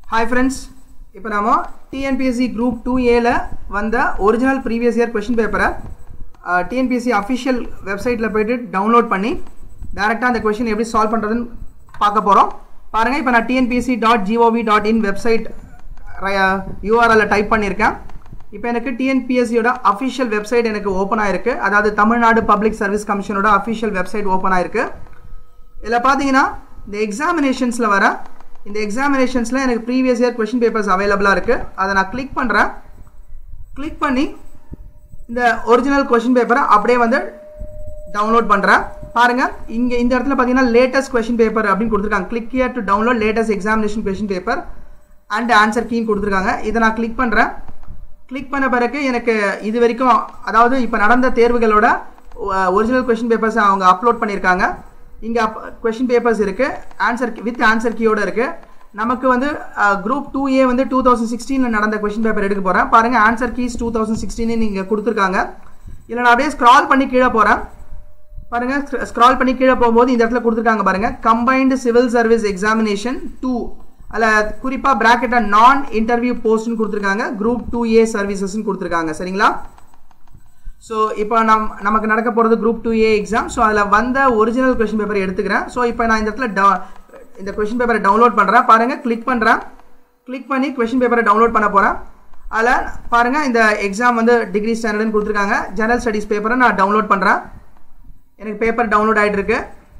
Hi friends இப்போ நாம TNPSC group two ஏல வந்த ஒரிஜினல் ப்ரீவியஸ் இயர் கொஷின் பேப்பரை டிஎன்பிஎஸ்சி அஃபிஷியல் வெப்சைட்டில் போயிட்டு டவுன்லோட் பண்ணி டேரெக்டாக அந்த கொஷின் எப்படி சால்வ் பண்ணுறதுன்னு பார்க்க போகிறோம் பாருங்கள் இப்போ நான் TNPSC dot G O V dot in website யூஆர்எல்ல டைப் பண்ணியிருக்கேன் இப்போ எனக்கு டிஎன்பிஎஸ்சியோட அஃபிஷியல் வெப்சைட் எனக்கு ஓப்பன் ஆயிருக்கு அதாவது தமிழ்நாடு பப்ளிக் சர்வீஸ் கமிஷனோட அஃபிஷியல் வெப்சைட் ஓப்பன் ஆயிருக்கு இதில் பார்த்தீங்கன்னா இந்த எக்ஸாமினேஷன்ஸில் வர இந்த எக்ஸாமினேஷன்ஸில் எனக்கு ப்ரீவியஸ் இயர் கொஷின் பேப்பர்ஸ் அவைலபிளாக இருக்குது அதை நான் கிளிக் பண்ணுறேன் கிளிக் பண்ணி இந்த ஒரிஜினல் கொஷின் பேப்பரை அப்படியே வந்து டவுன்லோட் பண்ணுறேன் பாருங்கள் இங்கே இந்த இடத்துல பார்த்தீங்கன்னா லேட்டஸ்ட் கொஷின் பேப்பர் அப்படின்னு கொடுத்துருக்காங்க click year to download latest examination question paper and answer கீன்னு கொடுத்துருக்காங்க இதை நான் கிளிக் பண்ணுறேன் கிளிக் பண்ண பிறகு எனக்கு இது வரைக்கும் அதாவது இப்போ நடந்த தேர்வுகளோட ஒரிஜினல் கொஷின் பேப்பர்ஸ் அவங்க அப்லோட் பண்ணியிருக்காங்க இங்கே அப் கொஷின் பேப்பர்ஸ் இருக்குது ஆன்சர் வித் ஆன்சர் கீயோட இருக்குது நமக்கு வந்து குரூப் டூ ஏ வந்து டூ தௌசண்ட் சிக்ஸ்டீனில் நடந்த கொஷின் பேப்பர் எடுக்க போகிறேன் பாருங்கள் answer keys two thousand sixteen நீங்கள் கொடுத்துருக்காங்க இதில் நான் அப்படியே ஸ்க்ரால் பண்ணி கீழே போகிறேன் பாருங்கள் ஸ்க்ரால் பண்ணி கீழே போகும்போது இந்த இடத்துல கொடுத்துருக்காங்க பாருங்கள் combined civil service examination two அதில் குறிப்பாக ப்ராக்கெட்டாக நான் இன்டர்வியூ போஸ்ட்னு கொடுத்துருக்காங்க குரூப் டூ ஏ சர்வீசஸ்ன்னு கொடுத்துருக்காங்க சரிங்களா ஸோ இப்போ நம் நமக்கு நடக்க போகிறது group two A exam so அதில் வந்த ஒரிஜினல் கொஷின் பேப்பர் எடுத்துக்கிறேன் ஸோ இப்போ நான் இந்த இடத்துல டவு இந்த கொஷின் பேப்பரை டவுன்லோட் பண்ணுறேன் பாருங்கள் கிளிக் பண்ணுறேன் கிளிக் பண்ணி கொஷின் பேப்பரை டவுன்லோட் பண்ண போகிறேன் அதில் பாருங்கள் இந்த எக்ஸாம் வந்து டிகிரி ஸ்டாண்டர்ட்னு கொடுத்துருக்காங்க ஜெனரல் ஸ்டடீஸ் பேப்பரை நான் டவுன்லோட் பண்ணுறேன் எனக்கு பேப்பர் டவுன்லோட் ஆகிட்டு இருக்கு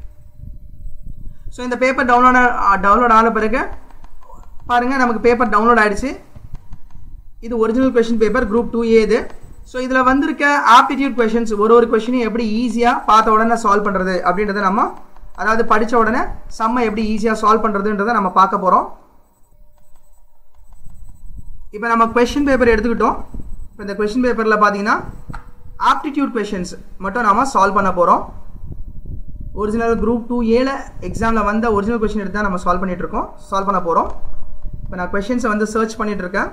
ஸோ இந்த பேப்பர் டவுன்லோட் டவுன்லோட் ஆன பிறகு பாருங்கள் நமக்கு பேப்பர் டவுன்லோட் ஆகிடுச்சு இது original question paper group two A இது ஸோ இதில் வந்திருக்க ஆப்டிடியூட் கொஷின்ஸ் ஒரு ஒரு கொஷினையும் எப்படி ஈஸியாக பார்த்த உடனே சால்வ் பண்ணுறது அப்படின்றத நம்ம அதாவது படித்த உடனே செம்ம எப்படி ஈஸியாக சால்வ் பண்ணுறதுன்றதை நம்ம பார்க்க போகிறோம் இப்போ நம்ம கொஷின் பேப்பர் எடுத்துக்கிட்டோம் இப்போ இந்த கொஷின் பேப்பரில் பார்த்தீங்கன்னா ஆப்டிடியூட் கொஷின்ஸ் மட்டும் நாம் சால்வ் பண்ண போகிறோம் ஒரிஜினல் குரூப் டூ ஏல எக்ஸாமில் வந்த ஒரிஜினல் கொஷின் எடுத்து தான் நம்ம சால்வ் பண்ணிட்டு இருக்கோம் சால்வ் பண்ண போகிறோம் இப்போ நான் கொஷின்ஸை வந்து சர்ச் பண்ணிட்டு இருக்கேன்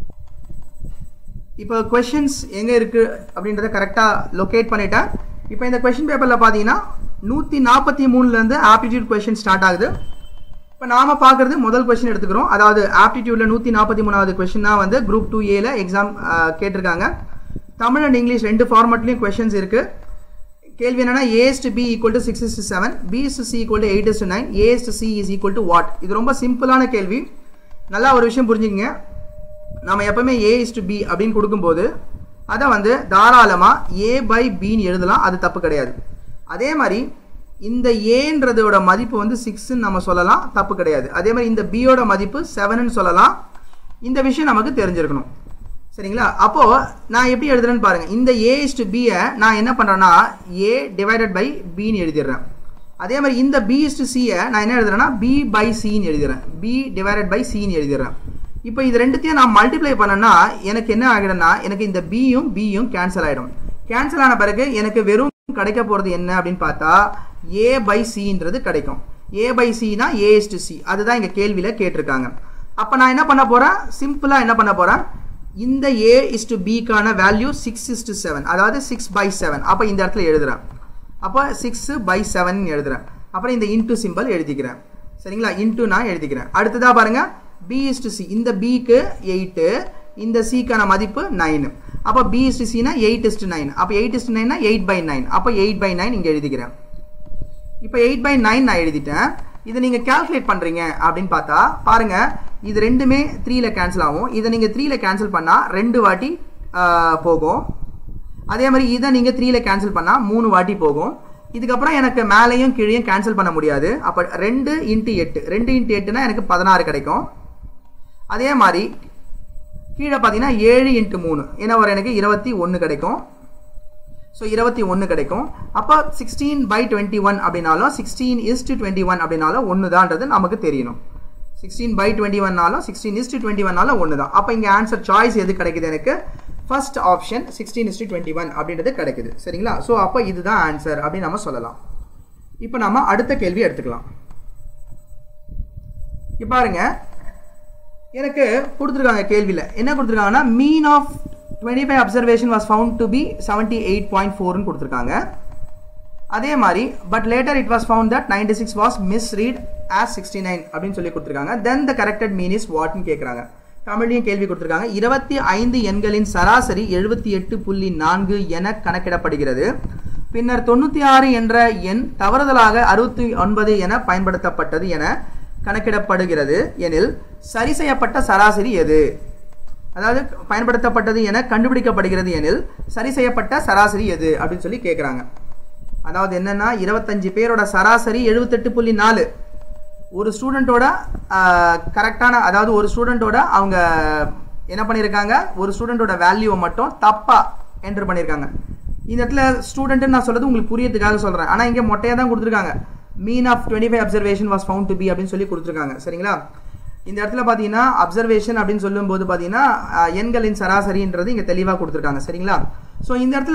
இப்போ கொஷின்ஸ் எங்கே இருக்குது அப்படின்றத கரெக்டாக லொக்கேட் பண்ணிட்டேன் இப்போ இந்த கொஷின் பேப்பரில் பார்த்தீங்கன்னா நூற்றி நாற்பத்தி மூணுலேருந்து ஆப்டிடியூட் கொஷின் ஸ்டார்ட் ஆகுது இப்போ நாம் பார்க்குறது முதல் கொஷின் எடுத்துக்கிறோம் அதாவது ஆப்டிடியூடில் நூற்றி நாற்பத்தி மூணாவது கொஷினாக வந்து குரூப் டூ ஏல எக்ஸாம் கேட்டிருக்காங்க தமிழ் அண்ட் இங்கிலீஷ் ரெண்டு ஃபார்மெட்லேயும் கொஷின்ஸ் இருக்குது கேள்வி என்னன்னா A's to B equal to six is to seven B is to C equal to eight is to nine A's to C is equal to what இது ரொம்ப சிம்பிளான கேள்வி நல்லா ஒரு விஷயம் புரிஞ்சுக்கங்க நம்ம எப்பவுமே ஏ இஸ் டு பி அப்படின்னு கொடுக்கும்போது அதை வந்து தாராளமாக ஏ பை பின்னு எழுதலாம் அது தப்பு கிடையாது அதே மாதிரி இந்த ஏன்றதோட மதிப்பு வந்து சிக்ஸ்ன்னு நம்ம சொல்லலாம் தப்பு கிடையாது அதே மாதிரி இந்த பியோட மதிப்பு செவனுன்னு சொல்லலாம் இந்த விஷயம் நமக்கு தெரிஞ்சிருக்கணும் சரிங்களா அப்போ நான் எப்படி எழுதுறேன்னு பாருங்க இந்த ஏ இஸ் டு பியை நான் என்ன பண்ணுறேன்னா ஏ டிவைடட் பை பின்னு எழுதிடுறேன் அதே மாதிரி இந்த பி இஸ் டு சியை நான் என்ன எழுதுறேன்னா பி பை சின்னு எழுதுறேன் பி டிவைடட் பை சின்னு எழுதிடுறேன் இப்போ இது ரெண்டுத்தையும் நான் மல்டிப்ளை பண்ணேன்னா எனக்கு என்ன ஆகிடும்னா எனக்கு இந்த பியும் பியும் கேன்சல் ஆகிடும் கேன்சல் ஆன பிறகு எனக்கு வெறும் கிடைக்க போகிறது என்ன அப்படின்னு பார்த்தா ஏ பை சின்றது கிடைக்கும் ஏ பை சினா ஏ இஸ் டு சி அதுதான் இங்கே கேள்வியில் கேட்டிருக்காங்க அப்போ நான் என்ன பண்ண போகிறேன் சிம்பிளாக என்ன பண்ண போகிறேன் இந்த ஏ இஸ் டு பிக்கான value six is to seven அதாவது சிக்ஸ் பை செவன் அப்போ இந்த இடத்துல எழுதுறேன் அப்போ சிக்ஸ் பை செவன் எழுதுறேன் அப்புறம் இந்த இன்டூ சிம்பிள் எழுதிக்கிறேன் சரிங்களா இன்டூ நான் எழுதிக்கிறேன் அடுத்ததாக பாருங்கள் பி இஸ் டு சி இந்த பிக்கு எயிட்டு இந்த சிக்கான மதிப்பு நைனு அப்போ பி இஸ் டு சினா எயிட் இஸ் டு நைன் அப்போ எயிட் இஸ் டு நைன்னா எயிட் பை நைன் அப்போ எயிட் பை நைன் இங்கே எழுதிக்கிறேன் இப்போ எயிட் பை நைன் நான் எழுதிட்டேன் இதை நீங்கள் கேல்குலேட் பண்ணுறீங்க அப்படின்னு பார்த்தா பாருங்க இது ரெண்டுமே த்ரீல கேன்சல் ஆகும் இதை நீங்கள் த்ரீல கேன்சல் பண்ணால் ரெண்டு வாட்டி போகும் அதே மாதிரி இதை நீங்கள் த்ரீல கேன்சல் பண்ணால் மூணு வாட்டி போகும் இதுக்கப்புறம் எனக்கு மேலேயும் கீழேயும் கேன்சல் பண்ண முடியாது அப்போ ரெண்டு இன்ட்டு எட்டு ரெண்டு இன்ட்டு எட்டுனா எனக்கு பதினாறு கிடைக்கும் அதே மாதிரி கீழே பார்த்தீங்கன்னா ஏழு இன்ட்டு மூணு ஏன்னா ஒரு எனக்கு இருபத்தி ஒன்று கிடைக்கும் ஸோ இருபத்தி ஒன்று கிடைக்கும் அப்போ சிக்ஸ்டீன் பை டுவெண்ட்டி ஒன் அப்படின்னாலும் sixteen is to twenty one அப்படின்னாலும் ஒன்று தான்றது நமக்கு தெரியணும் சிக்ஸ்டீன் பை டுவெண்ட்டி ஒன்னாலும் சிக்ஸ்டீன் இஸ் டு டுவெண்ட்டி ஒன்னாலும் ஒன்று தான் அப்போ இங்கே ஆன்சர் சாய்ஸ் எது கிடைக்குது எனக்கு first option sixteen is to twenty one அப்படின்றது கிடைக்குது சரிங்களா ஸோ அப்போ இதுதான் ஆன்சர் அப்படின்னு நம்ம சொல்லலாம் இப்போ நம்ம அடுத்த கேள்வி எடுத்துக்கலாம் இப்போ பாருங்க எனக்கு கொடுத்துருக்காங்க கேள்வியில் என்ன கொடுத்துருக்காங்கன்னா mean of twenty five observation was found to be seventy eight point ஃபோர்னு கொடுத்துருக்காங்க அதே மாதிரி but later it was found that ninety six was misread as sixty nine அப்படின்னு சொல்லி கொடுத்துருக்காங்க தென் த கரெக்டட் மீன் இஸ் வாட்னு கேட்குறாங்க தமிழ்லையும் கேள்வி கொடுத்துருக்காங்க இருபத்தி ஐந்து எண்களின் சராசரி எழுபத்தி எட்டு புள்ளி நான்கு என கணக்கிடப்படுகிறது பின்னர் தொண்ணூற்றி ஆறு என்ற எண் தவறுதலாக அறுபத்தி ஒன்பது என பயன்படுத்தப்பட்டது என கணக்கிடப்படுகிறது எனில் சரி செய்யப்பட்ட சராசரி எது அதாவது பயன்படுத்தப்பட்டது என கண்டுபிடிக்கப்படுகிறது எனில் சரி செய்யப்பட்ட சராசரி எது அப்படின்னு சொல்லி கேட்குறாங்க அதாவது என்னன்னா இருபத்தஞ்சு பேரோட சராசரி எழுபத்தெட்டு புள்ளி நாலு ஒரு ஸ்டூடெண்ட்டோட கரெக்டான அதாவது ஒரு ஸ்டூடெண்ட்டோட அவங்க என்ன பண்ணியிருக்காங்க ஒரு ஸ்டூடெண்ட்டோட வேல்யூவை மட்டும் தப்பாக என்டர் பண்ணியிருக்காங்க இந்த இடத்துல ஸ்டூடெண்ட்னு நான் சொல்றது உங்களுக்கு புரியறதுக்காக சொல்கிறேன் ஆனால் இங்கே மொட்டையாக தான் கொடுத்துருக்காங்க mean of twenty five observation was found to be அப்படின்னு சொல்லி கொடுத்துருக்காங்க சரிங்களா இந்த இடத்துல பார்த்தீங்கன்னா அப்சர்வேஷன் அப்படின்னு சொல்லும்போது பார்த்தீங்கன்னா எண்களின் சராசரின்றது இங்கே தெளிவாக கொடுத்துருக்காங்க சரிங்களா ஸோ இந்த இடத்துல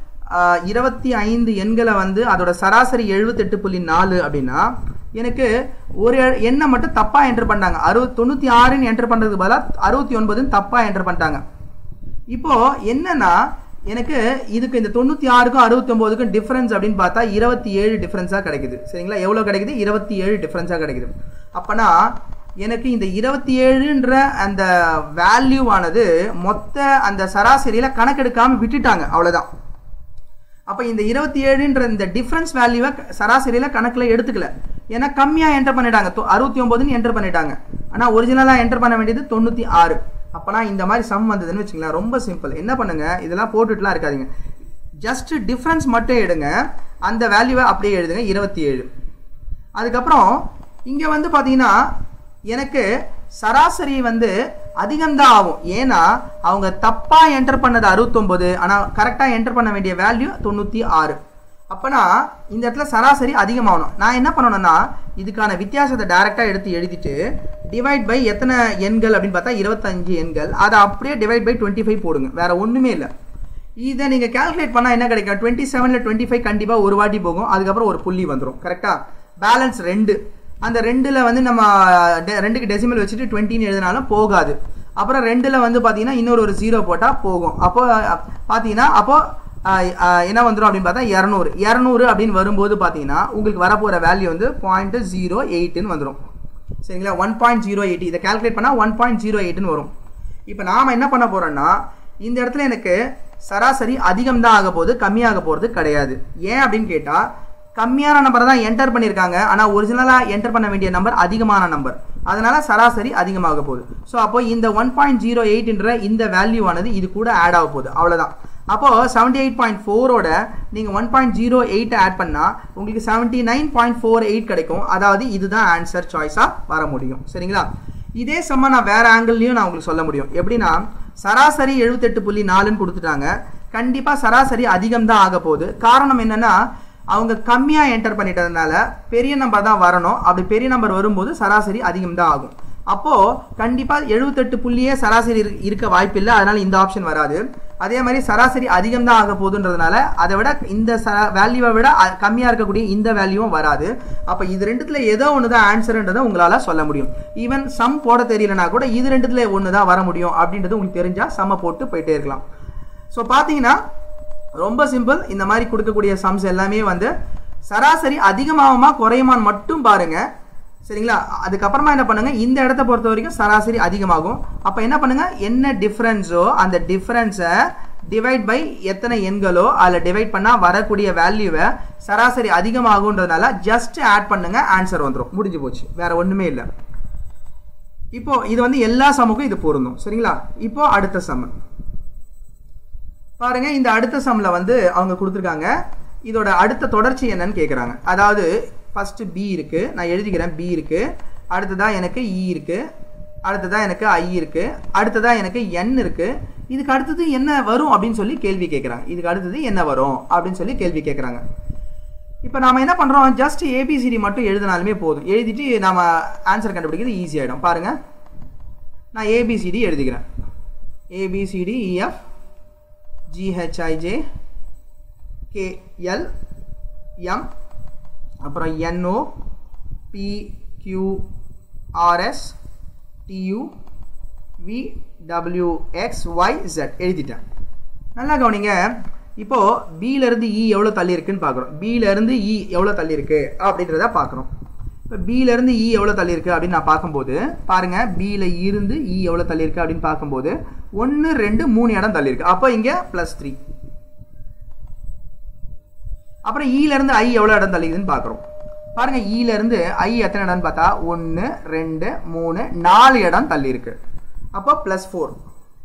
இருபத்தி ஐந்து எண்களை வந்து அதோட சராசரி எழுபத்தெட்டு புள்ளி நாலு அப்படின்னா எனக்கு ஒரு எண்ணை மட்டும் தப்பாக என்டர் பண்ணிட்டாங்க அறுபது தொண்ணூற்றி ஆறுன்னு என்டர் பண்ணுறதுக்கு பதிலாக அறுபத்தி ஒன்பதுன்னு தப்பாக என்டர் பண்ணிட்டாங்க இப்போ என்னன்னா எனக்கு இதுக்கு இந்த தொண்ணூற்றி ஆறுக்கும் அறுபத்தி ஒம்போதுக்கும் டிஃப்ரென்ஸ் அப்படின்னு பார்த்தா இருபத்தி ஏழு டிஃப்ரென்ஸாக கிடைக்குது சரிங்களா எவ்வளோ கிடைக்குது இருபத்தி ஏழு டிஃப்ரென்ஸாக கிடைக்குது அப்போனா எனக்கு இந்த இருபத்தி ஏழுன்ற அந்த வேல்யூவானது மொத்த அந்த சராசரியில் கணக்கெடுக்காமல் விட்டுட்டாங்க அவ்வளோதான் அப்போ இந்த இருபத்தி ஏழுன்ற இந்த டிஃப்ரென்ஸ் வேல்யூவை சராசரியில் கணக்கில் எடுத்துக்கல ஏன்னா கம்மியாக என்டர் பண்ணிட்டாங்க அறுபத்தி ஒம்போதுன்னு என்டர் பண்ணிட்டாங்க ஆனால் ஒரிஜினலாக என்டர் பண்ண வேண்டியது தொண்ணூற்றி ஆறு அப்போனா இந்த மாதிரி சம் வந்ததுன்னு வச்சுங்களேன் ரொம்ப சிம்பிள் என்ன பண்ணுங்க இதெல்லாம் போட்டுட்டுலாம் இருக்காதிங்க ஜஸ்ட் டிஃப்ரென்ஸ் மட்டும் எடுங்க அந்த வேல்யூவை அப்படியே எழுதுங்க இருபத்தி ஏழு அதுக்கப்புறம் இங்கே வந்து பார்த்தீங்கன்னா எனக்கு சராசரி வந்து அதிகம்தான் ஆகும் ஏன்னா அவங்க தப்பாக என்டர் பண்ணது அறுபத்தொம்போது ஆனால் கரெக்டாக என்டர் பண்ண வேண்டிய வேல்யூ தொண்ணூற்றி ஆறு அப்போனா இந்த இடத்துல சராசரி அதிகமாகணும் நான் என்ன பண்ணணும்னா இதுக்கான வித்தியாசத்தை டைரெக்டாக எடுத்து எழுதிட்டு டிவைட் பை எத்தனை எண்கள் அப்படின்னு பார்த்தா இருபத்தஞ்சு எண்கள் அதை அப்படியே டிவைட் பை டுவெண்ட்டி ஃபைவ் போடுங்க வேற ஒன்றுமே இல்லை இதை நீங்கள் கால்குலேட் பண்ணால் என்ன கிடைக்கும் டுவெண்ட்டி செவனில் டுவெண்ட்டி ஃபைவ் கண்டிப்பாக ஒரு வாட்டி போகும் அதுக்கப்புறம் ஒரு புள்ளி வந்துடும் கரெக்டாக பேலன்ஸ் ரெண்டு அந்த ரெண்டில் வந்து நம்ம ரெண்டுக்கு டெசிமல் வச்சுட்டு டுவெண்ட்டின்னு எழுதினாலும் போகாது அப்புறம் ரெண்டில் வந்து பார்த்தீங்கன்னா இன்னொரு ஒரு ஜீரோ போட்டால் போகும் அப்போ பார்த்தீங்கன்னா அப்போ என்ன வந்துடும் அப்படின்னு பார்த்தா இரநூறு இரநூறு அப்படின்னு வரும்போது பார்த்தீங்கன்னா உங்களுக்கு வரப்போகிற வேல்யூ வந்து பாயிண்ட் ஜீரோ எயிட்டுன்னு வந்துடும் சரிங்களா ஒன் பாயிண்ட் ஜீரோ எயிட் இதை கால்குலேட் பண்ணால் ஒன் பாயிண்ட் ஜீரோ எயிட்னு வரும் இப்போ நாம் என்ன பண்ண போகிறோம்னா இந்த இடத்துல எனக்கு சராசரி அதிகம் தான் ஆக போகுது கம்மியாக போகிறது கிடையாது ஏன் அப்படின்னு கேட்டால் கம்மியான நம்பரை தான் என்டர் பண்ணியிருக்காங்க ஆனால் ஒரிஜினலாக என்டர் பண்ண வேண்டிய நம்பர் அதிகமான நம்பர் அதனால சராசரி அதிகமாக போகுது ஸோ அப்போ இந்த ஒன் பாயிண்ட் ஜீரோ எயிட்ன்ற இந்த வேல்யூ ஆனது இது கூட ஆட் ஆக போகுது அவ்வளோதான் அப்போ செவன்டி எயிட் பாயிண்ட் ஃபோரோட நீங்கள் one point zero eight add பண்ணால் உங்களுக்கு seventy nine point four eight கிடைக்கும் அதாவது இதுதான் ஆன்சர் சாய்ஸாக வர முடியும் சரிங்களா இதே சம்ம நான் வேற ஆங்கிள்லையும் நான் உங்களுக்கு சொல்ல முடியும் எப்படின்னா சராசரி எழுபத்தெட்டு புள்ளி நாலுன்னு கொடுத்துட்டாங்க கண்டிப்பாக சராசரி அதிகம் தான் ஆக போகுது காரணம் என்னன்னா அவங்க கம்மியாக என்டர் பண்ணிட்டதுனால பெரிய நம்பர் தான் வரணும் அப்படி பெரிய நம்பர் வரும்போது சராசரி அதிகம் தான் ஆகும் அப்போ கண்டிப்பா எழுபத்தெட்டு புள்ளியே சராசரி இருக்க வாய்ப்பில்லை அதனால இந்த ஆப்ஷன் வராது அதே மாதிரி சராசரி அதிகம் தான் ஆக போகுதுன்றதுனால அதை விட இந்த வேல்யூவை விட கம்மியா இருக்கக்கூடிய இந்த வேல்யூவும் வராது அப்ப இது ரெண்டுத்துல ஏதோ ஒன்று தான் ஆன்சர்ன்றதை உங்களால சொல்ல முடியும் ஈவன் சம் போட தெரியலனா கூட இது ரெண்டுத்துல ஒன்று தான் வர முடியும் அப்படின்றது உங்களுக்கு தெரிஞ்சா சம்ம போட்டு போயிட்டே இருக்கலாம் ஸோ பார்த்தீங்கன்னா ரொம்ப சிம்பிள் இந்த மாதிரி கொடுக்கக்கூடிய சம்ஸ் எல்லாமே வந்து சராசரி அதிகமாகுமா குறையுமான்னு மட்டும் பாருங்க சரிங்களா அதுக்கப்புறமா என்ன பண்ணுங்க இந்த இடத்த பொறுத்த வரைக்கும் சராசரி அதிகமாகும் அப்ப என்ன பண்ணுங்க என்ன டிஃபரன்ஸோ அந்த டிஃபரன்ஸை டிவைட் பை எத்தனை எண்களோ அதில் டிவைட் பண்ணா வரக்கூடிய வேல்யூவை சராசரி அதிகமாகுன்றதுனால ஜஸ்ட் ஆட் பண்ணுங்க ஆன்சர் வந்துடும் முடிஞ்சு போச்சு வேற ஒண்ணுமே இல்லை இப்போ இது வந்து எல்லா சமுக்கும் இது பொருந்தும் சரிங்களா இப்போ அடுத்த சம்மு பாருங்க இந்த அடுத்த சம்ல வந்து அவங்க கொடுத்துருக்காங்க இதோட அடுத்த தொடர்ச்சி என்னன்னு கேட்குறாங்க அதாவது ஃபர்ஸ்ட் பி இருக்கு நான் எழுதிக்கிறேன் பி இருக்கு அடுத்ததா எனக்கு இ இருக்கு அடுத்ததா எனக்கு ஐ இருக்கு அடுத்ததா எனக்கு என் இருக்கு இதுக்கு அடுத்தது என்ன வரும் அப்படின்னு சொல்லி கேள்வி கேட்குறாங்க இதுக்கு அடுத்தது என்ன வரும் அப்படின்னு சொல்லி கேள்வி கேட்குறாங்க இப்போ நாம என்ன பண்றோம் ஜஸ்ட் ஏபிசிடி மட்டும் எழுதினாலுமே போதும் எழுதிட்டு நாம ஆன்சர் கண்டுபிடிக்கிறது ஈஸி ஆயிடும் பாருங்க நான் ஏபிசிடி எழுதிக்கிறேன் A B C D E F G H I J K L M அப்புறம் N O P Q R S T U V W X Y Z எழுதிட்டேன் நல்லா கவனிங்க இப்போ பில இருந்து இ எவ்வளோ தள்ளி இருக்குன்னு பார்க்குறோம் பில இருந்து இ எவ்வளோ தள்ளி இருக்கு அப்படின்றத பார்க்குறோம் இப்போ பியிலேருந்து இ எவ்வளோ தள்ளி இருக்கு அப்படின்னு நான் பார்க்கும்போது பாருங்க பியில் இருந்து இ எவ்வளோ தள்ளி இருக்கு அப்படின்னு பார்க்கும்போது ஒன்று ரெண்டு மூணு இடம் தள்ளி இருக்கு அப்போ இங்கே ப்ளஸ் த்ரீ அப்புறம் ஈலேருந்து ஐ எவ்வளோ இடம் தள்ளிக்குதுன்னு பார்க்குறோம் பாருங்க ஈலேருந்து ஐ எத்தனை இடம்னு பார்த்தா ஒன்று ரெண்டு மூணு நாலு இடம் தள்ளி இருக்கு அப்போ ப்ளஸ் ஃபோர்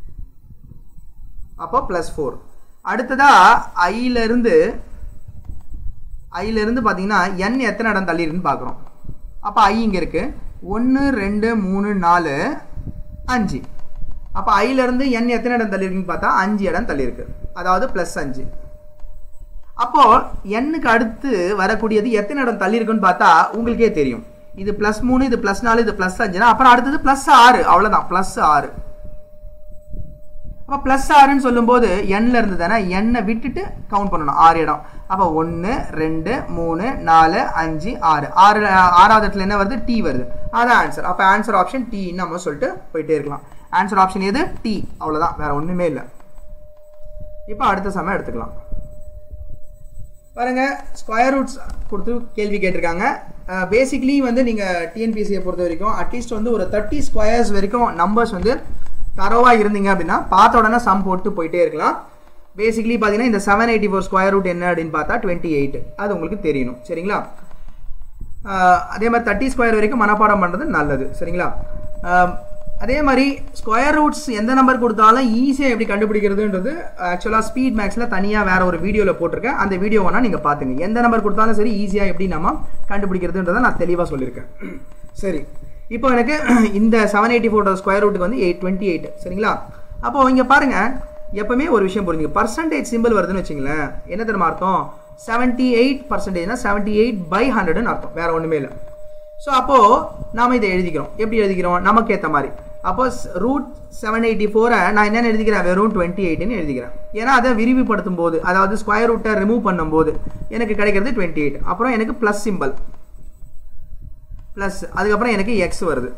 அப்போ ப்ளஸ் ஃபோர் அடுத்ததா ஐலேருந்து ஐலேருந்து பார்த்தீங்கன்னா என் எத்தனை இடம் தள்ளி இருக்குன்னு பார்க்குறோம் அப்போ ஐ இங்கே இருக்கு ஒன்று ரெண்டு மூணு நாலு அஞ்சு அப்போ ஐலேருந்து என் எத்தனை இடம் தள்ளி இருக்குன்னு பார்த்தா அஞ்சு இடம் தள்ளி இருக்கு அதாவது ப்ளஸ் அஞ்சு அப்போ எண்ணுக்கு அடுத்து வரக்கூடியது எத்தனை இடம் தள்ளி இருக்குன்னு பார்த்தா உங்களுக்கே தெரியும் இது பிளஸ் மூணு இது பிளஸ் நாலு இது பிளஸ் அஞ்சுனா அப்புறம் அடுத்தது பிளஸ் ஆறு அவ்வளவுதான் பிளஸ் ஆறு அப்போ பிளஸ் ஆறுன்னு சொல்லும்போது எண்ணில் இருந்து தானே எண்ணை விட்டுட்டு கவுண்ட் பண்ணணும் ஆறு இடம் அப்போ ஒன்று ரெண்டு மூணு நாலு அஞ்சு ஆறு ஆறு ஆறாவது இடத்துல என்ன வருது டி வருது அதான் ஆன்சர் அப்போ ஆன்சர் ஆப்ஷன் டி நம்ம சொல்லிட்டு போயிட்டே இருக்கலாம் ஆன்சர் ஆப்ஷன் எது டி அவ்வளோதான் வேற ஒன்றுமே இல்லை இப்போ அடுத்த சமயம் எடுத்துக்கலாம் பாருங்க ஸ்கொயர் ரூட்ஸ் கொடுத்து கேள்வி கேட்டிருக்காங்க பேசிக்லி வந்து நீங்கள் டிஎன்பிசியை பொறுத்த வரைக்கும் அட்லீஸ்ட் வந்து ஒரு தேர்ட்டி ஸ்கொயர்ஸ் வரைக்கும் நம்பர்ஸ் வந்து தரவாக இருந்தீங்க அப்படின்னா பார்த்த உடனே சம் போட்டு போயிட்டே இருக்கலாம் பேசிக்லி பார்த்தீங்கன்னா இந்த seven eighty four square root என்ன அப்படின்னு பார்த்தா டுவெண்ட்டி எயிட் அது உங்களுக்கு தெரியணும் சரிங்களா அதே மாதிரி தேர்ட்டி ஸ்கொயர் வரைக்கும் மனப்பாடம் பண்ணுறது நல்லது சரிங்களா அதே மாதிரி ஸ்கொயர் ரூட்ஸ் எந்த நம்பர் கொடுத்தாலும் ஈஸியாக எப்படி கண்டுபிடிக்கிறதுன்றது ஆக்சுவலாக ஸ்பீட் மேக்ஸில் தனியாக வேற ஒரு வீடியோவில் போட்டிருக்கேன் அந்த வீடியோ வேணால் நீங்கள் பார்த்துங்க எந்த நம்பர் கொடுத்தாலும் சரி ஈஸியாக எப்படி நம்ம கண்டுபிடிக்கிறதுன்றதை நான் தெளிவாக சொல்லியிருக்கேன் சரி இப்போ எனக்கு இந்த செவன் எயிட்டி ஃபோர் ஸ்கொயர் ரூட்டுக்கு வந்து எயிட் டுவெண்ட்டி எயிட் சரிங்களா அப்போ இங்கே பாருங்க எப்பவுமே ஒரு விஷயம் புரிஞ்சுங்க பர்சன்டேஜ் சிம்பிள் வருதுன்னு வச்சுங்களேன் என்ன தெரியுமா அர்த்தம் செவன்ட்டி எயிட் பர்சன்டேஜ்னா செவன்ட்டி எயிட் பை ஹண்ட்ரட்னு அர்த்தம் வேற ஒன்றுமே இல்லை ஸோ அப்போ நாம இதை எழுதிக்கிறோம் எப்படி எழுதிக்கிறோம் நமக்கு ஏற்ற மாதிரி அப்போ ரூட் செவன் எயிட்டி ஃபோரை நான் என்னென்னு எழுதிக்கிறேன் வெறும் டுவெண்ட்டி எயிட்னு எழுதிக்கிறேன் ஏன்னா அதை விரிவுபடுத்தும் போது அதாவது ஸ்கொயர் ரூட்டை ரிமூவ் பண்ணும்போது எனக்கு கிடைக்கிறது டுவெண்ட்டி எயிட் அப்புறம் எனக்கு ப்ளஸ் சிம்பிள் ப்ளஸ் அதுக்கப்புறம் எனக்கு எக்ஸ் வருது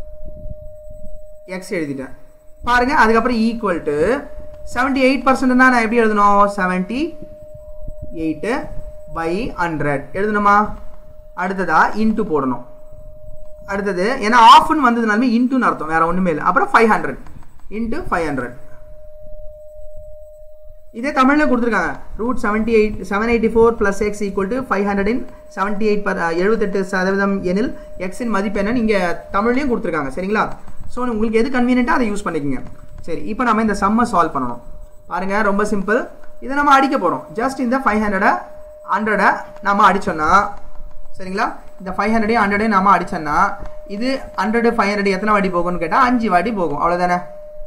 எக்ஸ் எழுதிட்டேன் பாருங்க அதுக்கப்புறம் equal to seventy eight percent நான் எப்படி எழுதணும் செவன்டி எயிட்டு பை ஹண்ட்ரட் எழுதணுமா அடுத்ததா இன்ட்டு போடணும் அடுத்தது ஏன்னா ஆஃப்னு வந்ததுனாலுமே இன்ட்டுன்னு அர்த்தம் வேற ஒன்றுமே இல்லை அப்புறம் five hundred into five hundred இதே தமிழில் கொடுத்துருக்காங்க root seventy eight seven eighty four plus x equal to five hundred in seventy eight per எழுபத்தெட்டு சதவீதம் எனில் எக்ஸின் மதிப்பு என்னன்னு இங்கே தமிழ்லையும் கொடுத்துருக்காங்க சரிங்களா ஸோ உங்களுக்கு எது கன்வீனியன்ட்டாக அதை யூஸ் பண்ணிக்கோங்க சரி இப்போ நம்ம இந்த சம்மை சால்வ் பண்ணணும் பாருங்க ரொம்ப சிம்பிள் இதை நம்ம அடிக்க போகிறோம் ஜஸ்ட் இந்த ஃபைவ் ஹண்ட்ரடை ஹண்ட்ரடை நம்ம அடிச்சோன்னா சரிங்களா இந்த ஃபைவ் ஹண்ட்ரடையும் ஹண்ட்ரடையும் நம்ம அடிச்சோன்னா இது ஹண்ட்ரடு ஃபைவ் ஹண்ட்ரட் எத்தனை வாட்டி போகும்னு கேட்டால் அஞ்சு வாட்டி போகும் அவ்வளோதானே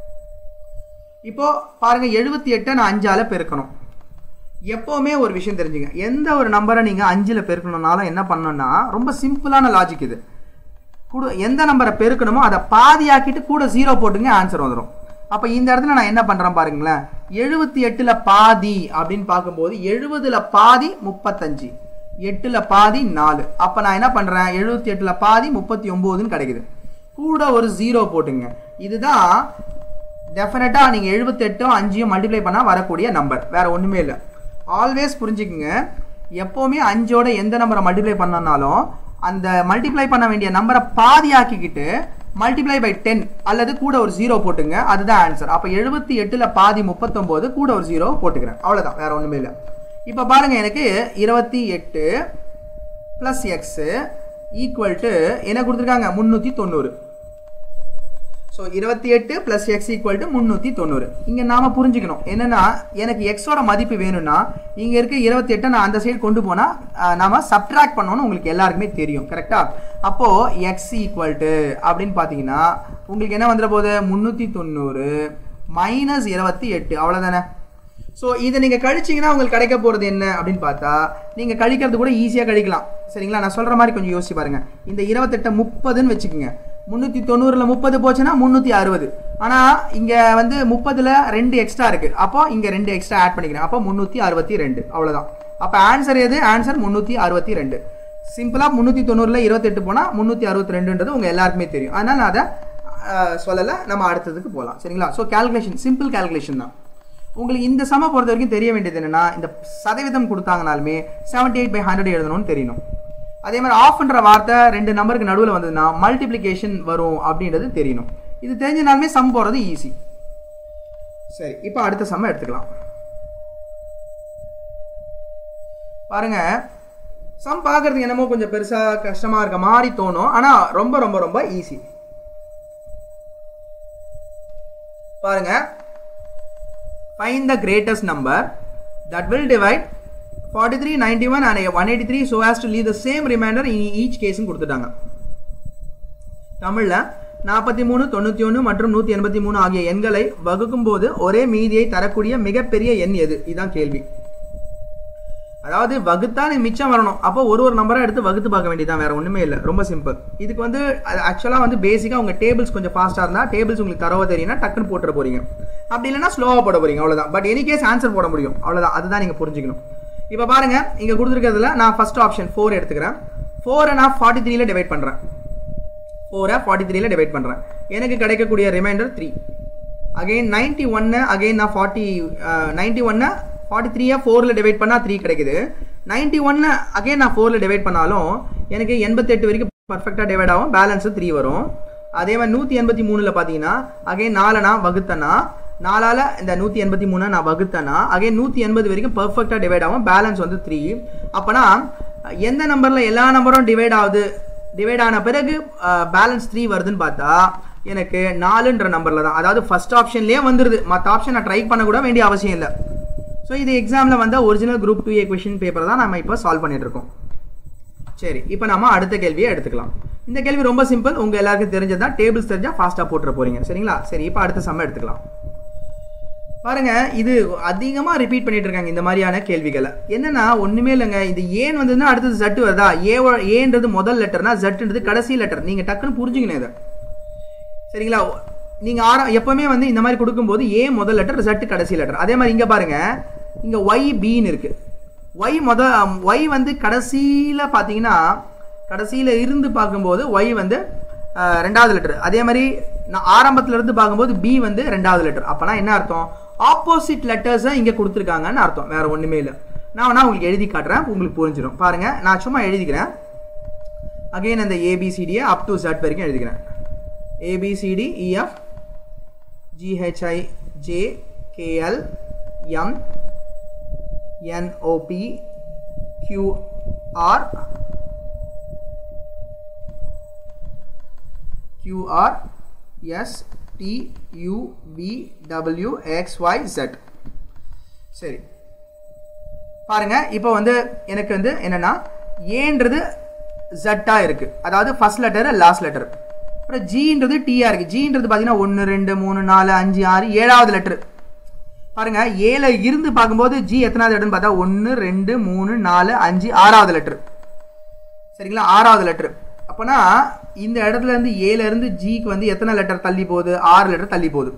இப்போ பாருங்க எழுபத்தி எட்டை நான் அஞ்சால பெருக்கணும் எப்போவுமே ஒரு விஷயம் தெரிஞ்சுங்க எந்த ஒரு நம்பரை நீங்கள் அஞ்சில் பெருக்கணும்னாலும் என்ன பண்ணணும்னா ரொம்ப சிம்பிளான லாஜிக் இது கூட எந்த நம்பரை பெருக்கணுமோ அதை பாதியாக்கிட்டு கூட ஜீரோ போட்டுங்க ஆன்சர் வந்துடும் அப்போ இந்த இடத்துல நான் என்ன பண்ணுறேன் பாருங்களேன் எழுபத்தி எட்டில் பாதி அப்படின்னு பார்க்கும்போது எழுபதுல பாதி முப்பத்தஞ்சு எட்டில் பாதி நாலு அப்போ நான் என்ன பண்ணுறேன் எழுபத்தி எட்டில் பாதி முப்பத்தி ஒம்போதுன்னு கிடைக்குது கூட ஒரு ஜீரோ போட்டுங்க இதுதான் டெஃபினட்டாக நீங்கள் எழுபத்தெட்டும் அஞ்சையும் மல்டிப்ளை பண்ணால் வரக்கூடிய நம்பர் வேற ஒன்றுமே இல்லை ஆல்வேஸ் புரிஞ்சுக்குங்க எப்போவுமே அஞ்சோட எந்த நம்பரை மல்டிப்ளை பண்ணனாலும் அந்த மல்டிப்ளை பண்ண வேண்டிய நம்பரை பாதியாக்கிக்கிட்டு மல்டிப்ளை பை டென் அல்லது கூட ஒரு ஜீரோ போட்டுங்க அதுதான் ஆன்சர் அப்போ எழுபத்தி எட்டில் பாதி முப்பத்தொம்போது கூட ஒரு ஜீரோ போட்டுக்கிறேன் அவ்வளோதான் வேற ஒன்றுமே இல்லை இப்போ பாருங்க எனக்கு இருபத்தி எட்டு ப்ளஸ் எக்ஸு ஈக்குவல் டு என்ன கொடுத்துருக்காங்க முந்நூற்றி தொண்ணூறு ஸோ இருபத்தி எட்டு ப்ளஸ் எக்ஸ் ஈக்குவல் டு முந்நூற்றி தொண்ணூறு இங்கே நாம் புரிஞ்சுக்கணும் என்னென்னா எனக்கு எக்ஸோட மதிப்பு வேணும்னா இங்கே இருக்க இருபத்தி எட்டை நான் அந்த சைடு கொண்டு போனால் நாம் சப்ட்ராக்ட் பண்ணணும்னு உங்களுக்கு எல்லாருக்குமே தெரியும் கரெக்டாக அப்போது எக்ஸ் ஈக்குவல் டு அப்படின்னு பார்த்தீங்கன்னா உங்களுக்கு என்ன வந்துட போகுது முந்நூற்றி தொண்ணூறு மைனஸ் இருபத்தி எட்டு அவ்வளோதானே ஸோ இதை நீங்கள் கழிச்சிங்கன்னா உங்களுக்கு கிடைக்க போகிறது என்ன அப்படின்னு பார்த்தா நீங்கள் கழிக்கிறது கூட ஈஸியாக கழிக்கலாம் சரிங்களா நான் சொல்கிற மாதிரி கொஞ்சம் யோசிச்சு பாருங்கள் இந்த இருபத்தெட்டை முப்பதுன்னு வச்சுக்கோங்க முந்நூற்றி தொண்ணூறில் முப்பது போச்சுன்னா முந்நூற்றி அறுபது ஆனால் இங்கே வந்து முப்பதில் ரெண்டு எக்ஸ்ட்ரா இருக்குது அப்போ இங்கே ரெண்டு எக்ஸ்ட்ரா ஆட் பண்ணிக்கிறேன் அப்போ முந்நூற்றி அறுபத்தி ரெண்டு அவ்வளோதான் அப்போ ஆன்சர் எது ஆன்சர் முந்நூற்றி அறுபத்தி ரெண்டு சிம்பிளாக முந்நூற்றி தொண்ணூறில் இருபத்தெட்டு போனால் முந்நூற்றி அறுபத்தி ரெண்டுன்றது உங்கள் எல்லாருக்குமே தெரியும் அதனால் நான் அதை சொல்லலை நம்ம அடுத்ததுக்கு போகலாம் சரிங்களா ஸோ கேல்குலேஷன் சிம்பிள் கேல்குலேஷன் தான் உங்களுக்கு இந்த சம பொறுத்த வரைக்கும் தெரிய வேண்டியது என்னன்னா இந்த சதவீதம் கொடுத்தாங்கனாலுமே செவன்டி எயிட் பை ஹண்ட்ரட் எழுதணும்னு தெரியணும் அதே மாதிரி ஆஃப்ன்ற வார்த்தை ரெண்டு நம்பருக்கு நடுவில் வந்ததுன்னா மல்டிப்ளிகேஷன் வரும் அப்படின்றது தெரியணும் இது தெரிஞ்சனாலுமே சம் போகிறது ஈஸி சரி இப்போ அடுத்த சம்ம எடுத்துக்கலாம் பாருங்க சம் பார்க்கறதுக்கு என்னமோ கொஞ்சம் பெருசா கஷ்டமா இருக்க மாதிரி தோணும் ஆனா ரொம்ப ரொம்ப ரொம்ப ஈஸி பாருங்க find the greatest number that will divide 43 91 and 183 so as to leave the same remainder in each case கொடுத்துட்டாங்க தமிழ்ல நாற்பத்தி மூணு தொண்ணூத்தி ஒன்று மற்றும் நூத்தி எண்பத்தி மூணு ஆகிய எண்களை வகுக்கும் போது ஒரே மீதியை தரக்கூடிய மிகப்பெரிய எண் எது இதுதான் கேள்வி அதாவது வகுத்தா நீ மிச்சம் வரணும் அப்போ ஒரு ஒரு நம்பரா எடுத்து வகுத்து பார்க்க வேண்டியதான் வேற ஒண்ணுமே இல்லை ரொம்ப சிம்பிள் இதுக்கு வந்து ஆக்சுவலா வந்து பேசிக்கா உங்க டேபிள்ஸ் கொஞ்சம் ஃபாஸ்டா இருந்தா டேபிள்ஸ் உங்களுக்கு தரவ தெரியும்னா டக்குன்னு போட்டுற போறீங்க அப்படி இல்லைன்னா ஸ்லோவா போட போறீங்க அவ்வளவுதான் பட் எனி கேஸ் ஆன்சர் போட முடியும் அவ்வளவுதான் அதுதான் நீங்க புரிஞ்சுக்கணும் இப்போ பாருங்க இங்க கொடுத்துருக்கிறதுல நான் ஃபர்ஸ்ட் ஆப்ஷன் ஃபோர் எடுத்துக்கிறேன் ஃபோரை நான் ஃபார்ட்டி த்ரீல டிவைட் பண்றேன் ஃபோரை ஃபார்ட்டி த்ரீல டிவைட் பண்றேன் எனக்கு கிடைக்கக்கூடிய ரிமைண்டர் த்ரீ அகைன் நைன்டி ஒன்னு அகைன் நான் ஃபார்ட்டி நைன்டி ஒன்னு ஃபார்ட்டி த்ரீயை ஃபோரில் டிவைட் பண்ணால் த்ரீ கிடைக்குது நைன்டி ஒன்னு அகைன் நான் ஃபோரில் டிவைட் பண்ணாலும் எனக்கு எண்பத்தெட்டு வரைக்கும் பர்ஃபெக்டாக டிவைட் ஆகும் பேலன்ஸு த்ரீ வரும் அதே மாதிரி நூற்றி எண்பத்தி மூணில் பார்த்தீங்கன்னா அகைன் நாலு நான் வகுத்தேன்னா நாலால் இந்த நூற்றி எண்பத்தி மூணை நான் வகுத்தேன்னா அகைன் நூற்றி எண்பது வரைக்கும் பர்ஃபெக்டாக டிவைட் ஆகும் பேலன்ஸ் வந்து த்ரீ அப்போனா எந்த நம்பரில் எல்லா நம்பரும் டிவைட் ஆகுது டிவைட் ஆன பிறகு பேலன்ஸ் த்ரீ வருதுன்னு பார்த்தா எனக்கு நாலுன்ற நம்பரில் தான் அதாவது ஃபர்ஸ்ட் ஆப்ஷன்லேயே வந்துருது மற்ற ஆப்ஷன் நான் ட்ரை பண்ண கூட வேண்டிய அவசியம் இல்லை ஸோ இது எக்ஸாமில் வந்த original group two A question paper தான் நம்ம இப்போ சால்வ் பண்ணிட்டு இருக்கோம் சரி இப்போ நம்ம அடுத்த கேள்வியை எடுத்துக்கலாம் இந்த கேள்வி ரொம்ப சிம்பிள் உங்க எல்லாருக்கும் தெரிஞ்சதா டேபிள்ஸ் தெரிஞ்சா ஃபாஸ்டா போட்டுற போறீங்க சரிங்களா சரி இப்போ அடுத்த சம்ம எடுத்துக்கலாம் பாருங்க இது அதிகமா ரிப்பீட் பண்ணிட்டு இருக்காங்க இந்த மாதிரியான கேள்விகளை என்னன்னா ஒண்ணுமே இல்லைங்க இது ஏன் வந்ததுன்னா அடுத்தது ஜட்டு வருதா ஏ ஏன்றது முதல் லெட்டர்னா ஜட்டுன்றது கடைசி லெட்டர் நீங்க டக்குன்னு புரிஞ்சுக்கணும் இதை சரிங்களா நீங்க ஆரா எப்பவுமே வந்து இந்த மாதிரி கொடுக்கும்போது ஏ முதல் லெட்டர் ஜட்டு கடைசி லெட்டர் அதே மாதிரி இங்க பாருங்க இங்க ஒய் பின்னு இருக்கு ஒய் முத ஒய் வந்து கடைசியில பாத்தீங்கன்னா கடைசியில இருந்து பார்க்கும்போது ஒய் வந்து அஹ், ரெண்டாவது லெட்டர் அதே மாதிரி நான் ஆரம்பத்துல இருந்து பார்க்கும்போது பி வந்து ரெண்டாவது லெட்டர் அப்பனா என்ன அர்த்தம் ஆப்போசிட் லெட்டர்ஸை இங்க கொடுத்துருக்காங்கன்னு அர்த்தம் வேற ஒண்ணுமே இல்லை நான் வேணா உங்களுக்கு எழுதி காட்டுறேன் உங்களுக்கு புரிஞ்சிடும் பாருங்க நான் சும்மா எழுதிக்கிறேன் அகைன் அந்த ஏபிசிடியை அப் டு Z வரைக்கும் எழுதிக்கிறேன் A B C D E F G H I J K L M N O P Q R Q R S T U V W X Y Z சரி பாருங்க இப்போ வந்து எனக்கு வந்து என்னன்னா ஏன்றது ஜட்டா இருக்கு அதாவது ஃபர்ஸ்ட் லெட்டர் லாஸ்ட் லெட்டர் அப்புறம் ஜின்றது டிஆ இருக்கு ஜின்றது பார்த்தீங்கன்னா ஒன்று ரெண்டு மூணு நாலு அஞ்சு ஆறு ஏழாவது லெட்டர் பாருங்க ஏல இருந்து பார்க்கும்போது ஜி எத்தனாவது லெட்டர்னு பார்த்தா ஒன்று ரெண்டு மூணு நாலு அஞ்சு ஆறாவது லெட்டர் சரிங்களா ஆறாவது லெட்டர் அப்பனா இந்த இடத்துல இருந்து ஏல இருந்து ஜிக்கு வந்து எத்தனை லெட்டர் தள்ளி போகுது ஆறு லெட்டர் தள்ளி போகுது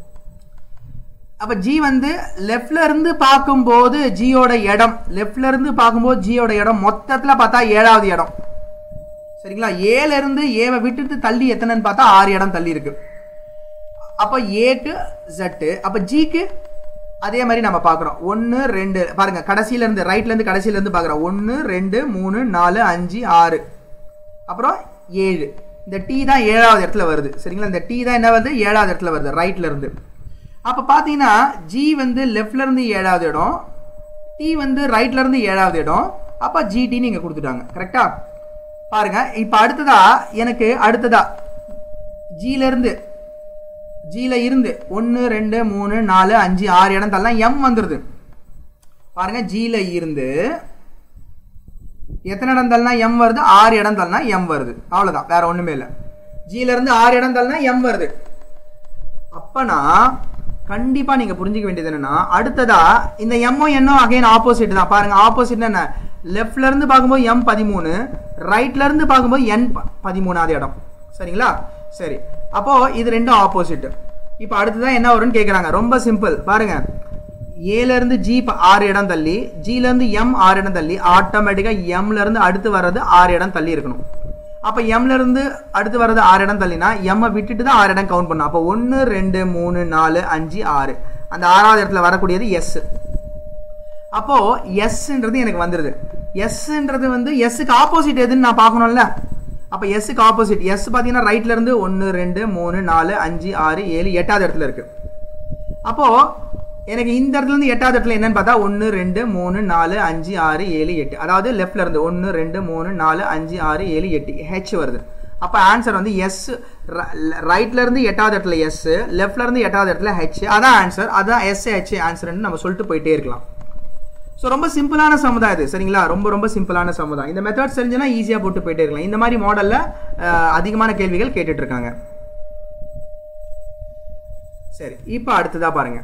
அப்ப ஜி வந்து லெஃப்ட்ல இருந்து பார்க்கும்போது ஜியோட இடம் லெஃப்ட்ல இருந்து பார்க்கும்போது ஜியோட இடம் மொத்தத்துல பார்த்தா ஏழாவது இடம் சரிங்களா ஏல இருந்து ஏவை விட்டுட்டு தள்ளி எத்தனைன்னு பார்த்தா ஆறு இடம் தள்ளி இருக்கு அப்ப ஏக்கு ஜட்டு அப்ப ஜிக்கு அதே மாதிரி நம்ம பார்க்குறோம் ஒன்று ரெண்டு பாருங்க கடைசியில இருந்து ரைட்ல இருந்து கடைசியில இருந்து பார்க்குறோம் ஒன்று ரெண்டு மூணு நாலு அஞ்சு ஆறு அப்புறம் ஏழு இந்த டீ தான் ஏழாவது இடத்துல வருது சரிங்களா இந்த டீ தான் என்ன வருது ஏழாவது இடத்துல வருது ரைட்ல இருந்து அப்ப பாத்தீங்கன்னா ஜி வந்து லெஃப்ட்ல இருந்து ஏழாவது இடம் டி வந்து ரைட்ல இருந்து ஏழாவது இடம் அப்ப ஜிடி நீங்க கொடுத்துட்டாங்க கரெக்டா பாருங்க இப்ப அடுத்ததா எனக்கு அடுத்ததா ஜில இருந்து ஜில இருந்து ஒன்று ரெண்டு மூணு நாலு அஞ்சு ஆறு இடம் தள்ளலாம் எம் வந்துருது பாருங்க ஜில இருந்து எத்தனை இடம் தள்ளனா எம் வருது ஆறு இடம் தள்ளனா எம் வருது அவ்வளவுதான் வேற ஒண்ணுமே இல்லை ஜில இருந்து ஆறு இடம் தள்ளனா எம் வருது அப்பனா கண்டிப்பா நீங்க புரிஞ்சுக்க வேண்டியது என்னன்னா அடுத்ததா இந்த எம்மோ என்னோ அகைன் ஆப்போசிட் தான் பாருங்க ஆப்போசிட் என்ன லெஃப்ட்ல இருந்து பார்க்கும்போது எம் பதிமூணு ரைட்ல இருந்து பார்க்கும்போது என் பதிமூணாவது இடம் சரிங்களா சரி அப்போ இது ரெண்டும் ஆப்போசிட் இப்போ அடுத்ததான் என்ன வரும்னு கேக்குறாங்க ரொம்ப சிம்பிள் பாருங்க ஏல இருந்து ஜி ப- ஆறு இடம் தள்ளி ஜில இருந்து எம் ஆறு இடம் தள்ளி ஆட்டோமேட்டிக்கா எம்ல இருந்து அடுத்து வர்றது ஆறு இடம் தள்ளி இருக்கணும் அப்ப எம்ல இருந்து அடுத்து வர்றது ஆறு இடம் தள்ளினா எம்மை விட்டுட்டு தான் ஆறு இடம் கவுண்ட் பண்ணும் அப்போ ஒன்னு ரெண்டு மூணு நாலு அஞ்சு ஆறு அந்த ஆறாவது இடத்துல வரக்கூடியது எஸ் அப்போ எஸ்ன்றது எனக்கு வந்துருது எஸ்ன்றது வந்து எஸ்ஸுக்கு ஆப்போசிட் எதுன்னு நான் பார்க்கணும்ல அப்போ எஸ்ஸுக்கு ஆப்போசிட் எஸ் பார்த்தீங்கன்னா ரைட்ல இருந்து ஒன்று ரெண்டு மூணு நாலு அஞ்சு ஆறு ஏழு எட்டாவது இடத்துல இருக்கு அப்போ எனக்கு இந்த இடத்துல இருந்து எட்டாவது இடத்துல என்னன்னு பார்த்தா ஒன்று ரெண்டு மூணு நாலு அஞ்சு ஆறு ஏழு எட்டு அதாவது லெஃப்ட்ல இருந்து ஒன்று ரெண்டு மூணு நாலு அஞ்சு ஆறு ஏழு எட்டு ஹெச் வருது அப்போ ஆன்சர் வந்து எஸ் ரைட்ல இருந்து எட்டாவது இடத்துல எஸ் லெஃப்ட்ல இருந்து எட்டாவது இடத்துல ஹெச் அதான் ஆன்சர் அதான் எஸ் ஹெச் ஆன்சர்னு நம்ம சொல்லிட்டு போயிட்டே இருக்கலாம் ஸோ ரொம்ப சிம்பிளான சமுதாயம் இது சரிங்களா ரொம்ப ரொம்ப சிம்பிளான சமுதாயம் இந்த மெத்தட் தெரிஞ்சுன்னா ஈஸியாக போட்டு போயிட்டே இருக்கலாம் இந்த மாதிரி மாடலில் அதிகமான கேள்விகள் கேட்டுட்டு இருக்காங்க சரி இப்போ அடுத்ததா பாருங்க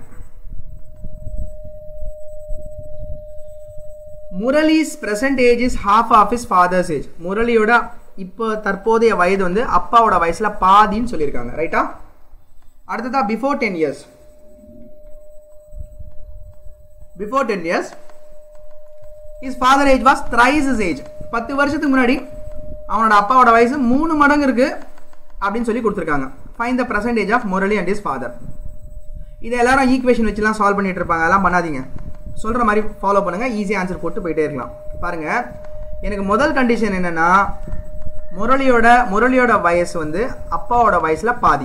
Murali's present age is half of his father's age முரளியோட இப்போ தற்போதைய வயது வந்து அப்பாவோட வயசுல பாதின்னு சொல்லியிருக்காங்க ரைட்டா அடுத்ததா before ten years before ten years his father age was thrice his age பத்து வருஷத்துக்கு முன்னாடி அவனோட அப்பாவோட வயசு மூணு மடங்கு இருக்கு அப்படின்னு சொல்லி கொடுத்துருக்காங்க find the percentage of Murali and his father இதை எல்லாரும் ஈக்குவேஷன் வச்சுலாம் சால்வ் பண்ணிட்டு இருப்பாங்க அதெல்லாம் பண்ணாதீங்க சொல்கிற மாதிரி ஃபாலோ பண்ணுங்க ஈஸியாக ஆன்சர் போட்டு போயிட்டே இருக்கலாம் பாருங்க எனக்கு முதல் கண்டிஷன் என்னன்னா முரளியோட முரளியோட வயசு வந்து அப்பாவோட வயசுல பாதி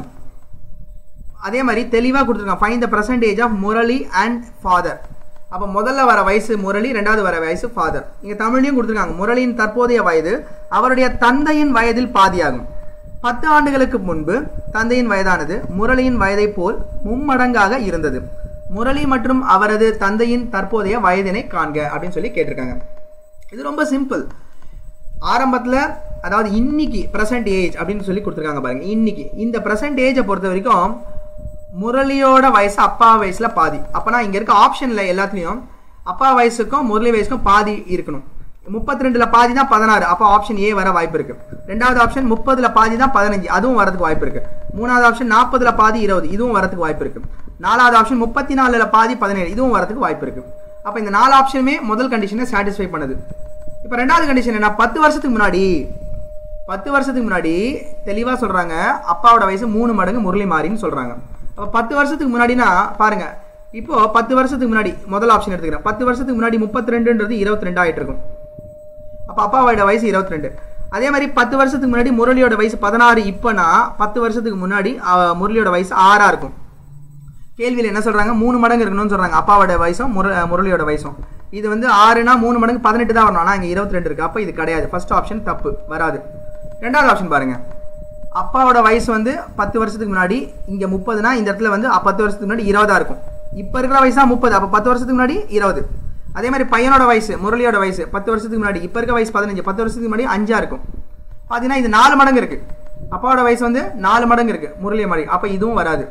அதே மாதிரி தெளிவாக கொடுத்துருக்காங்க find the percentage of Murali and father அப்போ முதல்ல வர வயசு முரளி ரெண்டாவது வர வயசு ஃபாதர் இங்கே தமிழ்லையும் கொடுத்துருக்காங்க முரளியின் தற்போதைய வயது அவருடைய தந்தையின் வயதில் பாதியாகும் பத்து ஆண்டுகளுக்கு முன்பு தந்தையின் வயதானது முரளியின் வயதை போல் மும்மடங்காக இருந்தது முரளி மற்றும் அவரது தந்தையின் தற்போதைய வயதினை காண்க அப்படின்னு சொல்லி கேட்டிருக்காங்க இது ரொம்ப சிம்பிள் ஆரம்பத்தில் அதாவது இன்னைக்கு ப்ரெசன்ட் ஏஜ் அப்படின்னு சொல்லி கொடுத்துருக்காங்க பாருங்க இன்னைக்கு இந்த ப்ரெசன்ட் ஏஜை பொறுத்த வரைக்கும் முரளியோட வயசு அப்பா வயசுல பாதி அப்பனா இங்க இருக்க ஆப்ஷன்ல எல்லாத்துலயும் அப்பா வயசுக்கும் முரளி வயசுக்கும் பாதி இருக்கணும் முப்பத்தி ரெண்டுல பாதி தான் பதினாறு அப்போ ஆப்ஷன் ஏ வர வாய்ப்பு இருக்கு ரெண்டாவது ஆப்ஷன் முப்பதுல பாதி தான் பதினஞ்சு அதுவும் வரதுக்கு வாய்ப்பு இருக்கு மூணாவது ஆப்ஷன் நாற்பதுல பாதி இருபது இதுவும் வரதுக்கு வாய்ப்பு இருக்கு நாலாவது ஆப்ஷன் முப்பத்தி நாலுல பாதி பதினேழு இதுவும் வரதுக்கு வாய்ப்பு இருக்கு அப்போ இந்த நாலு ஆப்ஷனுமே முதல் கண்டிஷனை சாட்டிஸ்ஃபை பண்ணுது இப்போ ரெண்டாவது கண்டிஷன் என்ன பத்து வருஷத்துக்கு முன்னாடி பத்து வருஷத்துக்கு முன்னாடி தெளிவாக சொல்றாங்க அப்பாவோட வயசு மூணு மடங்கு முரளி மாறின்னு சொல்றாங்க அப்போ பத்து வருஷத்துக்கு முன்னாடினா பாருங்க இப்போ பத்து வருஷத்துக்கு முன்னாடி முதல் ஆப்ஷன் எடுத்துக்கிறேன் பத்து வருஷத்துக்கு முன்னாடி முப்பத்தி ரெண்டுன்றது இருபத்தி ரெண்டு ஆயிட்டு இருக்கும் அப்போ அப்பாவோட வயசு இருபத்தி ரெண்டு அதே மாதிரி பத்து வருஷத்துக்கு முன்னாடி முரளியோட வயசு பதினாறு இப்போனா பத்து வருஷத்துக்கு முன்னாடி அஹ், முரளியோட வயசு ஆறா இருக்கும் கேள்வியில் என்ன சொல்றாங்க மூணு மடங்கு இருக்கணும்னு சொல்றாங்க அப்பாவோட வயசும் முர முரளியோட வயசும் இது வந்து ஆறுனா மூணு மடங்கு பதினெட்டு தான் வரணும் ஆனால் இங்கே இருபத்தி ரெண்டு இருக்கு அப்போ இது கிடையாது ஃபர்ஸ்ட் ஆப்ஷன் தப்பு வராது ரெண்டாவது ஆப்ஷன் பாருங்க அப்பாவோட வயசு வந்து பத்து வருஷத்துக்கு முன்னாடி இங்கே முப்பதுனா இந்த இடத்துல வந்து அ- பத்து வருஷத்துக்கு முன்னாடி இருபதா இருக்கும் இப்போ இருக்கிற வயசு தான் முப்பது அப்போ பத்து வருஷத்துக்கு முன்னாடி இருபது அதே மாதிரி பையனோட வயசு முரளியோட வயசு பத்து வருஷத்துக்கு முன்னாடி இப்போ இருக்க வயசு பதினஞ்சு பத்து வருஷத்துக்கு முன்னாடி அஞ்சா இருக்கும் பார்த்தீங்கன்னா இது நாலு மடங்கு இருக்கு அப்பாவோட வயசு வந்து நாலு மடங்கு இருக்கு முரளிய மாதிரி அப்போ இதுவும் வராது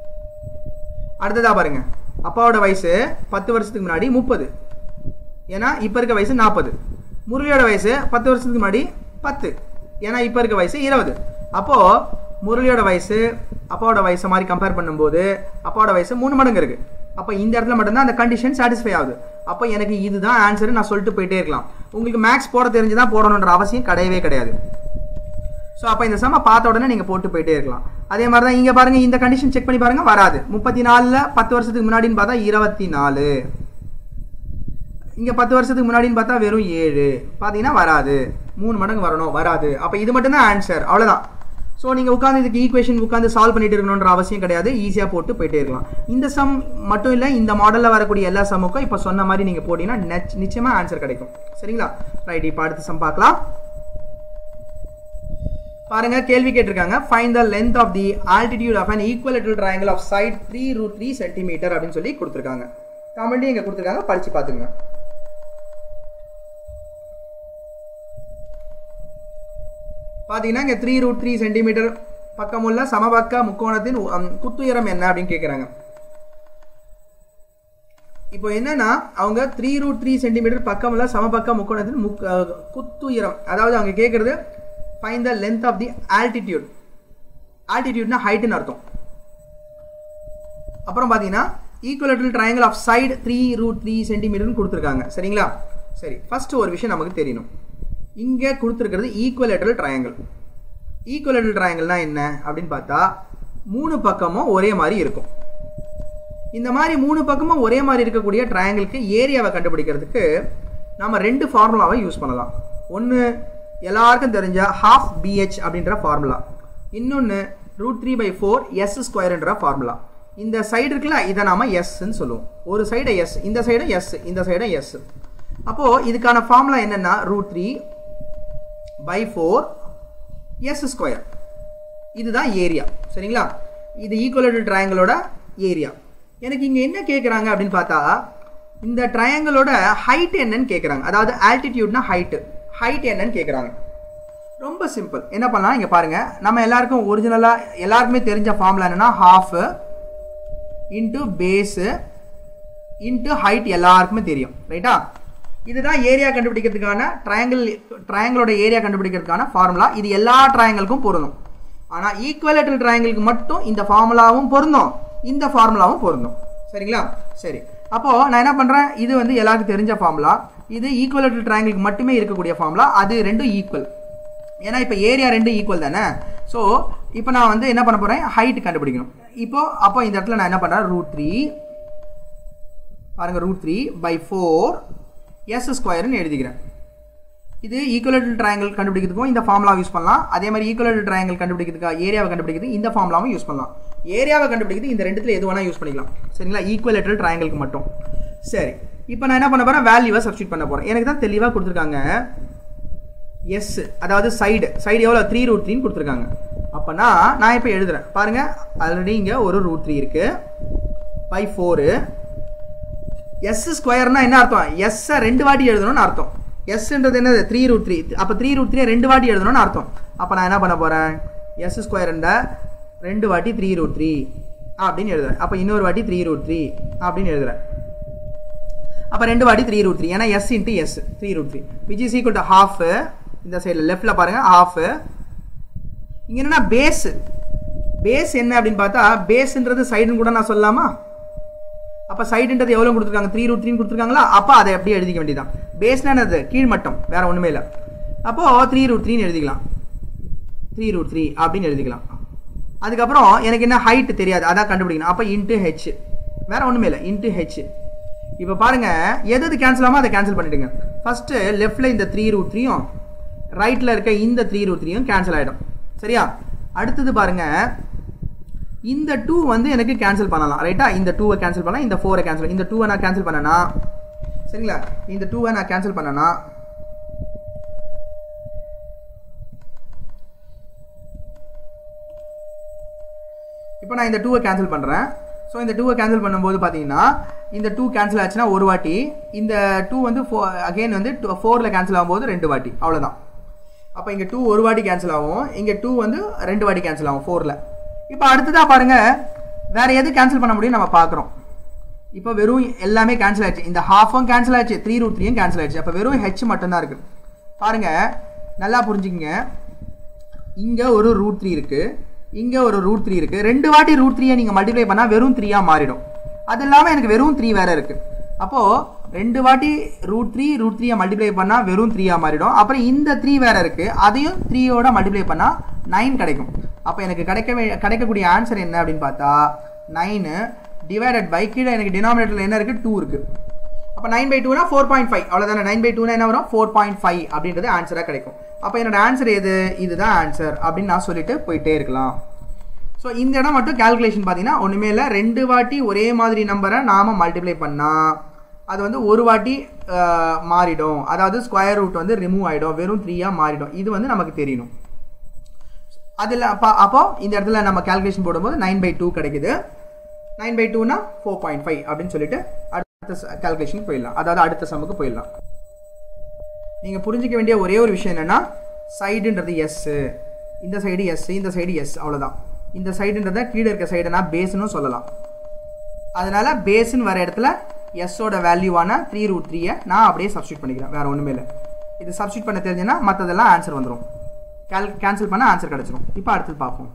அடுத்ததா பாருங்க அப்பாவோட வயசு பத்து வருஷத்துக்கு முன்னாடி முப்பது ஏன்னா இப்போ இருக்க வயசு நாற்பது முரளியோட வயசு பத்து வருஷத்துக்கு முன்னாடி பத்து ஏன்னா இப்போ இருக்க வயசு இருபது அப்போ முரளியோட வயசு அப்பாவோட வயசை மாதிரி கம்பேர் பண்ணும்போது அப்பாவோட வயசு மூணு மடங்கு இருக்கு அப்போ இந்த இடத்துல மட்டும்தான் அந்த கண்டிஷன் சாட்டிஸ்ஃபை ஆகுது அப்போ எனக்கு இதுதான் ஆன்சர் நான் சொல்லிட்டு போயிட்டே இருக்கலாம் உங்களுக்கு மேக்ஸ் போட தெரிஞ்சுதான் போடணுன்ற அவசியம் கிடையவே கிடையாது ஸோ அப்போ இந்த சம பார்த்த உடனே நீங்கள் போட்டு போயிட்டே இருக்கலாம் அதே மாதிரி தான் இங்கே பாருங்க இந்த கண்டிஷன் செக் பண்ணி பாருங்க வராது முப்பத்தி நாலில் பத்து வருஷத்துக்கு முன்னாடின்னு பார்த்தா இருபத்தி நாலு இங்கே பத்து வருஷத்துக்கு முன்னாடின்னு பார்த்தா வெறும் ஏழு பார்த்தீங்கன்னா வராது மூணு மடங்கு வரணும் வராது அப்போ இது மட்டும்தான் ஆன்சர் அவ்வளோதான் ஸோ நீங்கள் உட்காந்து இதுக்கு ஈக்குவேஷன் உட்காந்து சால்வ் பண்ணிட்டு இருக்கணுன்ற அவசியம் கிடையாது ஈஸியாக போட்டு போயிட்டே இருக்கலாம் இந்த சம் மட்டும் இல்லை இந்த மாடலில் வரக்கூடிய எல்லா சம்முக்கும் இப்போ சொன்ன மாதிரி நீங்கள் போட்டீங்கன்னா நெச்- நிச்சயமா ஆன்சர் கிடைக்கும் சரிங்களா ரைட் இப்போ அடுத்த சம் பார்க்கலாம் பாருங்க கேள்வி கேட்டிருக்காங்க find the length of the altitude of an equilateral triangle of side three root three centimetre அப்படின்னு சொல்லி கொடுத்துருக்காங்க தமிழ்லையும் இங்கே கொடுத்துருக்காங்க படிச்சு பார்த்துங்க பார்த்தீங்கன்னா இங்கே த்ரீ ரூட் த்ரீ சென்டிமீட்டர் பக்கமுள்ள சமபக்க முக்கோணத்தின் உ- அம், குத்துயரம் என்ன அப்படின்னு கேட்குறாங்க இப்போ என்னன்னா அவங்க த்ரீ ரூட் த்ரீ சென்டிமீட்டர் பக்கமுள்ள சமபக்க முக்கோணத்தின் முக் அஹ், குத்துயரம் அதாவது அவங்க கேட்குறது find the length of the altitude ஆல்டிடியூட்னா ஹைட்டுன்னு அர்த்தம் அப்புறம் பார்த்தீங்கன்னா equilateral triangle of side three root three சென்டிமீட்டர்னு கொடுத்துருக்காங்க சரிங்களா சரி ஃபர்ஸ்ட் ஒரு விஷயம் நமக்கு தெரியணும் இங்கே கொடுத்துருக்கிறது ஈக்குவலேட்டரல் ட்ரையாங்கிள் ஈக்குவலேட்டரல் ட்ரையாங்கிள்னா என்ன அப்படின்னு பார்த்தா மூணு பக்கமும் ஒரே மாதிரி இருக்கும் இந்த மாதிரி மூணு பக்கமும் ஒரே மாதிரி இருக்கக்கூடிய ட்ரையாங்கிளுக்கு ஏரியாவை கண்டுபிடிக்கிறதுக்கு நம்ம ரெண்டு ஃபார்முலாவை யூஸ் பண்ணலாம் ஒன்று எல்லாருக்கும் தெரிஞ்ச ஹாஃப் பிஹெச் அப்படின்ற ஃபார்முலா இன்னொன்று root three by four S ஸ்கொயர்ன்ற ஃபார்முலா இந்த சைடு இருக்குல்ல இதை நாம எஸ்ன்னு சொல்லுவோம் ஒரு சைடை எஸ் இந்த சைடு எஸ் இந்த சைடு எஸ் அப்போது இதுக்கான ஃபார்முலா என்னென்னா root three by four S square இதுதான் ஏரியா சரிங்களா இது ஈக்குவலேட்டட் ட்ரையாங்கிளோட ஏரியா எனக்கு இங்கே என்ன கேட்குறாங்க அப்படின்னு பார்த்தா இந்த ட்ரையாங்கிளோட ஹைட் என்னன்னு கேட்குறாங்க அதாவது ஆல்டிடியூட்னா ஹைட்டு ஹைட் என்னன்னு கேட்குறாங்க ரொம்ப சிம்பிள் என்ன பண்ணலாம் இங்கே பாருங்கள் நம்ம எல்லாருக்கும் ஒரிஜினலாக எல்லாருக்குமே தெரிஞ்ச ஃபார்முலா என்னென்னா half into base into height எல்லாருக்குமே தெரியும் ரைட்டா இதுதான் ஏரியா கண்டுபிடிக்கிறதுக்கான ட்ரையாங்கிள் ட்ரையாங்கிளோட ஏரியா கண்டுபிடிக்கிறதுக்கான ஃபார்முலா இது எல்லா ட்ரையாங்கிளுக்கும் பொருந்தும் ஆனால் ஈக்குவலேட்டல் ட்ரையாங்கிளுக்கு மட்டும் இந்த ஃபார்முலாவும் பொருந்தும் இந்த ஃபார்முலாவும் பொருந்தும் சரிங்களா சரி அப்போது நான் என்ன பண்ணுறேன் இது வந்து எல்லாருக்கும் தெரிஞ்ச ஃபார்முலா இது ஈக்குவலேட்டல் ட்ரையாங்கிளுக்கு மட்டுமே இருக்கக்கூடிய ஃபார்முலா அது ரெண்டும் ஈக்குவல் ஏன்னா இப்போ ஏரியா ரெண்டும் ஈக்குவல் தானே ஸோ இப்போ நான் வந்து என்ன பண்ண போகிறேன் ஹைட் கண்டுபிடிக்கணும் இப்போ அப்போ இந்த இடத்துல நான் என்ன பண்ணுறேன் ரூட் த்ரீ பாருங்க root three by four S ஸ்கொயர்னு எழுதிக்கிறேன் இது ஈக்குவலேட்டல் ட்ரையாங்கிள் கண்டுபிடிக்கிறதுக்கும் இந்த ஃபார்முலா யூஸ் பண்ணலாம் அதே மாதிரி ஈக்குவலேட்டல் ட்ரையாங்கிள் கண்டுபிடிக்கிறதுக்கு ஏரியாவை கண்டுபிடிக்கிறது இந்த ஃபார்முலாவும் யூஸ் பண்ணலாம் ஏரியாவை கண்டுபிடிக்கிறது இந்த ரெண்டுத்துல எது வேணால் யூஸ் பண்ணிக்கலாம் சரிங்களா ஈக்குவலேட்டல் ட்ரையாங்கிளுக்கு மட்டும் சரி இப்போ நான் என்ன பண்ண போகிறேன் வேல்யூவை சப்ஸ்டியூட் பண்ண போகிறேன் எனக்கு தான் தெளிவாக கொடுத்துருக்காங்க எஸ் அதாவது சைடு சைடு எவ்வளோ த்ரீ ரூட் த்ரீன்னு கொடுத்துருக்காங்க அப்போனா நான் இப்போ எழுதுறேன் பாருங்கள் ஆல்ரெடி இங்கே ஒரு ரூட் த்ரீ இருக்குது பை ஃபோரு எஸ் ஸ்கொயர்னா என்ன அர்த்தம் எஸ்ஸை ரெண்டு வாட்டி எழுதணும்னு அர்த்தம் எஸ்ன்றது என்னது த்ரீ ரூட் த்ரீ அப்போ த்ரீ ரூட் த்ரீ ரெண்டு வாட்டி எழுதணும்னு அர்த்தம் அப்போ நான் என்ன பண்ண போகிறேன் எஸ் ஸ்கொயர்ண்ட ரெண்டு வாட்டி த்ரீ ரூட் த்ரீ அப்படின்னு எழுதுறேன் அப்போ இன்னொரு வாட்டி த்ரீ ரூட் த்ரீ அப்படின்னு எழுதுறேன் அப்போ ரெண்டு வாட்டி த்ரீ ரூட் த்ரீ ஏன்னா S into S three root three which is equal to half இந்த சைடில் லெஃப்டில் பாருங்கள் ஹாஃப் இங்கே என்னன்னா பேஸ் பேஸ் என்ன அப்படின்னு பார்த்தா பேஸ்ன்றது சைடுன்னு கூட நான் சொல்லலாமா அப்போ சைடுன்றது எவ்வளோ கொடுத்துருக்காங்க த்ரீ ரூட் த்ரீ கொடுத்துருக்காங்களா அப்போ அதை அப்படியே எழுதிக்க வேண்டியதான் பேஸ்னா என்னது கீழ்மட்டம் வேற ஒன்றுமே இல்லை அப்போது த்ரீ ரூட் த்ரீன்னு எழுதிக்கலாம் த்ரீ ரூட் த்ரீ அப்படின்னு எழுதிக்கலாம் அதுக்கப்புறம் எனக்கு என்ன ஹைட் தெரியாது அதான் கண்டுபிடிக்கணும் அப்போ இன்ட்டு ஹெச் வேற ஒன்றுமே இல்லை இன்ட்டு ஹெச் இப்போ பாருங்க எது எது கேன்சல் ஆகாமோ அதை கேன்சல் பண்ணிடுங்க ஃபர்ஸ்ட் லெஃப்ட்ல இந்த த்ரீ ரூட் த்ரீயும் ரைட்ல இருக்க இந்த த்ரீ ரூட் த்ரீயும் கேன்சல் ஆகிடும் சரியா அடுத்தது பாருங்க இந்த டூ வந்து எனக்கு கேன்சல் பண்ணலாம் ரைட்டா இந்த டூவை கேன்சல் பண்ணலாம் இந்த ஃபோரை கேன்சல் இந்த டூவை நான் கேன்சல் பண்ணனா சரிங்களா இந்த டூவை நான் கேன்சல் பண்ணனா இப்போ நான் இந்த டூவை கேன்சல் பண்ணுறேன் ஸோ இந்த டூவை கேன்சல் பண்ணும்போது பார்த்தீங்கன்னா இந்த டூ கேன்சல் ஆச்சுன்னா ஒரு வாட்டி இந்த டூ வந்து ஃபோ அகெயின் வந்து ஃபோரில் கேன்சல் ஆகும்போது ரெண்டு வாட்டி அவ்வளோதான் அப்போ இங்கே டூ ஒரு வாட்டி கேன்சல் ஆகும் இங்கே டூ வந்து ரெண்டு வாட்டி கேன்சல் ஆகும் ஃபோரில் இப்போ அடுத்ததாக பாருங்க வேற எது கேன்சல் பண்ண முடியும் நம்ம பார்க்குறோம் இப்போ வெறும் எல்லாமே கேன்சல் ஆயிடுச்சு இந்த ஹாஃபும் கேன்சல் ஆயிடுச்சு த்ரீ ரூட் த்ரீயும் கேன்சல் ஆயிடுச்சு அப்போ வெறும் ஹெச் மட்டும்தான் இருக்கு பாருங்க நல்லா புரிஞ்சுக்கங்க இங்கே ஒரு ரூட் த்ரீ இருக்கு இங்கே ஒரு ரூட் த்ரீ இருக்கு ரெண்டு வாட்டி ரூட் த்ரீயை நீங்கள் மல்டிப்ளை பண்ணால் வெறும் த்ரீயாக மாறிடும் அது இல்லாமல் எனக்கு வெறும் த்ரீ வேற இருக்கு அப்போது ரெண்டு வாட்டி ரூட் த்ரீ ரூட் த்ரீயை மல்டிப்ளை பண்ணால் வெறும் த்ரீயாக மாறிடும் அப்புறம் இந்த த்ரீ வேற இருக்கு அதையும் த்ரீயோட மல்டிப்ளை பண்ணால் நைன் கிடைக்கும் அப்போ எனக்கு கிடைக்க கிடைக்கக்கூடிய ஆன்சர் என்ன அப்படின்னு பார்த்தா நைனு டிவைடட் பை கீழே எனக்கு டினாமினேட்டரில் என்ன இருக்குது டூ இருக்குது அப்போ நைன் பை டூனா ஃபோர் பாயிண்ட் ஃபைவ் அவ்வளோதானே நைன் பை டூனா என்ன வரும் ஃபோர் பாயிண்ட் ஃபைவ் அப்படின்றது ஆன்சராக கிடைக்கும் அப்போ என்னோட ஆன்சர் எது இதுதான் ஆன்சர் அப்படின்னு நான் சொல்லிட்டு போயிட்டே இருக்கலாம் ஸோ இந்த இடம் மட்டும் கால்குலேஷன் பார்த்தீங்கன்னா ஒன்றுமே இல்லை ரெண்டு வாட்டி ஒரே மாதிரி நம்பரை நாம் மல்டிப்ளை பண்ணால் அது வந்து ஒரு வாட்டி மாறிடும் அதாவது ஸ்கொயர் ரூட் வந்து ரிமூவ் ஆகிடும் வெறும் த்ரீயாக மாறிடும் இது வந்து நமக்கு தெரியணும் அதில் அப்போ அப்போ இந்த இடத்துல நம்ம கால்குலேஷன் போடும்போது நைன் பை டூ கிடைக்குது நைன் பை டூனா ஃபோர் பாயிண்ட் ஃபைவ் அப்படின்னு சொல்லிட்டு அடுத்த கால்குலேஷனுக்கு போயிடலாம் அதாவது அடுத்த சம்முக்கு போயிடலாம் நீங்கள் புரிஞ்சிக்க வேண்டிய ஒரே ஒரு விஷயம் என்னென்னா சைடுன்றது எஸ் இந்த சைடு எஸ் இந்த சைடு எஸ் அவ்வளோதான் இந்த சைடுன்றதை கீழே இருக்க சைடை நான் பேஸ்னு சொல்லலாம் அதனால பேஸ்ன்னு வர இடத்துல எஸ்ஸோட வேல்யூவான த்ரீ ரூட் த்ரீயை நான் அப்படியே சப்ஸ்டியூட் பண்ணிக்கிறேன் வேற ஒன்றுமே இல்லை இது சப்ஸ்டியூட் பண்ண தெரிஞ்சுன்னா மற்றதெல்லாம் ஆன்சர் வந்துடும் கேல் கேன்சல் பண்ண ஆன்சர் கிடச்சிரும் இப்போ அடுத்தது பார்ப்போம்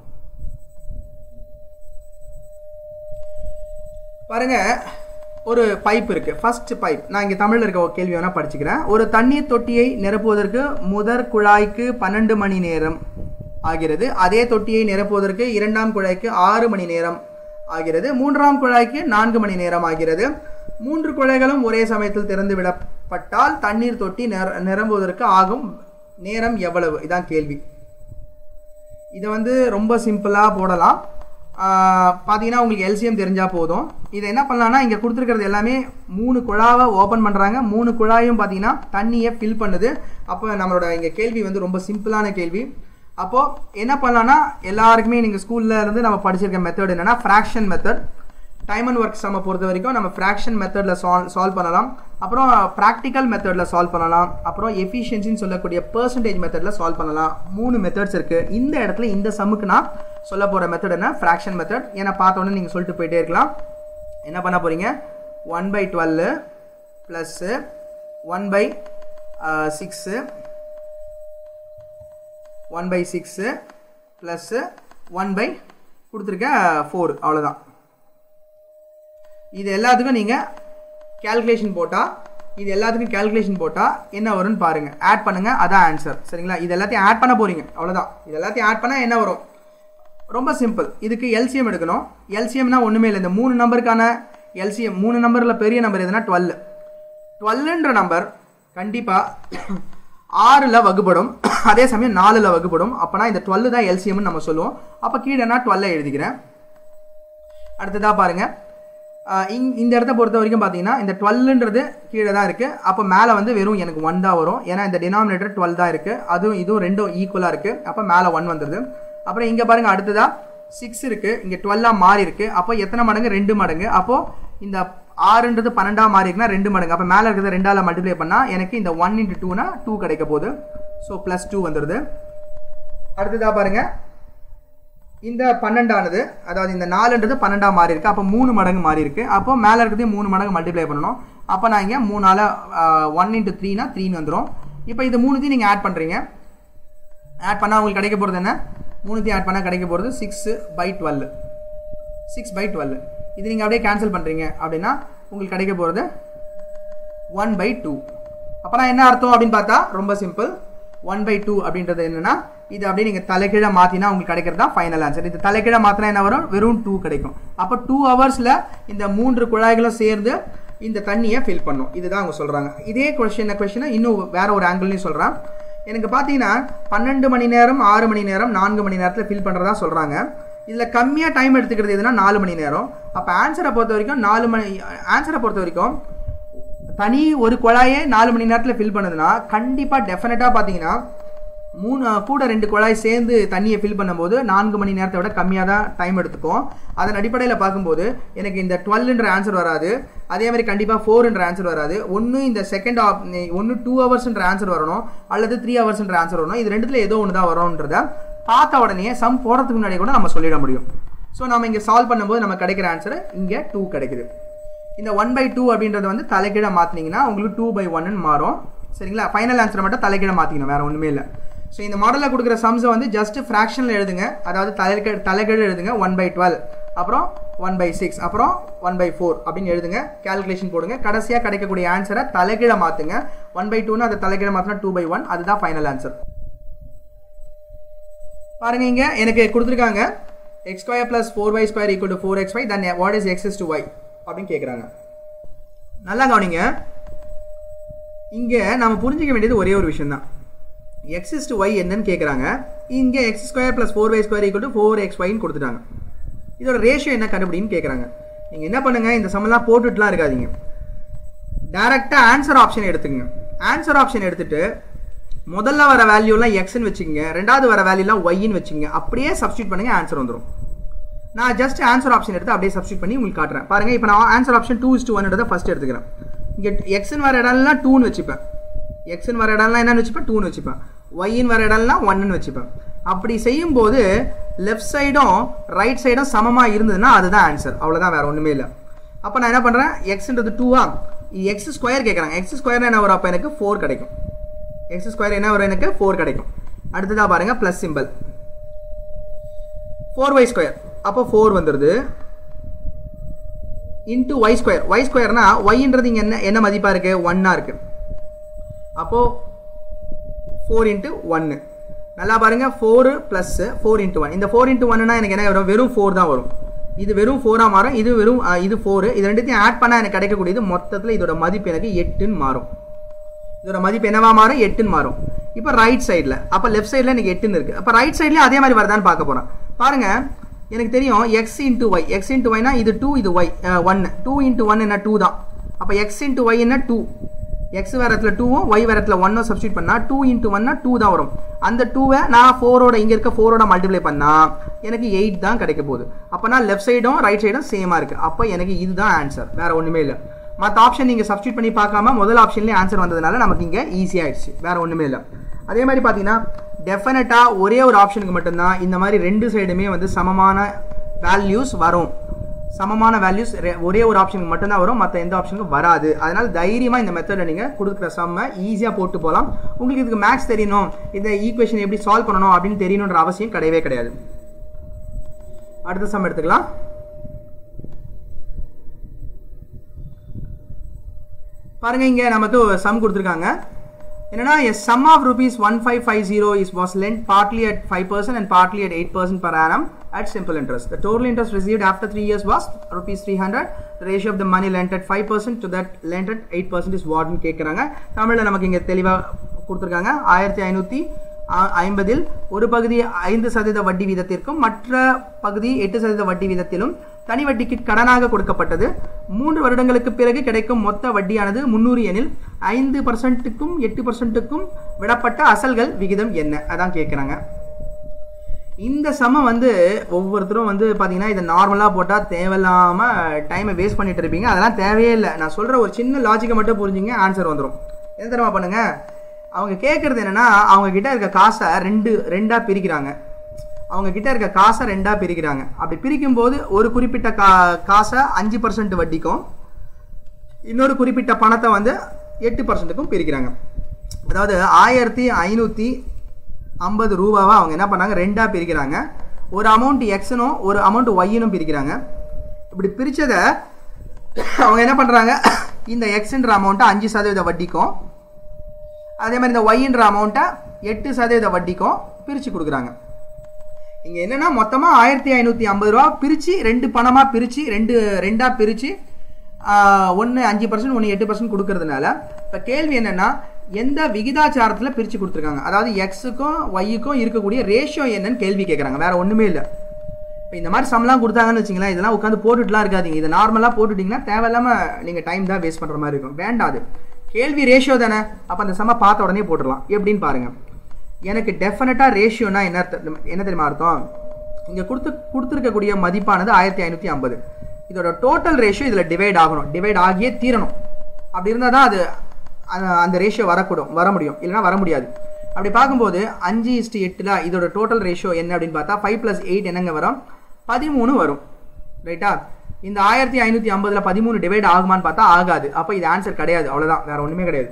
பாருங்க ஒரு பைப் இருக்கு ஃபர்ஸ்ட் பைப் நான் இங்கே தமிழில் இருக்க ஒரு கேள்வி வேணா படிச்சுக்கிறேன் ஒரு தண்ணீர் தொட்டியை நிரப்புவதற்கு முதற் குழாய்க்கு பன்னெண்டு மணி நேரம் ஆகிறது அதே தொட்டியை நிரப்புவதற்கு இரண்டாம் குழாய்க்கு ஆறு மணி நேரம் ஆகிறது மூன்றாம் குழாய்க்கு நான்கு மணி நேரம் ஆகிறது மூன்று குழைகளும் ஒரே சமயத்தில் திறந்து விடப்பட்டால் தண்ணீர் தொட்டி நிர நிரம்புவதற்கு ஆகும் நேரம் எவ்வளவு இதான் கேள்வி இதை வந்து ரொம்ப சிம்பிளாக போடலாம் பார்த்தீங்கன்னா உங்களுக்கு எல்சிஎம் தெரிஞ்சால் போதும் இதை என்ன பண்ணலாம்னா இங்கே கொடுத்துருக்கிறது எல்லாமே மூணு குழாவை ஓப்பன் பண்ணுறாங்க மூணு குழாயும் பார்த்தீங்கன்னா தண்ணியை ஃபில் பண்ணுது அப்போ நம்மளோட இங்கே கேள்வி வந்து ரொம்ப சிம்பிளான கேள்வி அப்போது என்ன பண்ணலாம்னா எல்லாருக்குமே நீங்கள் ஸ்கூலில் இருந்து நம்ம படிச்சிருக்க மெத்தட் என்னென்னா fraction method time and works நம்ம பொறுத்த வரைக்கும் நம்ம ஃப்ராக்ஷன் மெத்தடில் சால்வ் சால்வ் பண்ணலாம் அப்புறம் ப்ராக்டிக்கல் மெத்தடில் சால்வ் பண்ணலாம் அப்புறம் எஃபிஷியன்சின்னு சொல்லக்கூடிய பர்சன்டேஜ் மெத்தடில் சால்வ் பண்ணலாம் மூணு மெத்தட்ஸ் இருக்குது இந்த இடத்துல இந்த சம்முக்கு நான் சொல்ல போகிற மெத்தட் என்ன ஃப்ராக்ஷன் மெத்தட் ஏன்னா பார்த்தோன்னே நீங்கள் சொல்லிட்டு போயிட்டே இருக்கலாம் என்ன பண்ண போகிறீங்க one by twelve plus one by six one by six plus one by கொடுத்துருக்க ஃபோர் அவ்வளோதான் இது எல்லாத்துக்கும் நீங்கள் கேல்குலேஷன் போட்டால் இது எல்லாத்துக்கும் கேல்குலேஷன் போட்டால் என்ன வரும்னு பாருங்கள் ஆட் பண்ணுங்கள் அதான் ஆன்சர் சரிங்களா இது எல்லாத்தையும் ஆட் பண்ண போகிறீங்க அவ்வளோதான் இது எல்லாத்தையும் ஆட் பண்ணால் என்ன வரும் ரொம்ப சிம்பிள் இதுக்கு எல்சிஎம் எடுக்கணும் எல்சிஎம்னா ஒன்றுமே இல்லை இந்த மூணு நம்பருக்கான எல்சிஎம் மூணு நம்பரில் பெரிய நம்பர் எதுனா டுவெல் டுவெல்லுன்ற நம்பர் கண்டிப்பாக ஆறில் வகுப்படும் அதே சமயம் நாலில் வகுப்படும் அப்போனா இந்த டுவெல் தான் எல்சிஎம்னு நம்ம சொல்லுவோம் அப்போ கீழேனா டுவெல்லை எழுதிக்கிறேன் அடுத்ததாக பாருங்கள் இங் இந்த இடத்த பொறுத்த வரைக்கும் பார்த்தீங்கன்னா இந்த டுவெல்ன்றது கீழே தான் இருக்குது அப்போ மேலே வந்து வெறும் எனக்கு ஒன் தான் வரும் ஏன்னா இந்த டினாமினேட்டர் டுவெல் தான் இருக்குது அதுவும் இதுவும் ரெண்டும் ஈக்குவலாக இருக்குது அப்போ மேலே ஒன் வந்துடுது அப்புறம் இங்கே பாருங்கள் அடுத்ததாக சிக்ஸ் இருக்குது இங்கே டுவெல்லாக மாறி இருக்குது அப்போ எத்தனை மடங்கு ரெண்டு மடங்கு அப்போது இந்த ஆறுன்றது பன்னெண்டாக மாறி இருக்குன்னா ரெண்டு மடங்கு அப்போ மேலே இருக்கிறத ரெண்டால் மல்டிப்ளை பண்ணால் எனக்கு இந்த ஒன் இன்ட்டு டூனா டூ கிடைக்க போகுது ஸோ ப்ளஸ் டூ வந்துடுது அடுத்ததாக பாருங்கள் இந்த பன்னெண்டானது அதாவது இந்த நாலுன்றது பன்னெண்டா மாறி இருக்கு அப்போ மூணு மடங்கு மாறி இருக்கு அப்போ மேலே இருக்கிறதே மூணு மடங்கு மல்டிப்ளை பண்ணணும் அப்போ நான் இங்கே மூணால ஒன் இன்ட்டு த்ரீனா த்ரீன்னு வந்துடும் இப்போ இது மூணுத்தையும் நீங்கள் ஆட் பண்ணுறீங்க ஆட் பண்ணால் உங்களுக்கு கிடைக்க போகிறது என்ன மூணுத்தையும் ஆட் பண்ணால் கிடைக்க போகிறது six by twelve six by twelve இது நீங்கள் அப்படியே கேன்சல் பண்ணுறீங்க அப்படின்னா உங்களுக்கு கிடைக்க போகிறது ஒன் பை டூ அப்போ நான் என்ன அர்த்தம் அப்படின்னு பார்த்தா ரொம்ப சிம்பிள் ஒன் பை டூ அப்படின்றது என்னன்னா இது அப்படியே நீங்கள் தலைக்கீழ மாற்றினா உங்களுக்கு கிடைக்கிறது தான் ஃபைனல் ஆன்சர் இது தலைக்கீழ மாற்றினா என்ன வரும் வெறும் டூ கிடைக்கும் அப்போ டூ ஹவர்ஸில் இந்த மூன்று குழாய்களும் சேர்ந்து இந்த தண்ணியை ஃபில் பண்ணும் இதுதான் அவங்க சொல்கிறாங்க இதே கொஷின் கொஷினை இன்னும் வேற ஒரு ஆங்கிள்லையும் சொல்கிறேன் எனக்கு பார்த்தீங்கன்னா பன்னெண்டு மணி நேரம் ஆறு மணி நேரம் நான்கு மணி நேரத்தில் ஃபில் பண்ணுறதா சொல்கிறாங்க இதில் கம்மியாக டைம் எடுத்துக்கிறது எதுனா நாலு மணி நேரம் அப்போ ஆன்சரை பொறுத்த வரைக்கும் நாலு மணி ஆன்சரை பொறுத்த வரைக்கும் தனி ஒரு குழாயே நாலு மணி நேரத்தில் ஃபில் பண்ணுதுன்னா கண்டிப்பாக டெஃபினட்டாக பார்த்தீங்கன்னா மூணு கூட ரெண்டு குழாய் சேர்ந்து தண்ணியை ஃபில் பண்ணும்போது நான்கு மணி நேரத்தை விட கம்மியாக தான் டைம் எடுத்துக்கும் அதன் அடிப்படையில் பார்க்கும்போது எனக்கு இந்த டுவெல்ன்ற ஆன்சர் வராது அதே மாதிரி கண்டிப்பாக ஃபோர்ன்ற ஆன்சர் வராது ஒன்று இந்த செகண்ட் ஆப் ஒன்று டூ ஹவர்ஸ்ன்ற ஆன்சர் வரணும் அல்லது த்ரீ ஹவர்ஸ்ன்ற ஆன்சர் வரணும் இது ரெண்டுத்தில் ஏதோ ஒன்று தான் வரும்ன்றத பார்த்த உடனே சம் போடுறதுக்கு முன்னாடி கூட நம்ம சொல்லிட முடியும் ஸோ நம்ம இங்கே சால்வ் பண்ணும்போது நம்ம கிடைக்கிற ஆன்சர் இங்கே டூ கிடைக்குது இந்த ஒன் பை டூ அப்படின்றது வந்து தலைக்கீழ மாற்றினீங்கன்னா உங்களுக்கு டூ பை ஒன்னு மாறும் சரிங்களா ஃபைனல் ஆன்சரை மட்டும் தலைக்கீழ மாற்றிக்கணும் வேறு ஒன்றுமே இல்லை ஸோ இந்த மாடலில் கொடுக்குற சம்ஸை வந்து ஜஸ்ட் ஃப்ராக்ஷனில் எழுதுங்க அதாவது தலைக்கீழ் தலைக்கீழ எழுதுங்க ஒன் பை டுவெல் அப்புறம் ஒன் பை சிக்ஸ் அப்புறம் ஒன் பை ஃபோர் அப்படின்னு எழுதுங்க கேல்குலேஷன் போடுங்க கடைசியாக கிடைக்கக்கூடிய ஆன்சரை தலைக்கீழ மாற்றுங்க ஒன் பை டூன்னு அதை தலைக்கீழ மாற்றினா டூ பை ஒன் அதுதான் ஃபைனல் ஆன்சர் பாருங்க இங்க எனக்கு கொடுத்துருக்காங்க x square plus four y square equal to four x y then what is x is to y அப்படின்னு கேட்குறாங்க நல்லா கவனிங்க இங்கே நம்ம புரிஞ்சிக்க வேண்டியது ஒரே ஒரு விஷயம் தான் எக்ஸ் இஸ் டு ஒய் என்னன்னு கேட்குறாங்க இங்கே x square plus four y square equal to four x ஒய்னு கொடுத்துட்டாங்க இதோட ரேஷியோ என்ன கண்டுபிடின்னு கேட்குறாங்க நீங்கள் என்ன பண்ணுங்க இந்த சம்மெல்லாம் போட்டுட்டுலாம் இருக்காதீங்க டேரெக்டாக ஆன்சர் ஆப்ஷன் எடுத்துக்கங்க ஆன்சர் ஆப்ஷன் எடுத்துட்டு முதல்ல வர வேல்யூலாம் எக்ஸ்ன்னு வச்சுக்கோங்க ரெண்டாவது வர வேல்யூலாம் ஒய்ன்னு வச்சுக்கோங்க அப்படியே சப்ஸ்டியூட் பண்ணுங்க ஆன்சர் வந்துடும் நான் ஜஸ்ட் ஆன்சர் ஆப்ஷன் எடுத்து அப்படியே சப்ஸ்டியூட் பண்ணி உங்களுக்கு காட்டுறேன் பாருங்க இப்போ நான் answer option two is two ஒன்றதை ஃபஸ்ட் எடுத்துக்கிறேன் இங்கே எக்ஸ்ன்னு வர இடம்லாம் டூன்னு வச்சுப்பேன் எக்ஸ்ன்னு வர இடம்லாம் என்னன்னு வச்சுப்பேன் டூன்னு வச்சுப்பேன் ஒய்ன்னு வர இடம்லாம் ஒன்னு வச்சுப்பேன் அப்படி செய்யும்போது லெஃப்ட் சைடும் ரைட் சைடும் சமமாக இருந்ததுன்னா அதுதான் ஆன்சர் அவ்வளோதான் வேற ஒன்றுமே இல்லை அப்போ நான் என்ன பண்ணுறேன் எக்ஸ்ன்றது டூவா எக்ஸ் ஸ்கொயர் கேட்குறாங்க எக்ஸ் ஸ்கொயர் என்ன வரும் அப்போ எனக்கு ஃபோர் கிடைக்கும் எக்ஸ் ஸ்கொயர் என்ன வரும் எனக்கு ஃபோர் கிடைக்கும் அடுத்ததாக பாருங்க plus simple four y square அப்போ ஃபோர் வந்துடுது இன்ட்டு ஒய் ஸ்கொயர் ஒய் ஸ்கொயர்னா ஒய்ன்றது இங்கே என்ன என்ன மதிப்பாக இருக்குது ஒன்னாக இருக்குது அப்போது ஃபோர் இன்ட்டு ஒன்று நல்லா பாருங்கள் four plus four into one இந்த ஃபோர் இன்ட்டு ஒன்னுனா எனக்கு என்ன வரும் வெறும் ஃபோர் தான் வரும் இது வெறும் ஃபோராக மாறும் இது வெறும் அஹ், இது ஃபோரு இது ரெண்டுத்தையும் ஆட் பண்ணால் எனக்கு கிடைக்கக்கூடியது மொத்தத்தில் இதோட மதிப்பு எனக்கு எட்டுன்னு மாறும் இதோட மதிப்பு என்னவா மாறும் எட்டுன்னு மாறும் இப்போ ரைட் சைடில் அப்போ லெஃப்ட் சைடில் எனக்கு எட்டுன்னு இருக்குது அப்போ ரைட் சைட்லேயும் அதே மாதிரி வருதான்னு பார்க்க போகிறோம் பாருங்க எனக்கு தெரியும் x into y x into ஒய்னா இது டூ இது ஒய் ஒன்று டூ இன்ட்டு ஒன் என்ன டூ தான் அப்போ எக்ஸ் இன்ட்டு ஒய் என்ன டூ எக்ஸ் வேரத்தில் டூவும் ஒய் வேரத்தில் ஒன்னும் சப்ஸ்டியூட் பண்ணால் டூ இன்ட்டு ஒன்னா டூ தான் வரும் அந்த டூவை நான் ஃபோரோட இங்கே இருக்க ஃபோரோட மல்டிப்ளை பண்ணால் எனக்கு எயிட் தான் கிடைக்க போகுது அப்போனா லெஃப்ட் சைடும் ரைட் சைடும் சேமாக இருக்குது அப்போ எனக்கு இதுதான் ஆன்சர் வேற ஒன்றுமே இல்லை மற்ற ஆப்ஷன் நீங்கள் சப்ஸ்டியூட் பண்ணி பார்க்காம முதல் ஆப்ஷன்லேயே ஆன்சர் வந்ததுனால நமக்கு இங்கே ஈஸியாகிடுச்சு வேற ஒன்றுமே இல்லை அதே மாதிரி பார்த்தீங்கன்னா டெஃபினட்டாக ஒரே ஒரு ஆப்ஷனுக்கு மட்டும்தான் இந்த மாதிரி ரெண்டு சைடுமே வந்து சமமான வேல்யூஸ் வரும் சமமான வேல்யூஸ் ஒரே ஒரு ஆப்ஷனுக்கு மட்டும்தான் வரும் மற்ற எந்த ஆப்ஷனுக்கும் வராது அதனால தைரியமாக இந்த மெத்தடில் நீங்கள் கொடுக்குற சம்மை ஈஸியாக போட்டு போகலாம் உங்களுக்கு இதுக்கு மேக்ஸ் தெரியணும் இந்த ஈக்குவேஷன் எப்படி சால்வ் பண்ணணும் அப்படின்னு தெரியணுன்ற அவசியம் கிடையவே கிடையாது அடுத்த சம் எடுத்துக்கலாம் பாருங்க இங்க நமக்கு சம் கொடுத்துருக்காங்க என்னன்னா a sum of rupees 1550 is was lent partly at 5% and partly at 8% per annum at simple interest the total interest received after 3 years was rupees 300 the ratio of the money lent at 5% to that lent at 8% is what னு கேட்குறாங்க தமிழில் நமக்கு இங்கே தெளிவாக கொடுத்துருக்காங்க ஆயிரத்தி ஐநூற்றி ஐம்பதில் ஒரு பகுதி ஐந்து சதவீத வட்டி வீதத்திற்கும் மற்ற பகுதி எட்டு சதவீத வட்டி வீதத்திலும் தனி வட்டிக்கு கடனாக கொடுக்கப்பட்டது மூன்று வருடங்களுக்கு பிறகு கிடைக்கும் மொத்த வட்டியானது முன்னூறு எனில் ஐந்து பர்சன்ட்டுக்கும் எட்டு பர்சன்ட்டுக்கும் விடப்பட்ட அசல்கள் விகிதம் என்ன அதான் கேட்குறாங்க இந்த சமம் வந்து ஒவ்வொருத்தரும் வந்து பார்த்தீங்கன்னா இதை நார்மலாக போட்டால் தேவையில்லாமல் டைமை வேஸ்ட் பண்ணிட்டு இருப்பீங்க அதெல்லாம் தேவையே இல்லை நான் சொல்கிற ஒரு சின்ன லாஜிக்கை மட்டும் புரிஞ்சுங்க ஆன்சர் வந்துடும் என்ன தெரியுமா பண்ணுங்க அவங்க கேட்குறது என்னன்னா அவங்க கிட்ட இருக்க காசை ரெண்டு ரெண்டாக பிரிக்கிறாங்க அவங்க கிட்ட இருக்க காசை ரெண்டா பிரிக்கிறாங்க அப்படி பிரிக்கும் போது ஒரு குறிப்பிட்ட கா காசை அஞ்சு பர்சன்ட் வட்டிக்கும் இன்னொரு குறிப்பிட்ட பணத்தை வந்து எட்டு பர்சன்ட்டுக்கும் பிரிக்கிறாங்க அதாவது ஆயிரத்தி ஐநூற்றி ஐம்பது ரூபாவை அவங்க என்ன பண்ணாங்க ரெண்டாக பிரிக்கிறாங்க ஒரு அமௌண்ட் எக்ஸனும் ஒரு அமௌண்ட் ஒய்னும் பிரிக்கிறாங்க இப்படி பிரித்ததை அவங்க என்ன பண்ணுறாங்க இந்த எக்ஸ்ன்ற அமௌண்ட்டை அஞ்சு சதவீத வட்டிக்கும் அதே மாதிரி இந்த ஒய்ன்ற அமௌண்ட்டை எட்டு சதவீத வட்டிக்கும் பிரித்து கொடுக்குறாங்க இங்கே என்னன்னா மொத்தமாக ஆயிரத்தி ஐநூற்றி ஐம்பது ரூபா பிரித்து ரெண்டு பணமாக பிரித்து ரெண்டு ரெண்டாக பிரித்து ஒன்று அஞ்சு பர்சன்ட் ஒன்று எட்டு பர்சன்ட் கொடுக்கறதுனால இப்போ கேள்வி என்னன்னா எந்த விகிதாச்சாரத்தில் பிரித்து கொடுத்துருக்காங்க அதாவது எக்ஸுக்கும் ஒய்யுக்கும் இருக்கக்கூடிய ரேஷியோ என்னன்னு கேள்வி கேட்குறாங்க வேற ஒன்றுமே இல்லை இப்போ இந்த மாதிரி சம்லாம் கொடுத்தாங்கன்னு வச்சிங்களேன் இதெல்லாம் உட்காந்து போட்டுட்டுலாம் இருக்காதீங்க இதை நார்மலாக போட்டுட்டிங்கன்னா தேவையில்லாமல் நீங்கள் டைம் தான் வேஸ்ட் பண்ணுற மாதிரி இருக்கும் வேண்டாது கேள்வி ரேஷியோ தானே அப்போ அந்த சம்மை பார்த்த உடனே போட்டுடலாம் எப்படின்னு பாருங்கள் எனக்கு டெஃபினட்டாக ரேஷியோனா என்ன அர்த்தம் என்ன தெரியுமா அர்த்தம் இங்கே கொடுத்து கொடுத்துருக்கக்கூடிய மதிப்பானது ஆயிரத்தி ஐநூற்றி ஐம்பது இதோட டோட்டல் ரேஷியோ இதில் டிவைட் ஆகணும் டிவைட் ஆகியே தீரணும் அப்படி இருந்தால் தான் அது அந்த- அந்த ரேஷியோ வரக்கூடும் வர முடியும் இல்லைன்னா வர முடியாது அப்படி பார்க்கும்போது அஞ்சு இஸ்டி எட்டில் இதோட டோட்டல் ரேஷியோ என்ன அப்படின்னு பார்த்தா ஃபைவ் ப்ளஸ் எயிட் என்னங்க வரும் பதிமூணு வரும் ரைட்டா இந்த ஆயிரத்தி ஐநூற்றி ஐம்பதில் பதிமூணு டிவைட் ஆகுமான்னு பார்த்தா ஆகாது அப்போ இது ஆன்சர் கிடையாது அவ்வளோதான் வேற ஒன்றுமே கிடையாது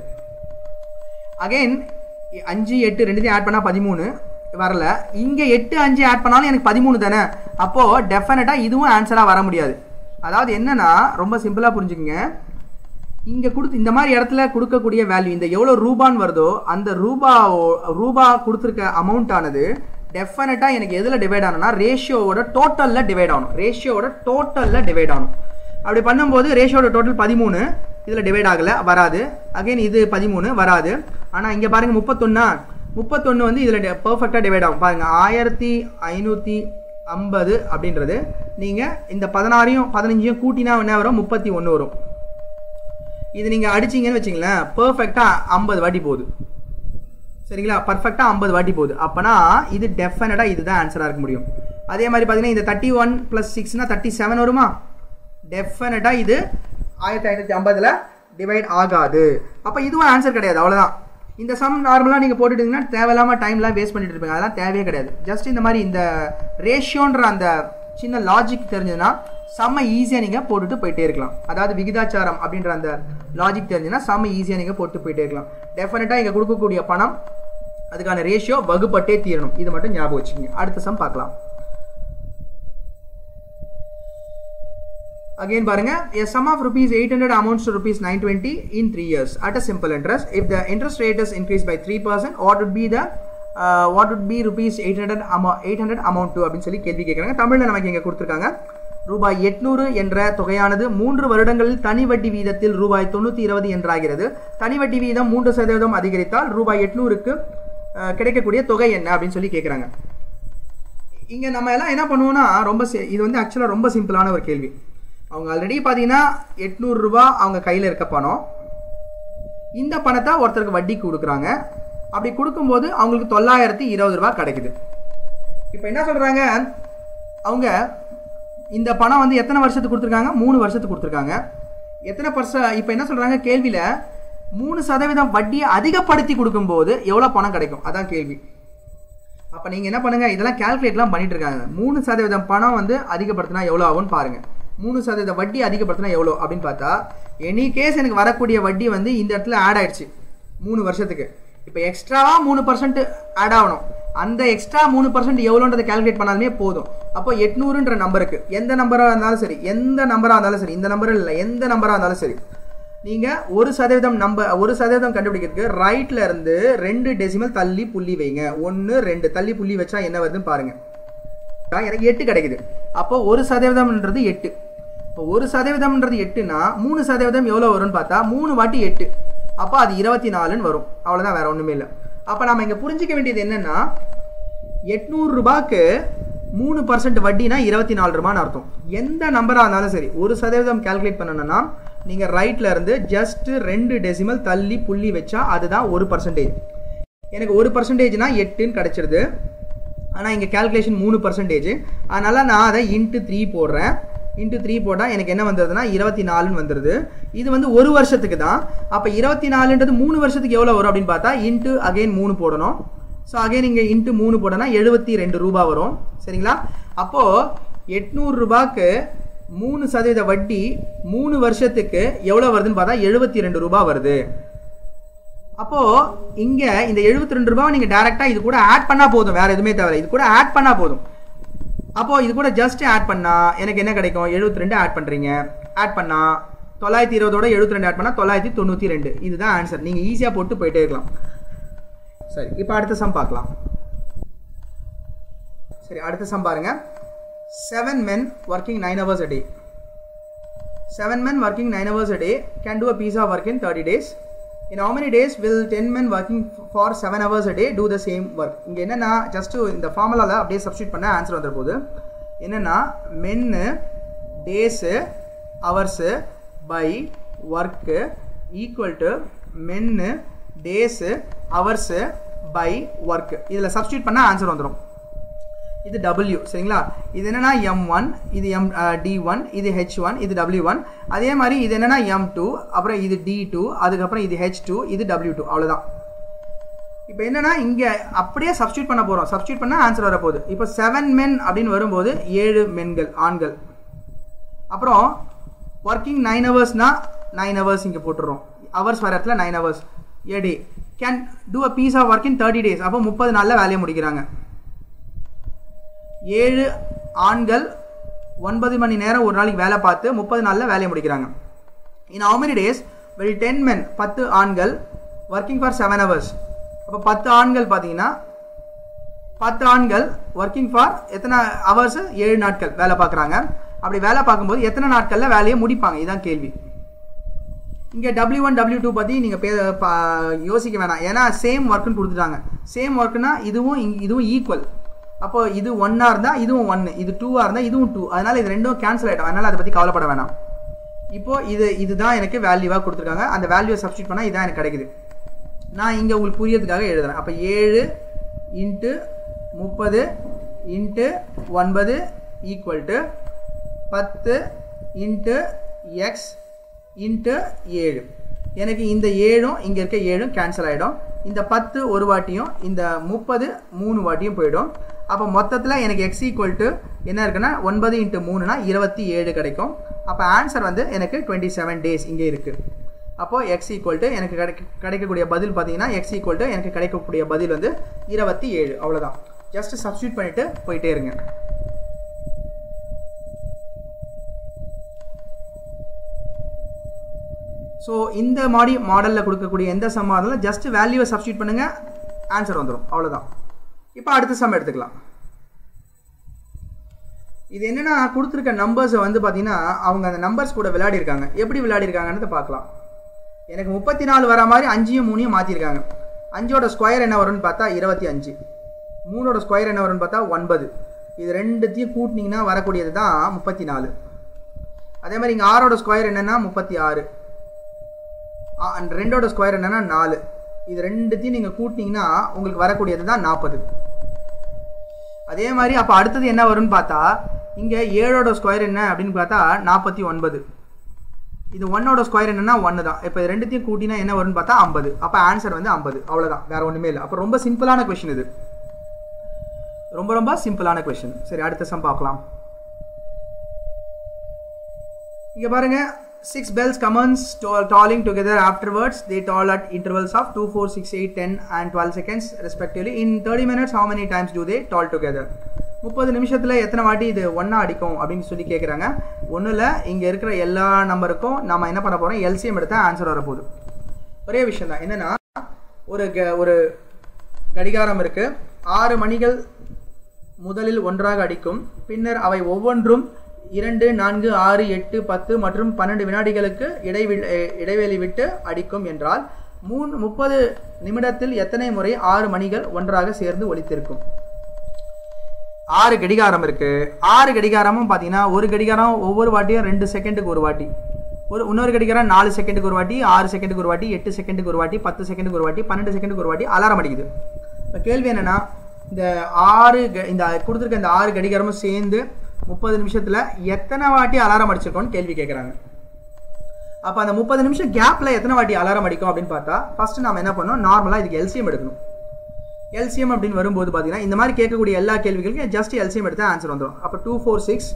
அகைன் அஞ்சு எட்டு ரெண்டுத்தையும் ஆட் பண்ணால் பதிமூணு வரல இங்கே எட்டு அஞ்சு ஆட் பண்ணாலும் எனக்கு பதிமூணு தானே அப்போது டெஃபினட்டாக இதுவும் ஆன்சராக வர முடியாது அதாவது என்னன்னா ரொம்ப சிம்பிளாக புரிஞ்சுக்கங்க இங்கே கொடுத்து இந்த மாதிரி இடத்துல கொடுக்கக்கூடிய வேல்யூ இந்த எவ்வளோ ரூபான்னு வருதோ அந்த ரூபா ரூபா கொடுத்துருக்க அமௌண்ட் ஆனது டெஃபினட்டாக எனக்கு எதில் டிவைட் ஆகணும்னா ரேஷியோவோட டோட்டலில் டிவைட் ஆகணும் ரேஷியோவோட டோட்டலில் டிவைட் ஆகணும் அப்படி பண்ணும்போது ரேஷியோட டோட்டல் பதிமூணு இதில் டிவைட் ஆகலை வராது அகைன் இது பதிமூணு வராது ஆனால் இங்கே பாருங்கள் முப்பத்தொன்னா முப்பத்தொன்று வந்து இதில் பர்ஃபெக்டாக டிவைட் ஆகும் பாருங்கள் ஆயிரத்தி ஐநூற்றி ஐம்பது அப்படின்றது நீங்கள் இந்த பதினாறையும் பதினஞ்சையும் கூட்டினா என்ன வரும் முப்பத்தி ஒன்று வரும் இது நீங்கள் அடிச்சீங்கன்னு வச்சிங்களேன் பர்ஃபெக்டாக ஐம்பது வாட்டி போகுது சரிங்களா பர்ஃபெக்டாக ஐம்பது வாட்டி போகுது அப்போனா இது டெஃபினட்டாக இதுதான் ஆன்சராக இருக்க முடியும் அதே மாதிரி பார்த்தீங்கன்னா இந்த தேர்ட்டி ஒன் ப்ளஸ் சிக்ஸ்னா தேர்ட்டி செவன் வருமா டெஃபினட்டாக இது ஆயிரத்தி ஐநூற்றி ஐம்பதில் டிவைட் ஆகாது அப்போ இதுவும் ஆன்சர் கிடையாது அவ்வளோதான் இந்த சம் நார்மலாக நீங்கள் போட்டுட்டீங்கன்னா தேவையில்லாமல் டைம்லாம் வேஸ்ட் பண்ணிட்டு இருப்பீங்க அதெல்லாம் தேவையே கிடையாது ஜஸ்ட் இந்த மாதிரி இந்த ரேஷியோன்ற அந்த சின்ன லாஜிக் தெரிஞ்சதுன்னா செம்ம ஈஸியாக நீங்கள் போட்டுட்டு போயிட்டே இருக்கலாம் அதாவது விகிதாச்சாரம் அப்படின்ற அந்த லாஜிக் தெரிஞ்சுன்னா செம்ம ஈஸியாக நீங்கள் போட்டு போயிட்டே இருக்கலாம் டெஃபினட்டாக இங்கே கொடுக்கக்கூடிய பணம் அதுக்கான ரேஷியோ வகுப்பட்டே தீரணும் இது மட்டும் ஞாபகம் வச்சுக்கோங்க அடுத்த சம் பார்க்கலாம் Again பாருங்க a sum of rupees 800 amounts to rupees 920 in 3 years at a simple interest. If the interest rate is increased by 3%, what would be the uh, what would be rupees 800 amount 800 amount to அப்படின்னு சொல்லி கேள்வி கேட்குறாங்க தமிழில் நமக்கு இங்கே கொடுத்துருக்காங்க ரூபாய் எட்நூறு என்ற தொகையானது மூன்று வருடங்களில் தனி வட்டி வீதத்தில் ரூபாய் தொண்ணூற்றி இருபது என்றாகிறது தனி வட்டி வீதம் மூன்று சதவீதம் அதிகரித்தால் ரூபாய் எட்நூறுக்கு அஹ், கிடைக்கக்கூடிய தொகை என்ன அப்படின்னு சொல்லி கேட்குறாங்க இங்கே நம்ம எல்லாம் என்ன பண்ணுவோம்னா ரொம்ப சி- இது வந்து ஆக்சுவலாக ரொம்ப சிம்பிளான ஒரு கேள்வி அவங்க ஆல்ரெடி பார்த்தீங்கன்னா எட்நூறுரூபா அவங்க கையில் இருக்க பணம் இந்த பணத்தை ஒருத்தருக்கு வட்டிக்கு கொடுக்குறாங்க அப்படி கொடுக்கும்போது அவங்களுக்கு தொள்ளாயிரத்தி இருபது ரூபா கிடைக்குது இப்போ என்ன சொல்கிறாங்க அவங்க இந்த பணம் வந்து எத்தனை வருஷத்துக்கு கொடுத்துருக்காங்க மூணு வருஷத்துக்கு கொடுத்துருக்காங்க எத்தனை பர்ச இப்போ என்ன சொல்கிறாங்க கேள்வியில் மூணு சதவீதம் வட்டியை அதிகப்படுத்தி கொடுக்கும்போது எவ்வளோ பணம் கிடைக்கும் அதான் கேள்வி அப்போ நீங்கள் என்ன பண்ணுங்க இதெல்லாம் கால்குலேட்லாம் பண்ணிட்டு இருக்காங்க மூணு சதவீதம் பணம் வந்து அதிகப்படுத்தினா எவ்வளோ ஆகும்னு பாருங்க மூணு சதவீத வட்டி அதிகப்படுத்தினா எவ்வளோ அப்படின்னு பார்த்தா எனி கேஸ் எனக்கு வரக்கூடிய வட்டி வந்து இந்த இடத்துல ஆட் ஆயிடுச்சு மூணு வருஷத்துக்கு இப்போ எக்ஸ்ட்ராவாக மூணு பர்சன்ட் ஆட் ஆகணும் அந்த எக்ஸ்ட்ரா மூணு பர்சன்ட் எவ்வளோன்றதை கால்குலேட் பண்ணாலுமே போதும் அப்போ எட்நூறுன்ற நம்பருக்கு எந்த நம்பராக இருந்தாலும் சரி எந்த நம்பராக இருந்தாலும் சரி இந்த நம்பர் இல்லை எந்த நம்பராக இருந்தாலும் சரி நீங்கள் ஒரு சதவீதம் நம்ப ஒரு சதவீதம் கண்டுபிடிக்கிறதுக்கு ரைட்ல இருந்து ரெண்டு டெசிமல் தள்ளி புள்ளி வைங்க ஒன்று ரெண்டு தள்ளி புள்ளி வச்சா என்ன வருதுன்னு பாருங்க எனக்கு எட்டு கிடைக்குது அப்போ ஒரு சதவீதம்ன்றது எட்டு இப்போ ஒரு சதவீதம்ன்றது எட்டுனா மூணு சதவீதம் எவ்வளோ வரும்னு பார்த்தா மூணு வாட்டி எட்டு அப்போ அது இருபத்தி நாலுன்னு வரும் அவ்வளோதான் வேற ஒன்றுமே இல்லை அப்போ நம்ம இங்கே புரிஞ்சிக்க வேண்டியது என்னன்னா எட்நூறு ரூபாய்க்கு மூணு பர்சன்ட் வட்டினா இருபத்தி நாலு ரூபான்னு அர்த்தம் எந்த நம்பராக இருந்தாலும் சரி ஒரு சதவீதம் கால்குலேட் பண்ணணும்னா நீங்கள் ரைட்ல இருந்து ஜஸ்ட் ரெண்டு டெசிமல் தள்ளி புள்ளி வச்சா அதுதான் ஒரு பர்சன்டேஜ் எனக்கு ஒரு பர்சன்டேஜ்னா எட்டுன்னு கிடச்சிருது ஆனால் இங்கே கால்குலேஷன் மூணு பர்சன்டேஜ் அதனால் நான் அதை இன்ட்டு த்ரீ போடுறேன் இன்ட்டு த்ரீ போட்டால் எனக்கு என்ன வந்துடுதுன்னா இருபத்தி நாலுன்னு வந்துடுது இது வந்து ஒரு வருஷத்துக்கு தான் அப்போ இருபத்தி நாலுன்றது மூணு வருஷத்துக்கு எவ்வளோ வரும் அப்படின்னு பார்த்தா இன்ட்டு அகைன் மூணு போடணும் ஸோ அகைன் இங்கே இன்ட்டு மூணு போட்டோன்னா எழுபத்தி ரெண்டு ரூபா வரும் சரிங்களா அப்போது எட்நூறு ரூபாய்க்கு மூணு சதவீத வட்டி மூணு வருஷத்துக்கு எவ்வளோ வருதுன்னு பார்த்தா எழுபத்தி ரெண்டு ரூபா வருது அப்போ இங்க இந்த 72 ரெண்டு ரூபாய் நீங்க டைரக்டா இது கூட ஆட் பண்ணா போதும் வேற எதுவுமே தேவை இது கூட ஆட் பண்ணா போதும் அப்போ இது கூட ஜஸ்ட் ஆட் பண்ணா எனக்கு என்ன கிடைக்கும் 72 ரெண்டு ஆட் பண்றீங்க ஆட் பண்ணா தொள்ளாயிரத்தி இருபதோட 72 ரெண்டு ஆட் பண்ணா தொள்ளாயிரத்தி தொண்ணூத்தி ரெண்டு இதுதான் ஆன்சர் நீங்க ஈஸியா போட்டு போயிட்டே இருக்கலாம் சரி இப்போ அடுத்த சம் பார்க்கலாம் சரி அடுத்த சம் பாருங்க seven men working nine hours a day seven men working nine hours a day can do a piece of work in 30 days in how many days will 10 men working f- for 7 hours a day do the same work இங்க என்னன்னா just இந்த ஃபார்முலால அப்படியே substitute பண்ண answer வந்துட போகுது என்னன்னா men days hours by work equal to men days hours by work இதில் substitute பண்ணால் ஆன்சர் வந்துடும் இது W சரிங்களா இது என்னன்னா எம் ஒன் இது எம் டி ஒன் இது ஹெச் ஒன் இது டபிள்யூ ஒன் அதே மாதிரி இது என்னன்னா எம் டூ அப்புறம் இது டி டூ அதுக்கப்புறம் இது ஹெச் டூ இது டபிள்யூ டூ அவ்வளோதான் இப்போ என்னன்னா இங்கே அப்படியே சப்ஸ்டியூட் பண்ண போகிறோம் சப்ஸ்டியூட் பண்ணால் ஆன்சர் வரப்போகுது இப்போ செவன் மென் அப்படின்னு வரும்போது ஏழு மென்கள் ஆண்கள் அப்புறம் ஒர்க்கிங் நைன் ஹவர்ஸ்னா நைன் ஹவர்ஸ் இங்கே போட்டுடுறோம் ஹவர்ஸ் வர இடத்துல nine hours a day can do a piece of work in thirty days அப்போ முப்பது நாளில் வேலையை முடிக்கிறாங்க ஏழு ஆண்கள் ஒன்பது மணி நேரம் ஒரு நாளைக்கு வேலை பார்த்து முப்பது நாளில் வேலையை முடிக்கிறாங்க in how many days will ten men பத்து ஆண்கள் ஒர்க்கிங் ஃபார் செவன் ஹவர்ஸ் அப்போ பத்து ஆண்கள் பார்த்தீங்கன்னா பத்து ஆண்கள் ஒர்க்கிங் ஃபார் எத்தனை ஹவர்ஸ் ஏழு நாட்கள் வேலை பார்க்குறாங்க அப்படி வேலை பார்க்கும்போது எத்தனை நாட்களில் வேலையை முடிப்பாங்க இதுதான் கேள்வி இங்கே டபிள்யூ ஒன் டபிள்யூ டூ பற்றி நீங்கள் யோசிக்க வேணாம் ஏன்னா சேம் ஒர்க்குன்னு கொடுத்துட்டாங்க சேம் ஒர்க்குனா இதுவும் இங்க- இதுவும் ஈக்குவல் அப்போ இது ஒன்னாக இருந்தால் இதுவும் ஒன்று இது டூவாக இருந்தால் இதுவும் டூ அதனால் இது ரெண்டும் கேன்சல் ஆகிடும் அதனால் அதை பற்றி கவலைப்பட வேணாம் இப்போ இது இதுதான் எனக்கு வேல்யூவாக கொடுத்துருக்காங்க அந்த வேல்யூவை சப்ஸ்டியூட் பண்ணால் இதான் எனக்கு கிடைக்குது நான் இங்கே உங்களுக்கு புரியறதுக்காக எழுதுறேன் அப்போ ஏழு இன்ட்டு முப்பது இன்ட்டு ஒன்பது ஈக்குவல் டு பத்து இன்ட்டு எக்ஸ் இன்ட்டு ஏழு எனக்கு இந்த ஏழும் இங்கே இருக்க ஏழும் கேன்சல் ஆகிடும் இந்த பத்து ஒரு வாட்டியும் இந்த முப்பது மூணு வாட்டியும் போயிடும் அப்போ மொத்தத்தில் எனக்கு எக்ஸ் ஈக்குவல் டு என்ன இருக்குன்னா ஒன்பது இன்ட்டு மூணுனா இருபத்தி ஏழு கிடைக்கும் அப்போ ஆன்சர் வந்து எனக்கு டுவெண்ட்டி செவன் டேஸ் இங்கே இருக்குது அப்போது எக்ஸ் ஈக்குவல் டு எனக்கு கிடைக்க கிடைக்கக்கூடிய பதில் பார்த்தீங்கன்னா எக்ஸ் ஈக்குவல் டு எனக்கு கிடைக்கக்கூடிய பதில் வந்து இருபத்தி ஏழு அவ்வளோதான் ஜஸ்ட் சப்ஸ்டியூட் பண்ணிவிட்டு போயிட்டே இருங்க ஸோ இந்த மாடி மாடலில் கொடுக்கக்கூடிய எந்த சம்மாக இருந்தாலும் ஜஸ்ட் வேல்யூவை சப்ஸ்டியூட் பண்ணுங்கள் ஆன்சர் வந்துடும் அவ்வளோதான் இப்போ அடுத்த சம் எடுத்துக்கலாம் இது என்னன்னா கொடுத்துருக்க நம்பர்ஸை வந்து பார்த்தீங்கன்னா அவங்க அந்த நம்பர்ஸ் கூட விளையாடி இருக்காங்க எப்படி விளையாடி இருக்காங்கன்னு பார்க்கலாம் எனக்கு முப்பத்தி நாலு வர மாதிரி அஞ்சையும் மூணையும் மாற்றிருக்காங்க அஞ்சோட ஸ்கொயர் என்ன வரும்னு பார்த்தா இருபத்தி அஞ்சு மூணோட ஸ்கொயர் என்ன வரும்னு பார்த்தா ஒன்பது இது ரெண்டுத்தையும் கூட்டினீங்கன்னா வரக்கூடியது தான் முப்பத்தி நாலு அதே மாதிரி இங்கே ஆறோட ஸ்கொயர் என்னென்னா முப்பத்தி ஆறு ரெண்டோட ஸ்கொயர் என்னென்னா நாலு இது ரெண்டுத்தையும் நீங்கள் கூட்டினீங்கன்னா உங்களுக்கு வரக்கூடியது தான் நாற்பது அதே மாதிரி அப்போ அடுத்தது என்ன வரும்னு பார்த்தா இங்கே ஏழோட ஸ்கொயர் என்ன அப்படின்னு பார்த்தா நாற்பத்தி ஒன்பது இது ஒன்னோட ஸ்கொயர் என்னன்னா ஒன்று தான் இப்போ இது ரெண்டுத்தையும் கூட்டினா என்ன வரும்னு பார்த்தா ஐம்பது அப்போ ஆன்சர் வந்து ஐம்பது அவ்வளோதான் வேற ஒன்றுமே இல்லை அப்போ ரொம்ப சிம்பிளான கொஷின் இது ரொம்ப ரொம்ப சிம்பிளான கொஷின் சரி அடுத்த சம் பார்க்கலாம் இங்கே பாருங்க six bells commence tolling together afterwards they toll at intervals of two four six eight ten and twelve seconds respectively in thirty minutes how many times do they toll together முப்பது நிமிஷத்தில் எத்தனை வாட்டி இது ஒன்றா அடிக்கும் அப்படின்னு சொல்லி கேட்குறாங்க ஒன்றில் இங்கே இருக்கிற எல்லா நம்பருக்கும் நம்ம என்ன பண்ண போகிறோம் எல்சிஎம் எடுத்தால் ஆன்சர் வரப்போகுது ஒரே விஷயம் தான் என்னென்னா ஒரு க ஒரு கடிகாரம் இருக்குது ஆறு மணிகள் முதலில் ஒன்றாக அடிக்கும் பின்னர் அவை ஒவ்வொன்றும் இரண்டு நான்கு ஆறு எட்டு பத்து மற்றும் பன்னெண்டு வினாடிகளுக்கு இடைவெளி இடைவெளி விட்டு அடிக்கும் என்றால் மூணு முப்பது நிமிடத்தில் எத்தனை முறை ஆறு மணிகள் ஒன்றாக சேர்ந்து ஒலித்திருக்கும் ஆறு கடிகாரம் இருக்கு ஆறு கடிகாரமும் பார்த்தீங்கன்னா ஒரு கடிகாரம் ஒவ்வொரு வாட்டியும் ரெண்டு செகண்டுக்கு ஒரு வாட்டி ஒரு இன்னொரு கடிகாரம் நாலு செகண்டுக்கு ஒரு வாட்டி ஆறு செகண்டுக்கு ஒரு வாட்டி எட்டு செகண்டுக்கு ஒரு வாட்டி பத்து செகண்டுக்கு ஒரு வாட்டி பன்னெண்டு செகண்டுக்கு ஒரு வாட்டி அலாரம் அடிக்குது இப்போ கேள்வி என்னன்னா இந்த ஆறு இந்த கொடுத்துருக்க இந்த ஆறு கடிகாரமும் சேர்ந்து முப்பது நிமிஷத்தில் எத்தனை வாட்டி அலாரம் அடிச்சிருக்கோன்னு கேள்வி கேட்குறாங்க அப்போ அந்த முப்பது நிமிஷம் கேப்பில் எத்தனை வாட்டி அலாரம் அடிக்கும் அப்படின்னு பார்த்தா ஃபர்ஸ்ட் நம்ம என்ன பண்ணோம் நார்மலாக இதுக்கு எல்சிஎம் எடுக்கணும் எல்சிஎம் அப்படின்னு வரும்போது பார்த்தீங்கன்னா இந்த மாதிரி கேட்கக்கூடிய எல்லா கேள்விகளுக்கும் ஜஸ்ட் எல்சிஎம் எடுத்தால் ஆன்சர் வந்துடும் அப்போ two four six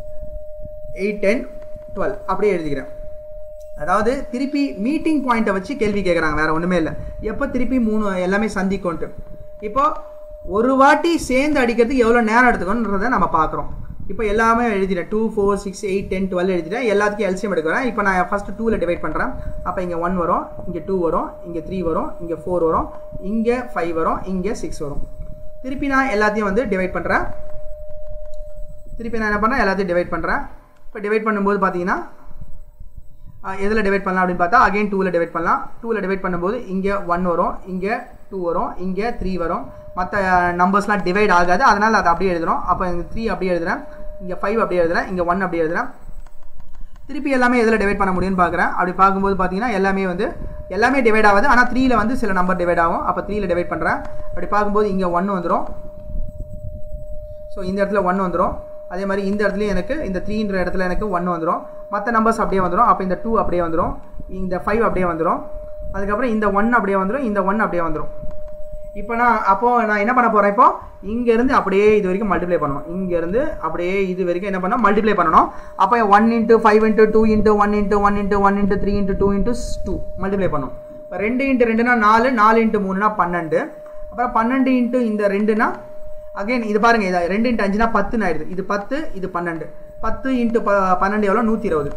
eight ten twelve அப்படியே எழுதிக்கிறேன் அதாவது திருப்பி மீட்டிங் பாயிண்ட்டை வச்சு கேள்வி கேட்குறாங்க வேற ஒன்றுமே இல்லை எப்போ திருப்பி மூணு எல்லாமே சந்திக்கும்ட்டு இப்போ ஒரு வாட்டி சேர்ந்து அடிக்கிறதுக்கு எவ்வளோ நேரம் எடுத்துக்கணுன்றதை நம்ம பார்க்குறோம் இப்போ எல்லாமே எழுதிட்டேன் two four six eight ten twelve எழுதிட்டேன் எல்லாத்துக்கும் எல்சிஎம் எடுக்கிறேன் இப்போ நான் ஃபஸ்ட்டு டூவில் டிவைட் பண்ணுறேன் அப்போ இங்கே ஒன் வரும் இங்கே டூ வரும் இங்கே த்ரீ வரும் இங்கே ஃபோர் வரும் இங்கே ஃபைவ் வரும் இங்கே சிக்ஸ் வரும் திருப்பி நான் எல்லாத்தையும் வந்து டிவைட் பண்ணுறேன் திருப்பி நான் என்ன பண்ணுறேன் எல்லாத்தையும் டிவைட் பண்ணுறேன் இப்போ டிவைட் பண்ணும்போது பார்த்தீங்கன்னா எதில் டிவைட் பண்ணலாம் அப்படின்னு பார்த்தா அகைன் டூவில் டிவைட் பண்ணலாம் டூவில் டிவைட் பண்ணும்போது இங்கே ஒன் வரும் இங்கே டூ வரும் இங்கே த்ரீ வரும் மற்ற நம்பர்ஸ்லாம் டிவைட் ஆகாது அதனால் அதை அப்படியே எழுதுகிறோம் அப்போ இங்கே த்ரீ அப்படியே எழுதுறேன் இங்கே ஃபைவ் அப்படியே எழுதுறேன் இங்கே ஒன் அப்படியே எழுதுறேன் திருப்பி எல்லாமே எதில் டிவைட் பண்ண முடியும்னு பார்க்குறேன் அப்படி பார்க்கும்போது பார்த்தீங்கன்னா எல்லாமே வந்து எல்லாமே டிவைட் ஆகாது ஆனால் த்ரீயில் வந்து சில நம்பர் டிவைட் ஆகும் அப்போ த்ரீயில் டிவைட் பண்ணுறேன் அப்படி பார்க்கும்போது இங்கே ஒன்று வந்துடும் ஸோ இந்த இடத்துல ஒன்று வந்துடும் அதே மாதிரி இந்த இடத்துலையும் எனக்கு இந்த த்ரீன்ற இடத்துல எனக்கு ஒன்று வந்துடும் மற்ற நம்பர்ஸ் அப்படியே வந்துடும் அப்போ இந்த டூ அப்படியே வந்துடும் இந்த ஃபைவ் அப்படியே வந்துடும் அதுக்கப்புறம் இந்த ஒன் அப்படியே வந்துடும் இந்த ஒன் அப்படியே வந்துடும் இப்போ நான் அப்போது நான் என்ன பண்ண போகிறேன் இப்போ இங்கேருந்து அப்படியே இது வரைக்கும் மல்டிப்ளை பண்ணணும் இங்கேருந்து அப்படியே இது வரைக்கும் என்ன பண்ணணும் மல்டிப்ளை பண்ணணும் அப்போ one into five into two into one into one into one into three into two into two multiply பண்ணணும் இப்போ ரெண்டு இன்ட்டு ரெண்டுனா நாலு நாலு இன்ட்டு மூணுனா பன்னெண்டு அப்புறம் பன்னெண்டு இன்ட்டு இந்த ரெண்டுனா அகைன் இது பாருங்க இது ரெண்டு இன்ட்டு அஞ்சுனா பத்துன்னு ஆயிடுது இது பத்து இது பன்னெண்டு பத்து இன்ட்டு ப பன்னெண்டு எவ்வளோ நூற்றி இருபது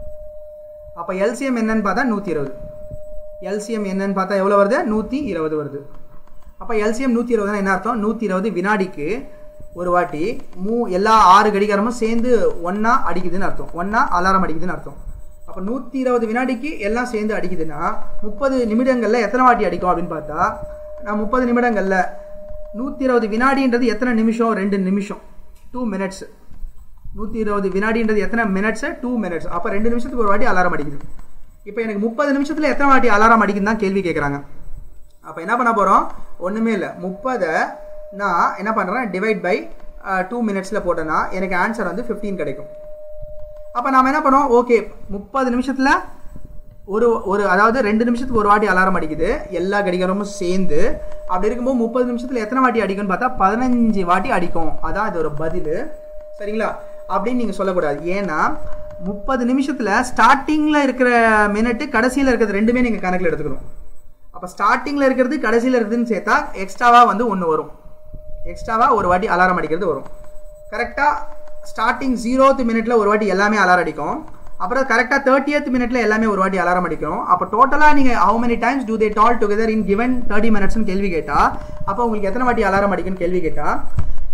அப்போ எல்சிஎம் என்னன்னு பார்த்தா நூற்றி இருபது எல்சிஎம் என்னன்னு பார்த்தா எவ்வளோ வருது நூற்றி இருபது வருது அப்போ எல்சிஎம் நூற்றி இருபதுனா என்ன அர்த்தம் நூற்றி இருபது வினாடிக்கு ஒரு வாட்டி மூ எல்லா ஆறு கடிகாரமும் சேர்ந்து ஒன்றா அடிக்குதுன்னு அர்த்தம் ஒன்றா அலாரம் அடிக்குதுன்னு அர்த்தம் அப்போ நூற்றி இருபது வினாடிக்கு எல்லாம் சேர்ந்து அடிக்குதுன்னா முப்பது நிமிடங்களில் எத்தனை வாட்டி அடிக்கும் அப்படின்னு பார்த்தா நான் முப்பது நிமிடங்களில் நூற்றி இருபது வினாடின்றது எத்தனை நிமிஷம் ரெண்டு நிமிஷம் டூ மினிட்ஸ் நூற்றி இருபது வினாடின்றது எத்தனை மினிட்ஸு டூ மினிட்ஸ் அப்போ ரெண்டு நிமிஷத்துக்கு ஒரு வாட்டி அலாரம் அடிக்குது இப்போ எனக்கு முப்பது நிமிஷத்தில் எத்தனை வாட்டி அலாரம் அடிக்குதுன்னு தான் கேள்வி கேட்குறாங்க அப்போ என்ன பண்ண போகிறோம் ஒன்றுமே இல்லை முப்பதை நான் என்ன பண்ணுறேன் டிவைட் பை டூ மினிட்ஸில் போட்டேன்னா எனக்கு ஆன்சர் வந்து ஃபிஃப்டீன் கிடைக்கும் அப்போ நாம் என்ன பண்ணுவோம் ஓகே முப்பது நிமிஷத்தில் ஒரு ஒரு அதாவது ரெண்டு நிமிஷத்துக்கு ஒரு வாட்டி அலாரம் அடிக்குது எல்லா கடிகாரமும் சேர்ந்து அப்படி இருக்கும்போது முப்பது நிமிஷத்தில் எத்தனை வாட்டி அடிக்கும்னு பார்த்தா பதினஞ்சு வாட்டி அடிக்கும் அதான் இது ஒரு பதில் சரிங்களா அப்படின்னு நீங்கள் சொல்லக்கூடாது ஏன்னா முப்பது நிமிஷத்தில் ஸ்டார்டிங்கில் இருக்கிற மினிட்டு கடைசியில் இருக்கிறது ரெண்டுமே நீங்கள் கணக்கில் எடுத்துக்கணும் அப்போ ஸ்டார்டிங்கில் இருக்கிறது கடைசியில் இருக்குதுன்னு சேர்த்தா எக்ஸ்ட்ராவாக வந்து ஒன்று வரும் எக்ஸ்ட்ராவாக ஒரு வாட்டி அலாரம் அடிக்கிறது வரும் கரெக்டாக ஸ்டார்டிங் ஜீரோத்து மினிட்ல ஒரு வாட்டி எல்லாமே அலாரம் அடிக்கும் அப்புறம் கரெக்டாக தேர்ட்டியத் மினிட்ல எல்லாமே ஒரு வாட்டி அலாரம் அடிக்கும் அப்போ டோட்டலாக நீங்கள் how many times do they toll together in given thirty மினிட்ஸ்னு கேள்வி கேட்டால் அப்போ உங்களுக்கு எத்தனை வாட்டி அலாரம் அடிக்கும்னு கேள்வி கேட்டால்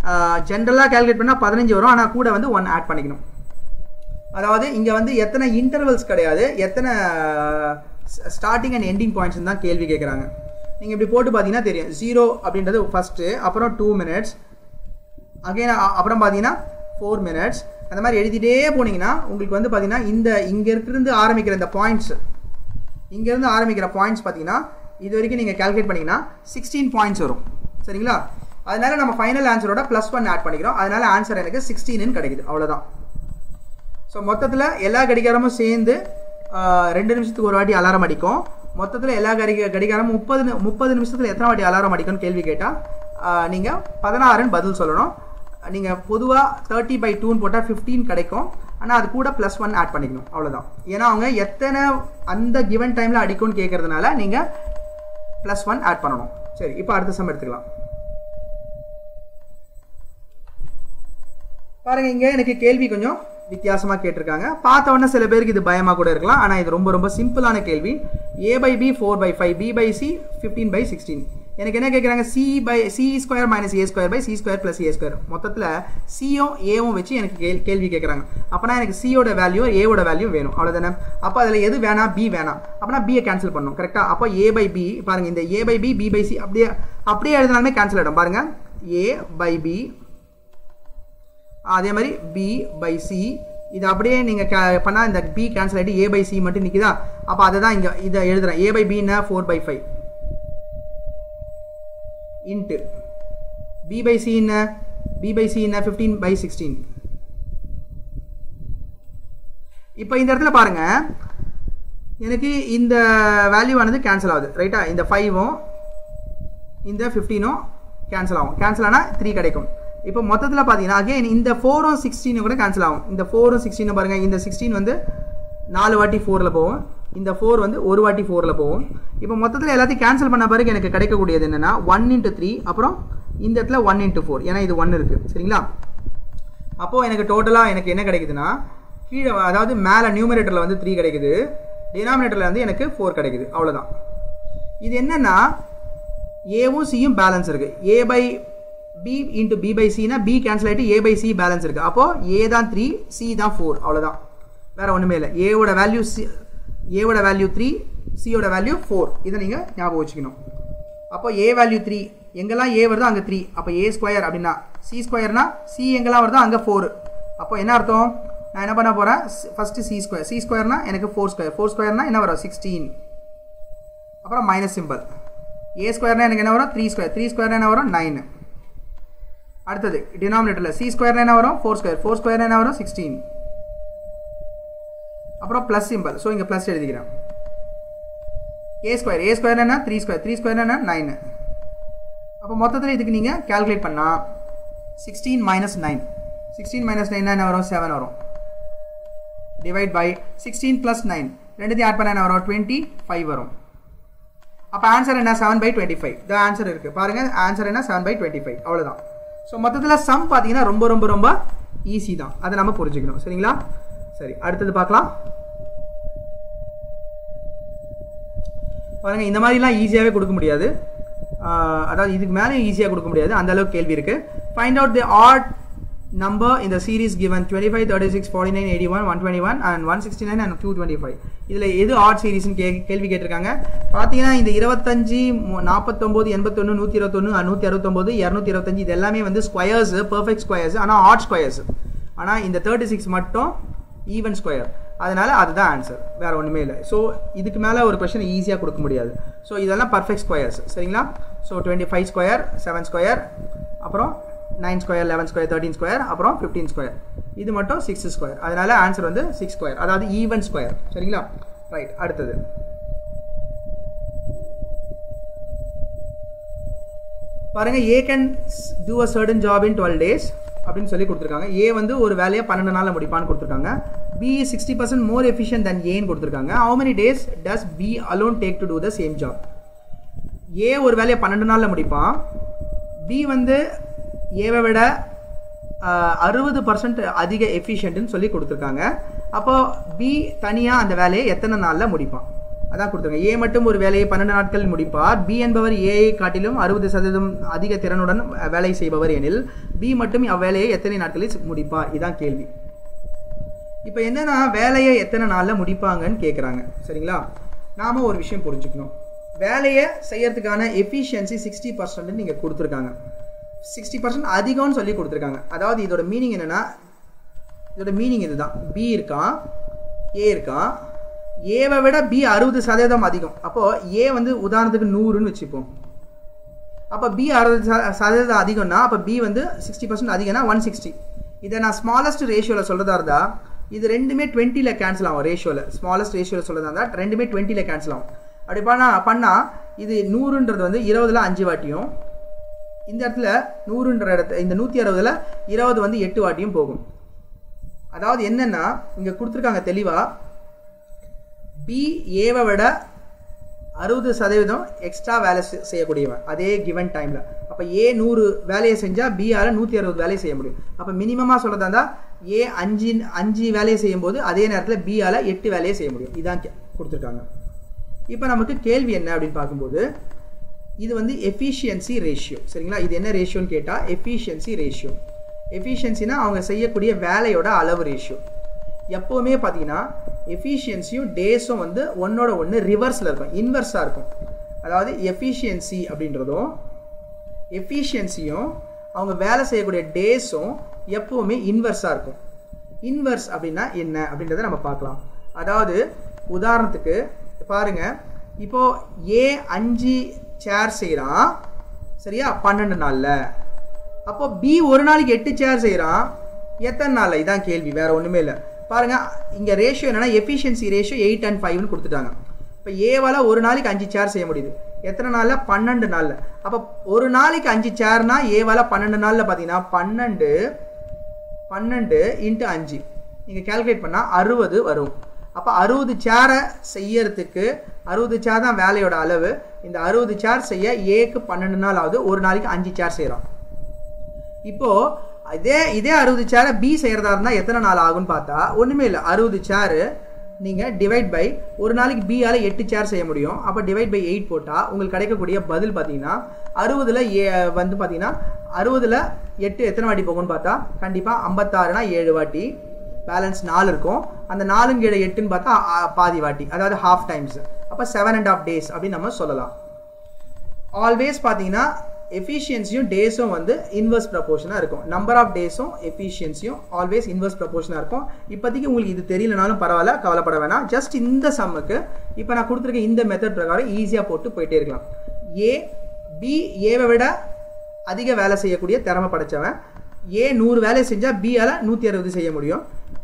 ஜென்ரலாக கால்குலேட் பண்ணால் பதினஞ்சு வரும் ஆனால் கூட வந்து ஒன் ஆட் பண்ணிக்கணும் அதாவது இங்கே வந்து எத்தனை இன்டர்வல்ஸ் கிடையாது எத்தனை ஸ்டார்டிங் அண்ட் எண்டிங் பாயிண்ட்ஸ் தான் கேள்வி கேட்குறாங்க நீங்கள் இப்படி போட்டு பார்த்தீங்கன்னா தெரியும் ஜீரோ அப்படின்றது ஃபஸ்ட்டு அப்புறம் டூ மினிட்ஸ் அகைன் அப்புறம் பார்த்தீங்கன்னா ஃபோர் மினிட்ஸ் அந்த மாதிரி எழுதிட்டே போனீங்கன்னா உங்களுக்கு வந்து பார்த்தீங்கன்னா இந்த இங்கேருந்து ஆரம்பிக்கிற இந்த பாயிண்ட்ஸ் இங்கேருந்து ஆரம்பிக்கிற பாயிண்ட்ஸ் பார்த்தீங்கன்னா இது வரைக்கும் நீங்கள் கால்குலேட் பண்ணிங்கன்னா சிக்ஸ்டீன் பாயிண்ட்ஸ் வரும் சரிங்களா அதனால நம்ம ஃபைனல் ஆன்சரோட ப்ளஸ் ஒன் ஆட் பண்ணிக்கிறோம் அதனால ஆன்சர் எனக்கு சிக்ஸ்டீன்னு கிடைக்குது அவ்வளோதான் ஸோ மொத்தத்தில் எல்லா கடிகாரமும் சேர்ந்து ரெண்டு நிமிஷத்துக்கு ஒரு வாட்டி அலாரம் அடிக்கும் மொத்தத்தில் எல்லா கடி கடிகாரமும் முப்பது முப்பது நிமிஷத்தில் எத்தனை வாட்டி அலாரம் அடிக்கும்னு கேள்வி கேட்டால் நீங்கள் பதினாறுன்னு பதில் சொல்லணும் நீங்கள் பொதுவாக தேர்ட்டி பை டூன்னு போட்டால் ஃபிஃப்டீன் கிடைக்கும் ஆனால் அது கூட ப்ளஸ் ஒன் ஆட் பண்ணிக்கணும் அவ்வளோதான் ஏன்னா அவங்க எத்தனை அந்த கிவன் டைமில் அடிக்கும்னு கேட்கறதுனால நீங்கள் ப்ளஸ் ஒன் ஆட் பண்ணணும் சரி இப்போ அடுத்த சம் எடுத்துக்கலாம் பாருங்க இங்கே எனக்கு கேள்வி கொஞ்சம் வித்தியாசமாக கேட்டிருக்காங்க பார்த்த உடனே சில பேருக்கு இது பயமாக கூட இருக்கலாம் ஆனால் இது ரொம்ப ரொம்ப சிம்பிளான கேள்வி A by B four by five B by C fifteen by sixteen எனக்கு என்ன கேட்குறாங்க C by C square minus A square by C square plus A square மொத்தத்தில் சியும் ஏவும் வச்சு எனக்கு கேள் கேள்வி கேட்குறாங்க அப்போனா எனக்கு சியோட வேல்யூ ஏவோட வேல்யூ வேணும் அவ்வளோதானே அப்போ அதில் எது வேணாம் பி வேணாம் அப்போனா பியை கேன்சல் பண்ணணும் கரெக்டாக அப்போ ஏ பை பி பாருங்கள் இந்த A by B B by C அப்படியே அப்படியே எழுதினாலுமே கேன்சல் ஆகிடும் பாருங்கள் ஏ பை பி அதே மாதிரி பி பை சி இது அப்படியே நீங்கள் கே பண்ணால் இந்த பி கேன்சல் ஆகிட்டு ஏ பை சி மட்டும் நிற்குதா அப்போ அதை தான் இங்கே இதை எழுதுறேன் ஏ பை பின்னா four by five into B by C என்ன பி பை சி என்ன ஃபிஃப்டீன் பை சிக்ஸ்டீன் இப்போ இந்த இடத்துல பாருங்க எனக்கு இந்த வேல்யூ ஆனது கேன்சல் ஆகுது ரைட்டா இந்த ஃபைவும் இந்த ஃபிஃப்டீனும் கேன்சல் ஆகும் கேன்சல் ஆனால் த்ரீ கிடைக்கும் இப்போ மொத்தத்தில் பார்த்தீங்கன்னா அகைன் இந்த ஃபோரும் சிக்ஸ்டீனும் கூட கேன்சல் ஆகும் இந்த ஃபோரும் சிக்ஸ்டீனும் பாருங்கள் இந்த சிக்ஸ்டீன் வந்து நாலு வாட்டி ஃபோரில் போகும் இந்த ஃபோர் வந்து ஒரு வாட்டி ஃபோரில் போகும் இப்போ மொத்தத்தில் எல்லாத்தையும் கேன்சல் பண்ண பிறகு எனக்கு கிடைக்கக்கூடியது என்னென்னா ஒன் இன்ட்டு த்ரீ அப்புறம் இந்த இடத்துல ஒன் இன்ட்டு ஃபோர் ஏன்னா இது ஒன் இருக்குது சரிங்களா அப்போது எனக்கு டோட்டலாக எனக்கு என்ன கிடைக்குதுன்னா கீழே அதாவது மேலே நியூமரேட்டரில் வந்து த்ரீ கிடைக்குது டினாமினேட்டரில் வந்து எனக்கு ஃபோர் கிடைக்குது அவ்வளோதான் இது என்னென்னா ஏவும் சியும் பேலன்ஸ் இருக்குது A by B into B by சினா பி கேன்சல் ஆகிட்டு ஏ பை சி பேலன்ஸ் இருக்குது அப்போது ஏ தான் த்ரீ சி தான் ஃபோர் அவ்வளோதான் வேறு ஒன்றுமே இல்லை ஏவோட வேல்யூ சி ஏவோட வேல்யூ த்ரீ சியோட வேல்யூ ஃபோர் இதை நீங்கள் ஞாபகம் வச்சுக்கணும் அப்போ ஏ வேல்யூ த்ரீ எங்கெல்லாம் ஏ வருதோ அங்கே த்ரீ அப்போ ஏ ஸ்கொயர் அப்படின்னா சி ஸ்கொயர்னா சி எங்கெல்லாம் வருதோ அங்கே ஃபோர் அப்போ என்ன அர்த்தம் நான் என்ன பண்ண போகிறேன் ஃபஸ்ட்டு சி ஸ்கொயர் சி ஸ்கொயர்னா எனக்கு ஃபோர் ஸ்கொயர் ஃபோர் ஸ்கொயர்னா என்ன வரும் சிக்ஸ்டீன் அப்புறம் மைனஸ் சிம்பிள் ஏ ஸ்கொயர்னா எனக்கு என்ன வரும் த்ரீ ஸ்கொயர் த்ரீ ஸ்கொயர்னா என்ன வரும் நைன் அடுத்தது டினாமினேட்டரில் சி ஸ்கொயர்னா என்ன வரும் ஃபோர் ஸ்கொயர் ஃபோர் ஸ்கொயர்னா என்ன வரும் சிக்ஸ்டீன் அப்புறம் ப்ளஸ் சிம்பிள் ஸோ இங்கே ப்ளஸ் எழுதிக்கிறேன் ஏ ஸ்கொயர் ஏ ஸ்கொயர் என்ன த்ரீ ஸ்கொயர் த்ரீ ஸ்கொயர் என்ன நைன் அப்போ மொத்தத்தில் இதுக்கு நீங்கள் கால்குலேட் பண்ணால் sixteen minus nine sixteen minus nine என்ன வரும் செவன் வரும் divide by sixteen plus nine ரெண்டுத்தையும் ஆட் பண்ண என்ன வரும் டுவெண்ட்டி ஃபைவ் வரும் அப்போ ஆன்சர் என்ன seven by twenty five the answer இருக்குது பாருங்கள் ஆன்சர் என்ன செவன் பை டுவெண்ட்டி ஃபைவ் அவ்வளோதான் ஸோ மொத்தத்தில் சம் பார்த்தீங்கன்னா ரொம்ப ரொம்ப ரொம்ப ஈஸி தான் அதை நம்ம புரிஞ்சுக்கணும் சரிங்களா சரி அடுத்தது பார்க்கலாம் பாருங்கள் இந்த மாதிரிலாம் ஈஸியாகவே கொடுக்க முடியாது அதாவது இதுக்கு மேலே ஈஸியாக கொடுக்க முடியாது அந்த அளவுக்கு கேள்வி இருக்குது find out the odd number இந்த series given twenty five thirty six forty nine eighty one one twenty one and one sixty nine and two twenty five இதில் எது ஆட் சீரீஸ்னு கே கேள்வி கேட்டிருக்காங்க பார்த்தீங்கன்னா இந்த இருபத்தஞ்சி நாற்பத்தொம்போது எண்பத்தொன்று நூற்றி இருபத்தொன்று நூற்றி அறுபத்தொம்போது இரநூத்தி இருபத்தஞ்சி இது எல்லாமே வந்து ஸ்கொயர்ஸ் பெர்ஃபெக்ட் ஸ்கொயர்ஸ் ஆனால் ஆட் ஸ்கொயர்ஸ் ஆனால் இந்த தேர்ட்டி சிக்ஸ் மட்டும் ஈவன் ஸ்கொயர் அதனால அதுதான் ஆன்சர் வேற ஒன்றுமே இல்லை ஸோ இதுக்கு மேலே ஒரு கொஷின் ஈஸியாக கொடுக்க முடியாது ஸோ இதெல்லாம் பர்ஃபெக்ட் ஸ்கொயர்ஸ் சரிங்களா so twenty five square seven square அப்புறம் nine square eleven square thirteen square அப்புறம் ஃபிஃப்டீன் ஸ்கொயர் இது மட்டும் சிக்ஸ் ஸ்கொயர் அதனால ஆன்சர் வந்து சிக்ஸ் ஸ்கொயர் அதாவது ஈவன் ஸ்கொயர் சரிங்களா ரைட் அடுத்தது பாருங்க A can do a certain job in twelve days அப்படின்னு சொல்லி கொடுத்துருக்காங்க ஏ வந்து ஒரு வேலையை பன்னெண்டு நாளில் முடிப்பான்னு கொடுத்துருக்காங்க B sixty percent more efficient than ஏன்னு கொடுத்துருக்காங்க how many days does B alone take to do the same job A ஒரு வேலையை பன்னெண்டு நாளில் முடிப்பான் பி வந்து ஏவை விட அறுபது பர்சன்ட் அதிக எஃபிஷியன்ட்னு சொல்லி கொடுத்துருக்காங்க அப்போ பி தனியாக அந்த வேலையை எத்தனை நாளில் முடிப்பான் அதான் கொடுத்துருங்க ஏ மட்டும் ஒரு வேலையை பன்னெண்டு நாட்கள் முடிப்பார் பி என்பவர் ஏஐ காட்டிலும் அறுபது சதவீதம் அதிக திறனுடன் வேலை செய்பவர் எனில் பி மட்டும் அவ்வேலையை எத்தனை நாட்களில் முடிப்பார் இதான் கேள்வி இப்போ என்னன்னா வேலையை எத்தனை நாளில் முடிப்பாங்கன்னு கேட்குறாங்க சரிங்களா நாம ஒரு விஷயம் புரிஞ்சுக்கணும் வேலையை செய்யறதுக்கான எஃபிஷியன்சி சிக்ஸ்டி பர்சன்ட் நீங்கள் கொடுத்துருக்காங்க சிக்ஸ்டி பர்சன்ட் அதிகம்னு சொல்லி கொடுத்துருக்காங்க அதாவது இதோட மீனிங் என்னன்னா இதோட மீனிங் இதுதான் பி இருக்கான் ஏ இருக்கான் ஏவை விட பி அறுபது சதவீதம் அதிகம் அப்போ ஏ வந்து உதாரணத்துக்கு நூறுன்னு வச்சுப்போம் அப்போ பி அறுபது சதவீதம் அதிகம்னா அப்போ பி வந்து சிக்ஸ்டி பர்சன்ட் அதிகம்னா ஒன் சிக்ஸ்டி இதை நான் ஸ்மாலஸ்ட் ரேஷியோவில் சொல்கிறதா இருந்தால் இது ரெண்டுமே டுவெண்ட்டியில் கேன்சல் ஆகும் ரேஷியோவில் ஸ்மாலஸ்ட் ரேஷியோவில் சொல்கிறதா இருந்தால் ரெண்டுமே டுவெண்ட்டியில் கேன்சல் ஆகும் அப்படி பண்ணா பண்ணால் இது நூறுன்றது வந்து இருபதுல அஞ்சு வாட்டியும் இந்த இடத்துல நூறுன்ற இடத்துல இந்த நூற்றி அறுபதுல இருபது வந்து எட்டு வாட்டியும் போகும் அதாவது என்னன்னா இங்கே கொடுத்துருக்காங்க தெளிவாக பி ஏவை விட அறுபது சதவீதம் எக்ஸ்ட்ரா வேலை செய்யக்கூடியவன் அதே கிவன் டைமில் அப்போ ஏ நூறு வேலையை செஞ்சால் பிஆல் நூற்றி அறுபது வேலையை செய்ய முடியும் அப்போ மினிமமாக சொல்கிறதா இருந்தால் ஏ அஞ்சு அஞ்சு வேலையை செய்யும்போது அதே நேரத்தில் பிஆல் எட்டு வேலையை செய்ய முடியும் இதான் கொடுத்துருக்காங்க இப்போ நமக்கு கேள்வி என்ன அப்படின்னு பார்க்கும்போது இது வந்து எஃபிஷியன்சி ரேஷியோ சரிங்களா இது என்ன ரேஷியோன்னு கேட்டால் எஃபிஷியன்சி ரேஷியோ எஃபிஷியன்சினா அவங்க செய்யக்கூடிய வேலையோட அளவு ரேஷியோ எப்போவுமே பார்த்தீங்கன்னா எஃபிஷியன்சியும் டேஸும் வந்து ஒன்னோட ஒன்று ரிவர்ஸில் இருக்கும் இன்வெர்ஸாக இருக்கும் அதாவது எஃபிஷியன்சி அப்படின்றதும் எஃபிஷியன்சியும் அவங்க வேலை செய்யக்கூடிய டேஸும் எப்போவுமே இன்வெர்ஸாக இருக்கும் இன்வெர்ஸ் அப்படின்னா என்ன அப்படின்றத நம்ம பார்க்கலாம் அதாவது உதாரணத்துக்கு பாருங்க இப்போ ஏ அஞ்சு சேர் செய்கிறான் சரியா பன்னெண்டு நாளில் அப்போ பி ஒரு நாளைக்கு எட்டு சேர் செய்கிறான் எத்தனை நாளில் இதான் கேள்வி வேற ஒன்றுமே இல்லை பாருங்க இங்கே ரேஷியோ என்னன்னா எஃபிஷியன்சி ரேஷியோ எயிட் அண்ட் ஃபைவ்னு கொடுத்துட்டாங்க இப்போ ஏவால் ஒரு நாளைக்கு அஞ்சு சேர் செய்ய முடியுது எத்தனை நாளில் பன்னெண்டு நாளில் அப்போ ஒரு நாளைக்கு அஞ்சு சேர்னா ஏவால் பன்னெண்டு நாளில் பார்த்தீங்கன்னா பன்னெண்டு பன்னெண்டு இன்ட்டு அஞ்சு நீங்கள் கேல்குலேட் பண்ணால் அறுபது வரும் அப்போ அறுபது சேரை செய்யறதுக்கு அறுபது சேர் தான் வேலையோட அளவு இந்த அறுபது சேர் செய்ய ஏக்கு பன்னெண்டு நாள் ஆகுது ஒரு நாளைக்கு அஞ்சு சேர் செய்கிறோம் இப்போ இதே இதே அறுபது சேரை பி செய்கிறதா இருந்தால் எத்தனை நாள் ஆகும்னு பார்த்தா ஒன்றுமே இல்லை அறுபது சேரு நீங்கள் டிவைட் பை ஒரு நாளைக்கு பியால் எட்டு சேர் செய்ய முடியும் அப்போ டிவைட் பை எயிட் போட்டால் உங்களுக்கு கிடைக்கக்கூடிய பதில் பார்த்தீங்கன்னா அறுபதில் ஏ வந்து பார்த்தீங்கன்னா அறுபதில் எட்டு எத்தனை வாட்டி போகும்னு பார்த்தா கண்டிப்பாக ஐம்பத்தாறுனா ஏழு வாட்டி பேலன்ஸ் நாலு இருக்கும் அந்த நாலுங்க ஏழு எட்டுன்னு பார்த்தா பாதி வாட்டி அதாவது ஹாஃப் டைம்ஸ் அப்போ செவன் அண்ட் ஆஃப் டேஸ் அப்படின்னு நம்ம சொல்லலாம் ஆல்வேஸ் பார்த்தீங்கன்னா எஃபிஷியன்சியும் டேஸும் வந்து இன்வெர்ஸ் ப்ரப்போர்ஷனாக இருக்கும் நம்பர் ஆஃப் டேஸும் எஃபிஷியன்சியும் ஆல்வேஸ் இன்வெர்ஸ் ப்ரப்போர்ஷனாக இருக்கும் இப்போதைக்கு உங்களுக்கு இது தெரியலனாலும் பரவாயில்ல கவலைப்பட வேணாம் ஜஸ்ட் இந்த சம்முக்கு இப்போ நான் கொடுத்துருக்க இந்த மெத்தட் பிரகாரம் ஈஸியாக போட்டு போயிட்டே இருக்கலாம் ஏ பி ஏவை விட அதிக வேலை செய்யக்கூடிய திறமை படைச்சவன் ஏ நூறு வேலை செஞ்சால் பியால் நூற்றி அறுபது செய்ய முடியும்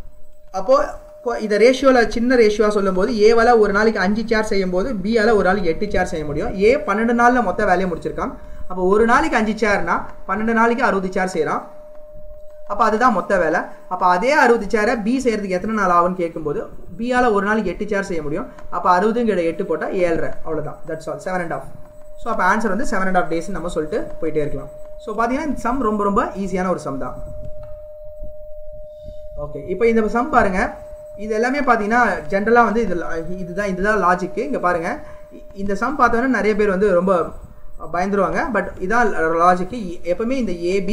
அப்போது இதை ரேஷியோவில் சின்ன ரேஷியோவாக சொல்லும்போது ஏவால் ஒரு நாளைக்கு அஞ்சு சேர் செய்யும் போது பியால் ஒரு நாளைக்கு எட்டு சேர் செய்ய முடியும் ஏ பன்னெண்டு நாளில் மொத்த வேலையை முடிச்சிருக்கான் அப்போ ஒரு நாளைக்கு அஞ்சு சேர்னா பன்னெண்டு நாளைக்கு அறுபது சேர் செய்கிறான் அப்போ அதுதான் மொத்த வேலை அப்போ அதே அறுபது சேரை பி செய்கிறதுக்கு எத்தனை நாள் ஆகும்னு கேட்கும்போது பியால் ஒரு நாளைக்கு எட்டு சேர் செய்ய முடியும் அப்போ அறுபதுங்கிற எட்டு போட்டால் ஏழரை அவ்வளோதான் that's all seven and half so அப்போ ஆன்சர் வந்து செவன் அண்ட் ஆஃப் டேஸ் நம்ம சொல்லிட்டு போயிட்டே இருக்கலாம் ஸோ பார்த்தீங்கன்னா இந்த சம் ரொம்ப ரொம்ப ஈஸியான ஒரு சம் தான் ஓகே இப்போ இந்த சம் பாருங்க இது எல்லாமே பார்த்தீங்கன்னா ஜென்ரலாக வந்து இது இதுதான் இதுதான் லாஜிக்கு இங்கே பாருங்க இந்த சம் பார்த்தோன்னா நிறைய பேர் வந்து ரொம்ப பயந்துருவாங்க பட் இதான் லாஜிக்கு எப்பவுமே இந்த ஏபி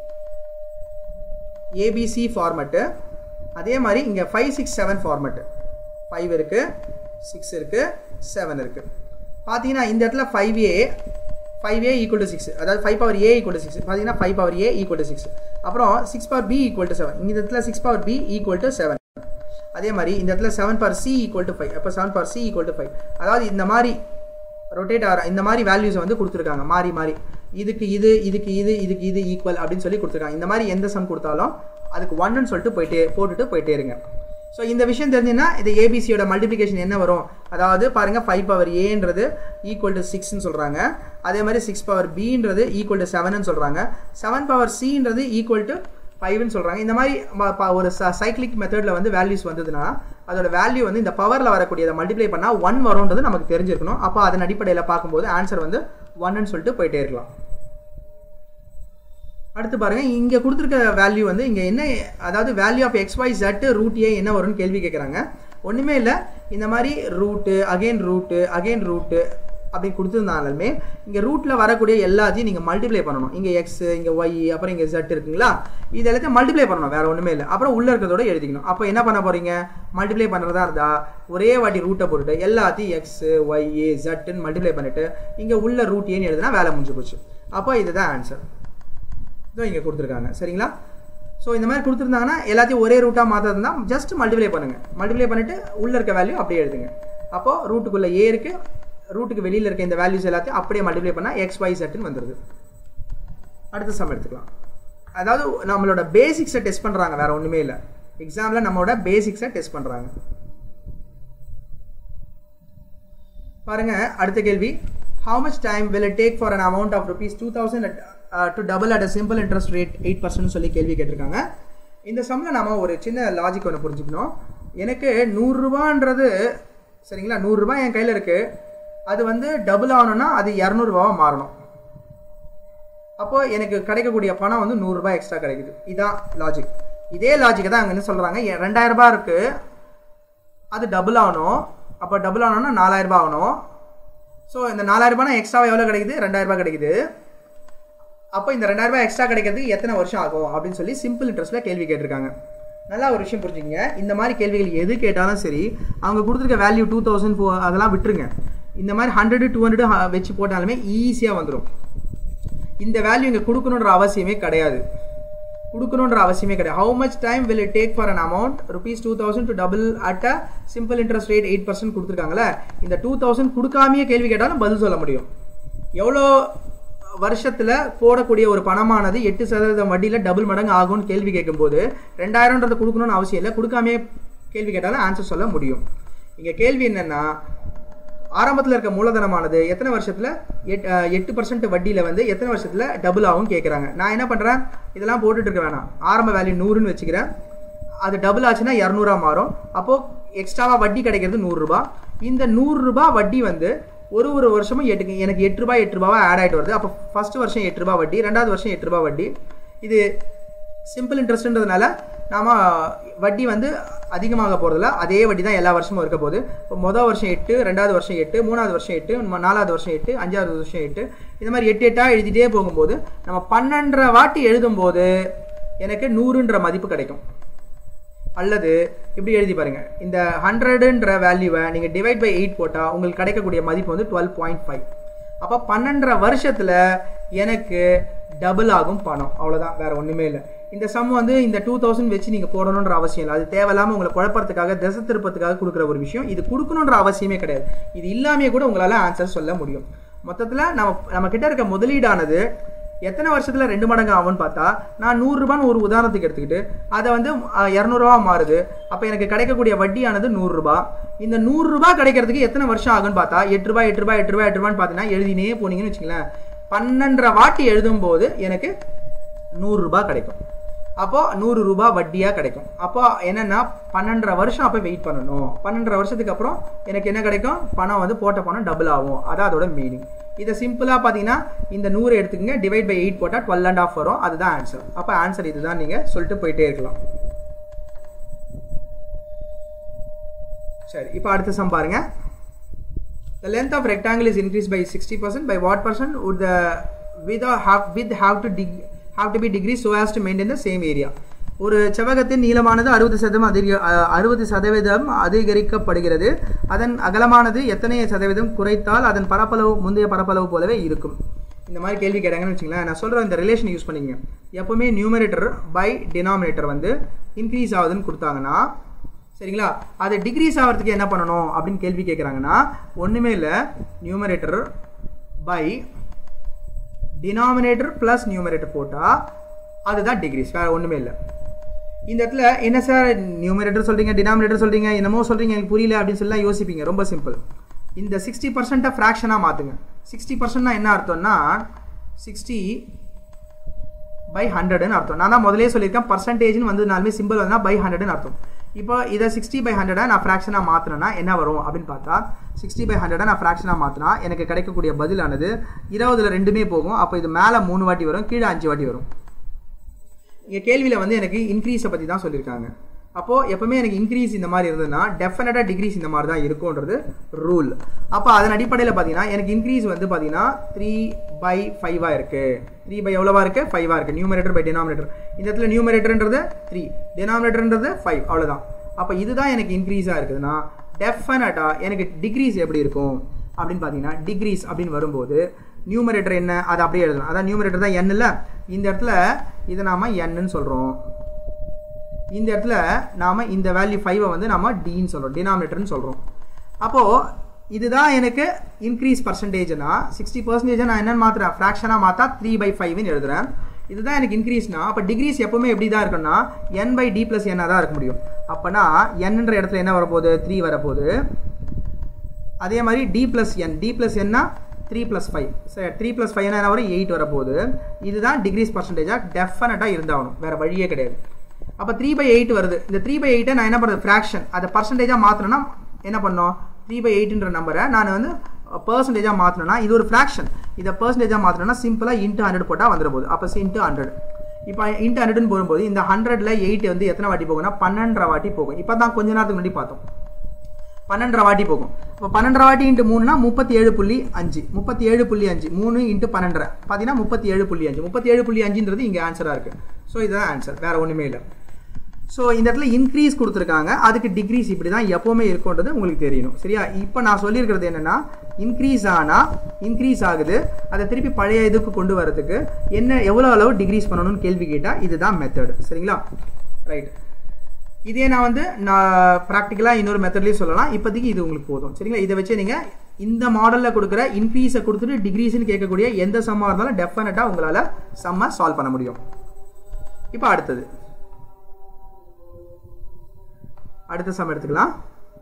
ஏபிசி ஃபார்மெட்டு அதே மாதிரி இங்கே five six seven format five இருக்குது சிக்ஸ் இருக்குது செவன் இருக்குது பார்த்தீங்கன்னா இந்த இடத்துல five a five a equal to six அதாவது five power a equal to six பார்த்தீங்கன்னா five power a equal to six அப்புறம் six power b equal to seven இந்த இடத்துல six power b equal to seven அதே மாதிரி இந்த இடத்துல seven power c equal to five அப்போ seven power c equal to five அதாவது இந்த மாதிரி ரொட்டேட் ஆகிற இந்த மாதிரி வேல்யூஸ் வந்து கொடுத்துருக்காங்க மாறி மாறி இதுக்கு இது இதுக்கு இது இதுக்கு இது ஈக்குவல் அப்படின்னு சொல்லி கொடுத்துருக்காங்க இந்த மாதிரி எந்த சம் கொடுத்தாலும் அதுக்கு ஒன்னு சொல்லிட்டு போயிட்டே போட்டுட்டு போயிட்டே இருங்க ஸோ இந்த விஷயம் தெரிஞ்சுன்னா இது ஏபிசியோட மல்டிபிகேஷன் என்ன வரும் அதாவது பாருங்கள் ஃபைவ் பவர் ஏன்றது ஈக்குவல் டு சிக்ஸ்னு சொல்கிறாங்க அதே மாதிரி சிக்ஸ் பவர் பின்றது ஈக்குவல் டு செவன் சொல்கிறாங்க செவன் பவர் சின்றது ஈக்குவல் டு ஃபைவ்னு சொல்கிறாங்க இந்த மாதிரி ஒரு சைக்ளிக் மெத்தடில் வந்து வேல்யூஸ் வந்ததுன்னா அதோட வேல்யூ வந்து இந்த பவரில் வரக்கூடியதை மல்டிப்ளை பண்ணால் ஒன் வரும்ன்றது நமக்கு தெரிஞ்சிருக்கணும் அப்போ அதன் அடிப்படையில் பார்க்கும்போது ஆன்சர் வந்து ஒன்னு சொல்லிட்டு போயிட்டே இருக்கலாம் அடுத்து பாருங்க இங்க கொடுத்துருக்க வேல்யூ வந்து இங்க என்ன அதாவது value of x Y z root a என்ன வரும்னு கேள்வி கேட்குறாங்க ஒன்றுமே இல்லை இந்த மாதிரி root again root again root அப்படி கொடுத்துருந்தாலுமே இங்கே ரூட்டில் வரக்கூடிய எல்லாத்தையும் நீங்கள் மல்டிப்ளை பண்ணணும் இங்கே எக்ஸ் இங்கே ஒய் அப்புறம் இங்கே Z இருக்குங்களா இது எல்லாத்தையும் மல்டிப்ளை பண்ணணும் வேற ஒன்றுமே இல்லை அப்புறம் உள்ள இருக்கிறதோட எழுதிக்கணும் அப்போ என்ன பண்ண போறீங்க மல்டிப்ளை பண்ணுறதா இருந்தால் ஒரே வாட்டி ரூட்டை போட்டுட்டு எல்லாத்தையும் எக்ஸ் ஒய் ஜட்டுன்னு மல்டிப்ளை பண்ணிட்டு இங்கே உள்ள ரூட் ஏன்னு எழுதுனா வேலை முடிஞ்சு போச்சு அப்போ இதுதான் ஆன்சர் இதோ இங்கே கொடுத்துருக்காங்க சரிங்களா ஸோ இந்த மாதிரி கொடுத்துருந்தாங்கன்னா எல்லாத்தையும் ஒரே ரூட்டாக மாற்றதுனா ஜஸ்ட் மல்டிப்ளை பண்ணுங்க மல்டிப்ளை பண்ணிட்டு உள்ள இருக்க வேல்யூ அப்படியே எழுதுங்க அப்போ ரூட்டுக்குள்ள ஏ இருக்கு ரூட்டுக்கு வெளியில் இருக்க இந்த வேல்யூஸ் எல்லாத்தையும் அப்படியே மல்டிப்ளை பண்ணால் எக்ஸ் ஒய் செட்டுன்னு வந்துடுது அடுத்த சம் எடுத்துக்கலாம் அதாவது நம்மளோட பேசிக்ஸை டெஸ்ட் பண்ணுறாங்க வேற ஒன்றுமே இல்லை எக்ஸாமில் நம்மளோட பேசிக்ஸை டெஸ்ட் பண்ணுறாங்க பாருங்க அடுத்த கேள்வி how much time will it take for an amount of rupees 2000 at, uh, to double at a simple interest rate 8% சொல்லி கேள்வி கேட்டிருக்காங்க இந்த சம்மில் நாம ஒரு சின்ன லாஜிக் ஒன்று புரிஞ்சுக்கணும் எனக்கு நூறுரூபான்றது சரிங்களா நூறுரூபா என் கையில் இருக்கு அது வந்து டபுள் ஆகணும்னா அது இரநூறுபாவாக மாறணும் அப்போ எனக்கு கிடைக்கக்கூடிய பணம் வந்து நூறுரூபா எக்ஸ்ட்ரா கிடைக்குது இதான் லாஜிக் இதே லாஜிக்கை தான் அங்கே என்ன சொல்கிறாங்க ரெண்டாயிரம் ரூபாய் இருக்கு அது டபுள் ஆகணும் அப்போ டபுள் ஆகணும்னா நாலாயிரம் ரூபாய் ஆகணும் ஸோ இந்த நாலாயிரம் ரூபாய் எக்ஸ்ட்ரா எவ்வளோ கிடைக்குது ரெண்டாயிரம் ரூபாய் கிடைக்குது அப்போ இந்த ரெண்டாயிரம் ரூபாய் எக்ஸ்ட்ரா கிடைக்கிறதுக்கு எத்தனை வருஷம் ஆகும் அப்படின்னு சொல்லி சிம்பிள் இன்ட்ரெஸ்ட்டில் கேள்வி கேட்டிருக்காங்க நல்லா ஒரு விஷயம் புரிஞ்சுக்கங்க இந்த மாதிரி கேள்விகள் எது கேட்டாலும் சரி அவங்க கொடுத்துருக்க வேல்யூ டூ தௌசண்ட் ஃபோர் அதெல்லாம் விட்டுருங்க இந்த மாதிரி ஹண்ட்ரடு டூ ஹண்ட்ரடு வச்சு போட்டாலுமே ஈஸியாக வந்துடும் இந்த வேல்யூ இங்கே கொடுக்கணுன்ற அவசியமே கிடையாது கொடுக்கணுன்ற அவசியமே கிடையாது how much time will it take for an amount rupees two thousand to double at a simple interest rate eight percent கொடுத்துருக்காங்களே இந்த டூ தௌசண்ட் கொடுக்காமையே கேள்வி கேட்டாலும் பதில் சொல்ல முடியும் எவ்வளோ வருஷத்துல போடக்கூடிய ஒரு பணமானது எட்டு சதவீதம் வட்டியில டபுள் மடங்கு ஆகும்னு கேள்வி கேட்கும்போது ரெண்டாயிரம்ன்றது கொடுக்கணும்னு அவசியம் இல்லை கொடுக்காமையே கேள்வி கேட்டாலும் ஆன்சர் சொல்ல முடியும் இங்க கேள்வி என்னன்னா ஆரம்பத்தில் இருக்க மூலதனமானது எத்தனை வருஷத்துல எட் எட்டு பர்சன்ட் வட்டியில வந்து எத்தனை வருஷத்துல டபுள் ஆகும் கேட்குறாங்க நான் என்ன பண்றேன் இதெல்லாம் போட்டுட்டு இருக்க வேணாம் ஆரம்ப வேல்யூ நூறுன்னு வச்சுக்கிறேன் அது டபுள் ஆச்சுன்னா இரநூறுவா மாறும் அப்போ எக்ஸ்ட்ராவா வட்டி கிடைக்கிறது நூறுரூபா இந்த நூறுரூபா வட்டி வந்து ஒரு ஒரு வருஷமும் எட்டு எனக்கு எட்டு ரூபாய் எட்டு ரூபாவா ஆட் ஆகிட்டு வருது அப்போ ஃபர்ஸ்ட் வருஷம் எட்டு ரூபாய் வட்டி ரெண்டாவது வருஷம் எட்டு ரூபாய் வட்டி இது சிம்பிள் இன்ட்ரெஸ்ட்ன்றதுனால நாம வட்டி வந்து அதிகமாக போகிறதில்ல அதே வட்டி தான் எல்லா வருஷமும் இருக்க போகுது இப்போ மொதல் வருஷம் எட்டு ரெண்டாவது வருஷம் எட்டு மூணாவது வருஷம் எட்டு ம- நாலாவது வருஷம் எட்டு அஞ்சாவது வருஷம் எட்டு இந்த மாதிரி எட்டு எட்டாக எழுதிட்டே போகும்போது நம்ம பன்னெண்டரை வாட்டி எழுதும்போது எனக்கு நூறுன்ற மதிப்பு கிடைக்கும் அல்லது இப்படி எழுதி பாருங்க இந்த ஹண்ட்ரடுன்ற வேல்யூவை நீங்க டிவைட் பை எயிட் போட்டா உங்களுக்கு கிடைக்கக்கூடிய மதிப்பு வந்து டுவெல் பாயிண்ட் ஃபைவ் அப்போ பன்னெண்டரை வருஷத்துல எனக்கு டபுள் ஆகும் பணம் அவ்வளவுதான் வேற ஒண்ணுமே இல்லை இந்த சம் வந்து இந்த டூ தௌசண்ட் வச்சு நீங்க போடணுன்ற அவசியம் இல்லை அது தேவையில்லாம உங்களை குழப்பறதுக்காக திசை திருப்பத்துக்காக கொடுக்குற ஒரு விஷயம் இது கொடுக்கணுன்ற அவசியமே கிடையாது இது இல்லாமே கூட உங்களால ஆன்சர் சொல்ல முடியும் மொத்தத்துல நம்ம நம்ம கிட்ட இருக்க முதலீடானது எத்தனை வருஷத்துல ரெண்டு மடங்கு ஆகும்னு பார்த்தா நான் நூறு ரூபான்னு ஒரு உதாரணத்துக்கு எடுத்துக்கிட்டு அதை வந்து அஹ், இரநூறுவா மாறுது அப்போ எனக்கு கிடைக்கக்கூடிய வட்டியானது நூறு ரூபாய் இந்த நூறு ரூபாய் கிடைக்கிறதுக்கு எத்தனை வருஷம் ஆகும்னு பார்த்தா எட்டு ரூபாய் எட்டு ரூபாய் எட்டு ரூபாய் எட்டு ரூபான்னு பார்த்தீங்கன்னா எழுதினே போனீங்கன்னு வச்சுங்களேன் பன்னெண்டரை வாட்டி எழுதும் போது எனக்கு நூறு ரூபாய் கிடைக்கும் அப்போ நூறு ரூபாய் வட்டியா கிடைக்கும் அப்போ என்னன்னா பன்னெண்டரை வருஷம் அப்போ வெயிட் பண்ணணும் பன்னெண்டரை வருஷத்துக்கு அப்புறம் எனக்கு என்ன கிடைக்கும் பணம் வந்து போட்ட பணம் டபுள் ஆகும் அதான் அதோட மீனிங் இதை சிம்பிளா பாத்தீங்கன்னா இந்த நூறு எடுத்துக்கங்க டிவைட் பை எயிட் போட்டா டுவெல் அண்ட் ஆஃப் வரும் அதுதான் ஆன்சர் அப்போ ஆன்சர் இதுதான் நீங்க சொல்லிட்டு போயிட்டே இருக்கலாம் சரி இப்போ அடுத்த சம் பாருங்க The length of rectangle is increased by 60%. By what percent would the width or have width have to dig, have to be decreased so as to maintain the same area? ஒரு செவ்வகத்தின் நீளமானது அறுபது சதவீதம் அதிக அறுபது சதவீதம் அதிகரிக்கப்படுகிறது அதன் அகலமானது எத்தனை சதவீதம் குறைத்தால் அதன் பரப்பளவு முந்தைய பரப்பளவு போலவே இருக்கும் இந்த மாதிரி கேள்வி கேட்டாங்கன்னு வச்சுங்களேன் நான் சொல்ற இந்த ரிலேஷன் யூஸ் பண்ணிங்க எப்பவுமே நியூமரேட்டர் பை டினாமினேட்டர் வந்து இன்க்ரீஸ் ஆகுதுன்னு கொடுத்தாங்கன்னா சரிங்களா அது டிகிரீஸ் ஆகிறதுக்கு என்ன பண்ணணும் அப்படின்னு கேள்வி கேட்குறாங்கன்னா ஒன்றுமே இல்லை numerator by denominator plus numerator போட்டால் அதுதான் டிகிரிஸ் வேறு ஒன்றுமே இல்லை இந்த இடத்துல என்ன சார் நியூமரேட்டர் சொல்கிறீங்க டினாமினேட்டர் சொல்கிறீங்க என்னமோ சொல்கிறீங்க எனக்கு புரியல அப்படின்னு சொல்லி யோசிப்பீங்க ரொம்ப சிம்பிள் இந்த சிக்ஸ்டி பர்சன்ட்டை ஃப்ராக்ஷனாக மாற்றுங்க சிக்ஸ்டி பர்சன்ட்னா என்ன அர்த்தம்னா சிக்ஸ்டி பை ஹண்ட்ரட்னு அர்த்தம் நான் தான் முதலே சொல்லியிருக்கேன் பர்சன்டேஜ்னு வந்ததுனாலுமே சிம்பிள் வந்தா பை ஹண்ட்ரட்னு அர்த்தம் இப்போ இதை சிக்ஸ்டி பை ஹண்ட்ரடை நான் ஃப்ராக்ஷனாக மாற்றினேன்னா என்ன வரும் அப்படின்னு பார்த்தா சிக்ஸ்டி பை ஹண்ட்ரடை நான் ஃப்ராக்ஷனாக மாற்றினா எனக்கு கிடைக்கக்கூடிய பதிலானது இருபதுல ரெண்டுமே போகும் அப்போ இது மேலே மூணு வாட்டி வரும் கீழே அஞ்சு வாட்டி வரும் இங்கே கேள்வியில் வந்து எனக்கு இன்க்ரீஸை பற்றி தான் சொல்லியிருக்காங்க அப்போது எப்பவுமே எனக்கு இன்க்ரீஸ் இந்த மாதிரி இருந்ததுன்னா டெஃபினட்டாக டிக்ரீஸ் இந்த மாதிரி தான் இருக்கும்ன்றது ரூல் அப்போ அதன் அடிப்படையில் பார்த்தீங்கன்னா எனக்கு இன்க்ரீஸ் வந்து பார்த்தீங்கன்னா த்ரீ பை ஃபைவாக இருக்குது த்ரீ பை எவ்வளோவா இருக்குது ஃபைவாக இருக்குது நியூமரேட்டர் பை டினாமினேட்டர் இந்த இடத்துல நியூமரேட்டர்ன்றது த்ரீ டினாமினேட்டர்ன்றது ஃபைவ் அவ்வளோதான் அப்போ இதுதான் எனக்கு இன்க்ரீஸாக இருக்குதுன்னா டெஃபினட்டாக எனக்கு டிக்ரீஸ் எப்படி இருக்கும் அப்படின்னு பார்த்தீங்கன்னா டிக்ரீஸ் அப்படின்னு வரும்போது நியூமரேட்டர் என்ன அதை அப்படியே எழுதணும் அதான் நியூமரேட்டர் தான் என் இல்லை இந்த இடத்துல இதை நாம் என்னன்னு சொல்கிறோம் இந்த இடத்துல நாம் இந்த வேல்யூ ஃபைவை வந்து நம்ம டின்னு சொல்கிறோம் டினாமினேட்டர்னு சொல்கிறோம் அப்போது இதுதான் எனக்கு இன்க்ரீஸ் பர்சன்டேஜ்னா சிக்ஸ்டி பர்சன்டேஜ் நான் என்னென்னு மாற்றுறேன் ஃப்ராக்ஷனாக மாற்றா த்ரீ பை ஃபைவ்னு எழுதுறேன் இதுதான் எனக்கு இன்க்ரீஸ்னா அப்போ டிகிரிஸ் எப்பவுமே எப்படி தான் இருக்குன்னா என் பை டி ப்ளஸ் என்னாக தான் இருக்க முடியும் அப்போனா என்னன்ற இடத்துல என்ன வரப்போகுது த்ரீ வரப்போகுது அதே மாதிரி d plus n d plus என்னா த்ரீ ப்ளஸ் ஃபைவ் சரி த்ரீ ப்ளஸ் ஃபைவ் என்ன வரும் எயிட் வரப்போகுது இதுதான் டிகிரிஸ் பர்சன்டேஜாக டெஃபினட்டாக இருந்தாகணும் வேறு வழியே கிடையாது அப்போ த்ரீ பை எயிட் வருது இந்த த்ரீ பை எயிட்டை நான் என்ன பண்ணுறது ஃப்ராக்ஷன் அதை பர்சன்டேஜாக மாற்றணும்னா என்ன பண்ணோம் த்ரீ பை எயிட்ன்ற நம்பரை நான் வந்து பர்சன்டேஜாக மாற்றணும்னா இது ஒரு ஃப்ராக்ஷன் இதை பர்சன்டேஜாக மாற்றணும்னா சிம்பிளாக இன்ட்டு ஹண்ட்ரட் போட்டால் வந்துட போகுது அப்போ இன்ட்டு ஹண்ட்ரட் இப்போ இன்ட்டு ஹண்ட்ரட்னு போகும்போது இந்த ஹண்ட்ரட்ல எயிட் வந்து எத்தனை வாட்டி போகும்னா பன்னெண்டரை வாட்டி போகும் இப்போ தான் கொஞ்ச நேரத்துக்கு முன்னாடி பார்த்தோம் பன்னெண்டரை வாட்டி போகும் இப்போ பன்னெண்டரை வாட்டி இன்ட்டு மூணுனா முப்பத்தி ஏழு புள்ளி அஞ்சு முப்பத்தி ஏழு புள்ளி அஞ்சு மூணு இன்ட்டு பன்னெண்டரை பார்த்தீங்கன்னா முப்பத்தி ஏழு புள்ளி அஞ்சு முப்பத்தி ஏழு புள்ளி அஞ்சுன்றது இங்கே ஆன்சராக இருக்குது ஸோ இதுதான் ஆன்சர் வேறு ஒன்றுமே இல்லை ஸோ இந்த இடத்துல இன்க்ரீஸ் கொடுத்துருக்காங்க அதுக்கு டிக்ரீஸ் இப்படி தான் எப்போவுமே இருக்கும்ன்றது உங்களுக்கு தெரியணும் சரியா இப்போ நான் சொல்லியிருக்கிறது என்னென்னா இன்க்ரீஸ் ஆனால் இன்க்ரீஸ் ஆகுது அதை திருப்பி பழைய இதுக்கு கொண்டு வரதுக்கு என்ன எவ்வளோ அளவு டிக்ரீஸ் பண்ணணும்னு கேள்வி கேட்டால் இதுதான் மெத்தடு சரிங்களா ரைட் இதே நான் வந்து நான் ப்ராக்டிக்கலாக இன்னொரு மெத்தட்லேயும் சொல்லலாம் இப்போதைக்கு இது உங்களுக்கு போதும் சரிங்களா இதை வச்சு நீங்கள் இந்த மாடலில் கொடுக்குற இன்க்ரீஸை கொடுத்துட்டு டிக்ரீஸ்னு கேட்கக்கூடிய எந்த சம்மாக இருந்தாலும் டெஃபினட்டாக உங்களால் சம்மை சால்வ் பண்ண முடியும் இப்போ அடுத்தது அடுத்த சம் எடுத்துக்கலாம்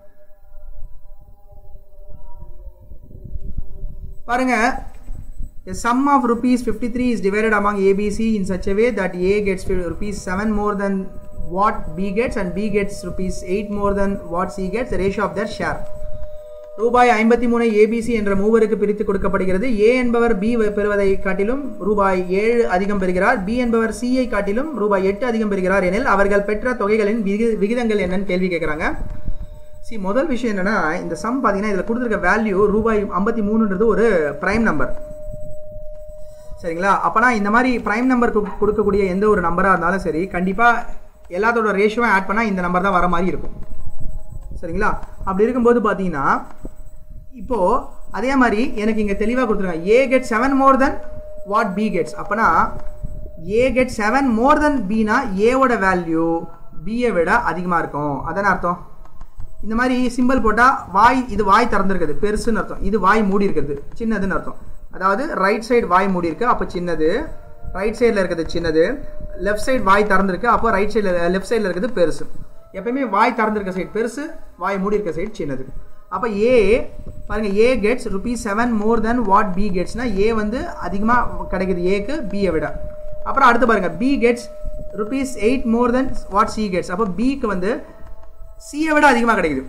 பாருங்க A sum of rupees 53 is divided among ABC in such a way that A gets rupees 7 more than what B gets and B gets rupees 8 more than what C gets, the ratio of their share. ரூபாய் ஐம்பத்தி மூணு ABC என்ற மூவருக்கு பிரித்து கொடுக்கப்படுகிறது ஏ என்பவர் B பெறுவதை காட்டிலும் ரூபாய் ஏழு அதிகம் பெறுகிறார் பி என்பவர் சிஐ காட்டிலும் ரூபாய் எட்டு அதிகம் பெறுகிறார் எனில் அவர்கள் பெற்ற தொகைகளின் விகிதங்கள் என்னன்னு கேள்வி கேட்குறாங்க சி முதல் விஷயம் என்னன்னா இந்த சம் பார்த்தீங்கன்னா இதில் கொடுத்துருக்க வேல்யூ ரூபாய் ஐம்பத்தி மூணுன்றது ஒரு பிரைம் நம்பர் சரிங்களா அப்போனா இந்த மாதிரி பிரைம் நம்பருக்கு கொடுக்கக்கூடிய எந்த ஒரு நம்பராக இருந்தாலும் சரி கண்டிப்பாக எல்லாத்தோட ரேஷியோவும் ஆட் பண்ணால் இந்த நம்பர் தான் வர மாதிரி இருக்கும் சரிங்களா அப்படி இருக்கும்போது பார்த்தீங்கன்னா இப்போது அதே மாதிரி எனக்கு இங்கே தெளிவாக கொடுத்துருக்காங்க A get seven more than what B gets அப்போனா ஏ கெட் செவன் மோர் தென் பினா ஏவோட வேல்யூ பியை விட அதிகமாக இருக்கும் அதான அர்த்தம் இந்த மாதிரி சிம்பிள் போட்டால் வாய் இது வாய் திறந்துருக்குது பெருசுன்னு அர்த்தம் இது வாய் மூடி இருக்குது சின்னதுன்னு அர்த்தம் அதாவது ரைட் சைடு வாய் மூடி இருக்கு அப்போ சின்னது ரைட் சைடில் இருக்கிறது சின்னது லெஃப்ட் சைடு வாய் திறந்துருக்கு அப்போ ரைட் சைடில் லெஃப்ட் சைடில் இருக்கிறது பெருசு எப்பயுமே வாய் திறந்திருக்க சைடு பெருசு வாய் மூடி இருக்க சைடு சின்னது அப்போ ஏ பாருங்க A gets rupees seven more than what B கெட்ஸ்னா ஏ வந்து அதிகமாக கிடைக்குது ஏக்கு பியை விட அப்புறம் அடுத்து பாருங்க B gets rupees eight more than what C gets அப்போ பிக்கு வந்து சியை விட அதிகமாக கிடைக்குது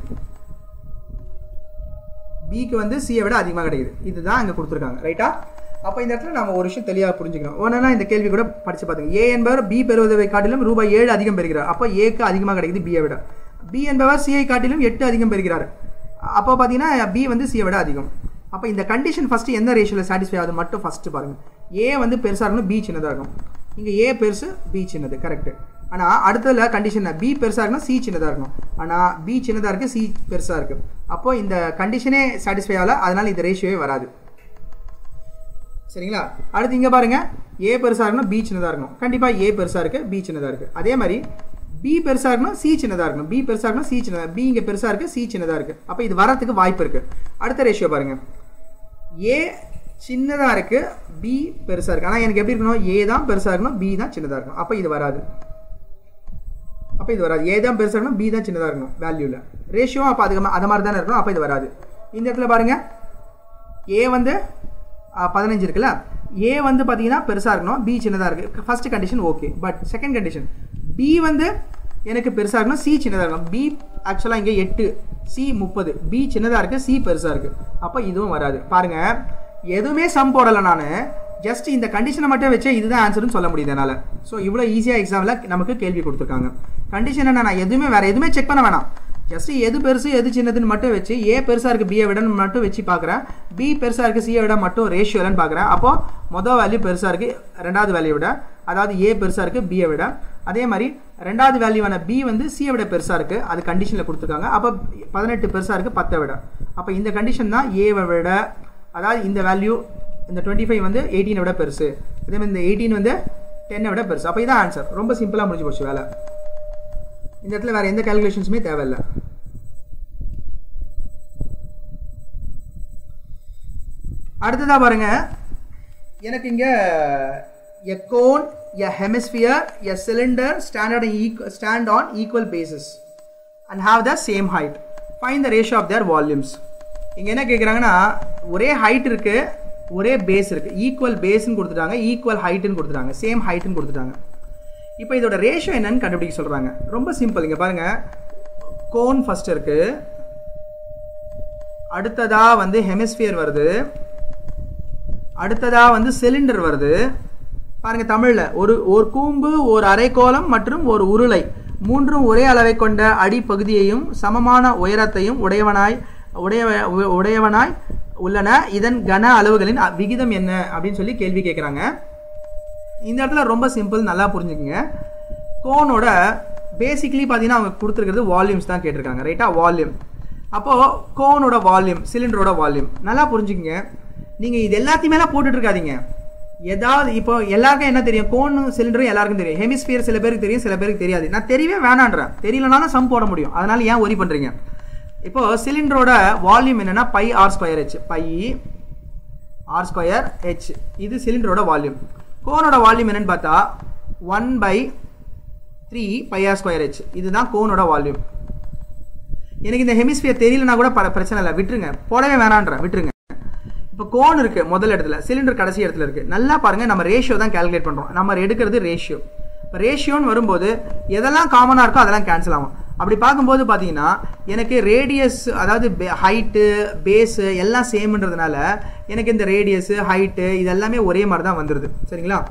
பிக்கு வந்து சியை விட அதிகமாக கிடைக்குது இதுதான் இங்கே கொடுத்துருக்காங்க ரைட்டா அப்போ இந்த இடத்துல நம்ம ஒரு விஷயம் தெளிவாக புரிஞ்சுக்கணும் ஒன்றுனா இந்த கேள்வி கூட படிச்சு பார்த்துங்க ஏ என்பவர் பி பெறுவதை காட்டிலும் ரூபாய் ஏழு அதிகம் பெறுகிறார் அப்போ ஏக்கு அதிகமாக கிடைக்குது பியை விட பி என்பவர் சிஐ காட்டிலும் எட்டு அதிகம் பெறுகிறார் அப்போ பார்த்தீங்கன்னா பி வந்து சியை விட அதிகம் அப்போ இந்த கண்டிஷன் ஃபஸ்ட்டு எந்த ரேஷியோவில் சாட்டிஸ்ஃபை ஆகுது மட்டும் ஃபஸ்ட்டு பாருங்கள் ஏ வந்து பெருசாக இருக்கணும் பி சின்னதாக இருக்கும் இங்கே ஏ பெருசு பி சின்னது கரெக்டு ஆனால் அடுத்ததுல கண்டிஷன் பி பெருசாக இருக்கணும் சி சின்னதாக இருக்கணும் ஆனால் பி சின்னதாக இருக்குது சி பெருசாக இருக்குது அப்போ இந்த கண்டிஷனே சாட்டிஸ்ஃபை ஆகல அதனால் இந்த ரேஷியோவே வராது சரிங்களா அடுத்து இங்கே பாருங்க ஏ பெருசாக இருக்கணும் பி சின்னதாக இருக்கணும் கண்டிப்பாக ஏ பெருசாக இருக்குது பி சின்னதாக இருக்குது அதே மாதிரி பி பெருசாக இருக்கணும் சி சின்னதாக இருக்கணும் பி பெருசாக இருக்கணும் சி சின்னதாக பி இங்கே பெருசாக இருக்குது சி சின்னதாக இருக்குது அப்போ இது வரத்துக்கு வாய்ப்பு இருக்குது அடுத்த ரேஷியோ பாருங்க ஏ சின்னதாக இருக்குது பி பெருசாக இருக்குது ஆனால் எனக்கு எப்படி இருக்கணும் ஏ தான் பெருசாக இருக்கணும் பி தான் சின்னதாக இருக்கணும் அப்போ இது வராது அப்போ இது வராது ஏ தான் பெருசாக இருக்கணும் பி தான் சின்னதாக இருக்கணும் வேல்யூவில் ரேஷியோ அப்போ அதுக்கு அது மாதிரி தானே இருக்கணும் அப்போ இது வராது இந்த இடத்துல பாருங்க ஏ வந்து பதினஞ்சு இருக்குல்ல ஏ வந்து பார்த்தீங்கன்னா பெருசாக இருக்கணும் பி சின்னதாக இருக்குது first condition okay but second condition B வந்து எனக்கு பெருசாக இருக்கணும் சி சின்னதாக இருக்கணும் பி ஆக்சுவலாக இங்கே எட்டு சி முப்பது பி சின்னதாக இருக்குது சி பெருசாக இருக்குது அப்போ இதுவும் வராது பாருங்கள் எதுவுமே சம் போடலை நான் ஜஸ்ட் இந்த கண்டிஷனை மட்டும் வச்சே இதுதான் ஆன்சர்னு சொல்ல முடியுது என்னால் ஸோ இவ்வளோ ஈஸியாக எக்ஸாமில் நமக்கு கேள்வி கொடுத்துருக்காங்க கண்டிஷன் என்ன நான் எதுவுமே வேறு எதுவுமே செக் பண்ண வேணாம் ஜஸ்ட் எது பெருசு எது சின்னதுன்னு மட்டும் வச்சு ஏ பெருசாக இருக்குது பியை விடன்னு மட்டும் வச்சு பார்க்குறேன் பி பெருசாக இருக்குது சியை விட மட்டும் ரேஷியோலன்னு பார்க்குறேன் அப்போ மொதல் வேல்யூ பெருசாக இருக்குது ரெண்டாவது வேல்யூ விட அதாவது ஏ பெருசாக இருக்குது பியை விட அதே மாதிரி ரெண்டாவது வேல்யூவான பி வந்து சியை விட பெருசாக இருக்குது அது கண்டிஷனில் கொடுத்துருக்காங்க அப்போ பதினெட்டு பெருசாக இருக்குது பத்தை விட அப்போ இந்த கண்டிஷன் தான் ஏவை விட அதாவது இந்த வேல்யூ இந்த டுவெண்ட்டி ஃபைவ் வந்து எயிட்டீனை விட பெருசு அதே மாதிரி இந்த எயிட்டீன் வந்து டென்னை விட பெருசு அப்போ இதான் ஆன்சர் ரொம்ப சிம்பிளாக முடிஞ்சு போச்சு வேலை இந்த இடத்துல வேறு எந்த கேல்குலேஷன்ஸுமே தேவையில்லை அடுத்ததா பாருங்க எனக்கு இங்க a cone a hemisphere a cylinder standard stand on equal basis and have the same height find the ratio of their volumes இங்கே என்ன கேட்குறாங்கன்னா ஒரே ஹைட் இருக்கு ஒரே பேஸ் இருக்கு ஈக்குவல் பேஸ்ன்னு கொடுத்துட்டாங்க ஈக்குவல் ஹைட்டுன்னு கொடுத்துட்டாங்க சேம் ஹைட்டுன்னு கொடுத்துட்டாங்க இப்போ இதோட ரேஷியோ என்னன்னு கண்டுபிடிக்க சொல்கிறாங்க ரொம்ப சிம்பிள் இங்கே பாருங்க கோன் ஃபர்ஸ்ட் இருக்கு அடுத்ததா வந்து ஹெமிஸ்பியர் வருது அடுத்ததா வந்து சிலிண்டர் வருது பாருங்க தமிழ்ல ஒரு ஒரு கூம்பு ஒரு அரைக்கோளம் மற்றும் ஒரு உருளை மூன்றும் ஒரே அளவை கொண்ட அடிப்பகுதியையும் சமமான உயரத்தையும் உடையவனாய் உடைய உடையவனாய் உள்ளன இதன் கன அளவுகளின் விகிதம் என்ன அப்படின்னு சொல்லி கேள்வி கேட்குறாங்க இந்த இடத்துல ரொம்ப சிம்பிள் நல்லா புரிஞ்சுக்குங்க கோனோட பேசிக்கலி பார்த்தீங்கன்னா அவங்க கொடுத்துருக்கிறது வால்யூம்ஸ் தான் கேட்டிருக்காங்க ரைட்டா வால்யூம் அப்போது கோனோட வால்யூம் சிலிண்டரோட வால்யூம் நல்லா புரிஞ்சுக்கங்க நீங்கள் இது எல்லாத்தையுமே போட்டுட்டு இருக்காதீங்க ஏதாவது இப்போ எல்லாருக்கும் என்ன தெரியும் கோன் சிலிண்டரும் எல்லாருக்கும் தெரியும் ஹெமிஸ்பியர் சில பேருக்கு தெரியும் சில பேருக்கு தெரியாது நான் தெரியவே வேணான்றேன் தெரியலனாலும் சம் போட முடியும் அதனால ஏன் ஒரி பண்ணுறீங்க இப்போ சிலிண்டரோட வால்யூம் என்னன்னா pi r square h pi r square h இது சிலிண்டரோட வால்யூம் கோனோட வால்யூம் என்னன்னு பார்த்தா one by three pi r square h இதுதான் கோனோட வால்யூம் எனக்கு இந்த ஹெமிஸ்பியர் தெரியலனா கூட பிரச்சனை இல்லை விட்டுருங்க போடவே வேணான்றேன் விட்டுருங்க இப்போ கோன் இருக்கு முதல் இடத்துல சிலிண்டர் கடைசி இடத்துல இருக்கு நல்லா பாருங்க நம்ம ரேஷியோ தான் கால்குலேட் பண்றோம் நம்ம எடுக்கிறது ரேஷியோ இப்போ ரேஷியோன்னு வரும்போது எதெல்லாம் காமனாக இருக்கோ அதெல்லாம் கேன்சல் ஆகும் அப்படி பார்க்கும்போது பார்த்தீங்கன்னா எனக்கு ரேடியஸ் அதாவது ஹைட்டு பேஸு எல்லாம் சேம்ன்றதுனால எனக்கு இந்த ரேடியஸு ஹைட்டு இது எல்லாமே ஒரே மாதிரி தான் வந்துடுது சரிங்களா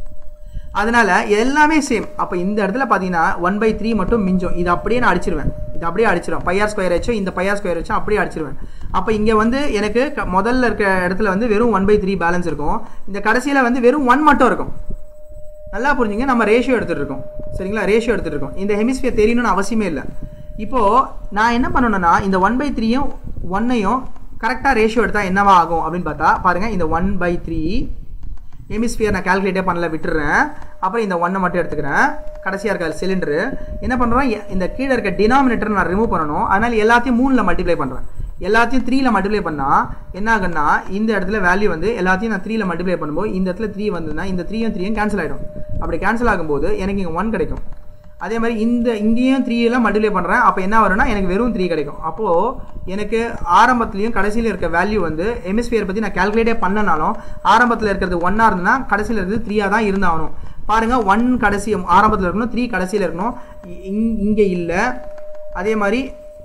அதனால எல்லாமே சேம் அப்போ இந்த இடத்துல பார்த்தீங்கன்னா ஒன் பை த்ரீ மட்டும் மிஞ்சும் இது அப்படியே நான் அடிச்சிருவேன் இது அப்படியே அடிச்சிடும் பையார் ஸ்கொயர் வச்சும் இந்த பையார் ஸ்கொயர் வச்சும் அப்படியே அடிச்சிருவேன் அப்போ இங்கே வந்து எனக்கு முதல்ல இருக்க இடத்துல வந்து வெறும் ஒன் பை த்ரீ பேலன்ஸ் இருக்கும் இந்த கடைசியில் வந்து வெறும் ஒன் மட்டும் இருக்கும் நல்லா புரிஞ்சுங்க நம்ம ரேஷியோ எடுத்துகிட்டு இருக்கோம் சரிங்களா ரேஷியோ எடுத்துகிட்டு இருக்கோம் இந்த ஹெமிஸ்பியர் தெரியணும்னு அவசியமே இல்லை இப்போது நான் என்ன பண்ணணும்னா இந்த ஒன் பை த்ரீயும் ஒன்னையும் கரெக்டாக ரேஷியோ எடுத்தால் என்னவா ஆகும் அப்படின்னு பார்த்தா பாருங்கள் இந்த ஒன் பை த்ரீ ஹெமிஸ்பியர் நான் கால்குலேட்டே பண்ணல விட்டுறேன் அப்புறம் இந்த ஒன்னை மட்டும் எடுத்துக்கிறேன் கடைசியாக இருக்க சிலிண்டரு என்ன பண்ணுறோம் இந்த கீழே இருக்க டினாமினேட்டர் நான் ரிமூவ் பண்ணணும் அதனால் எல்லாத்தையும் மூணில் மல்டிப்ளை பண்ணுறேன் எல்லாத்தையும் த்ரீல மல்டிப்ளை பண்ணால் என்ன ஆகுன்னா இந்த இடத்துல வேல்யூ வந்து எல்லாத்தையும் நான் த்ரீல மல்டிப்ளை பண்ணும்போது இந்த இடத்துல த்ரீ வந்ததுன்னா இந்த த்ரீயும் த்ரீயும் கேன்சல் ஆகிடும் அப்படி கேன்சல் ஆகும்போது எனக்கு இங்கே ஒன் கிடைக்கும் அதே மாதிரி இந்த இங்கேயும் த்ரீ எல்லாம் மல்டிப்ளை பண்ணுறேன் அப்போ என்ன வரும்னா எனக்கு வெறும் த்ரீ கிடைக்கும் அப்போது எனக்கு ஆரம்பத்துலையும் கடைசியில் இருக்க வேல்யூ வந்து எமிஸ்பியர் பற்றி நான் கால்குலேட்டே பண்ணனாலும் ஆரம்பத்தில் இருக்கிறது ஒன்னாக இருந்ததுன்னா கடைசியில் இருக்கிறது த்ரீயாக தான் இருந்தாகணும் பாருங்க ஒன் கடைசி ஆரம்பத்தில் இருக்கணும் த்ரீ கடைசியில் இருக்கணும் இங்கே இல்லை அதே மாதிரி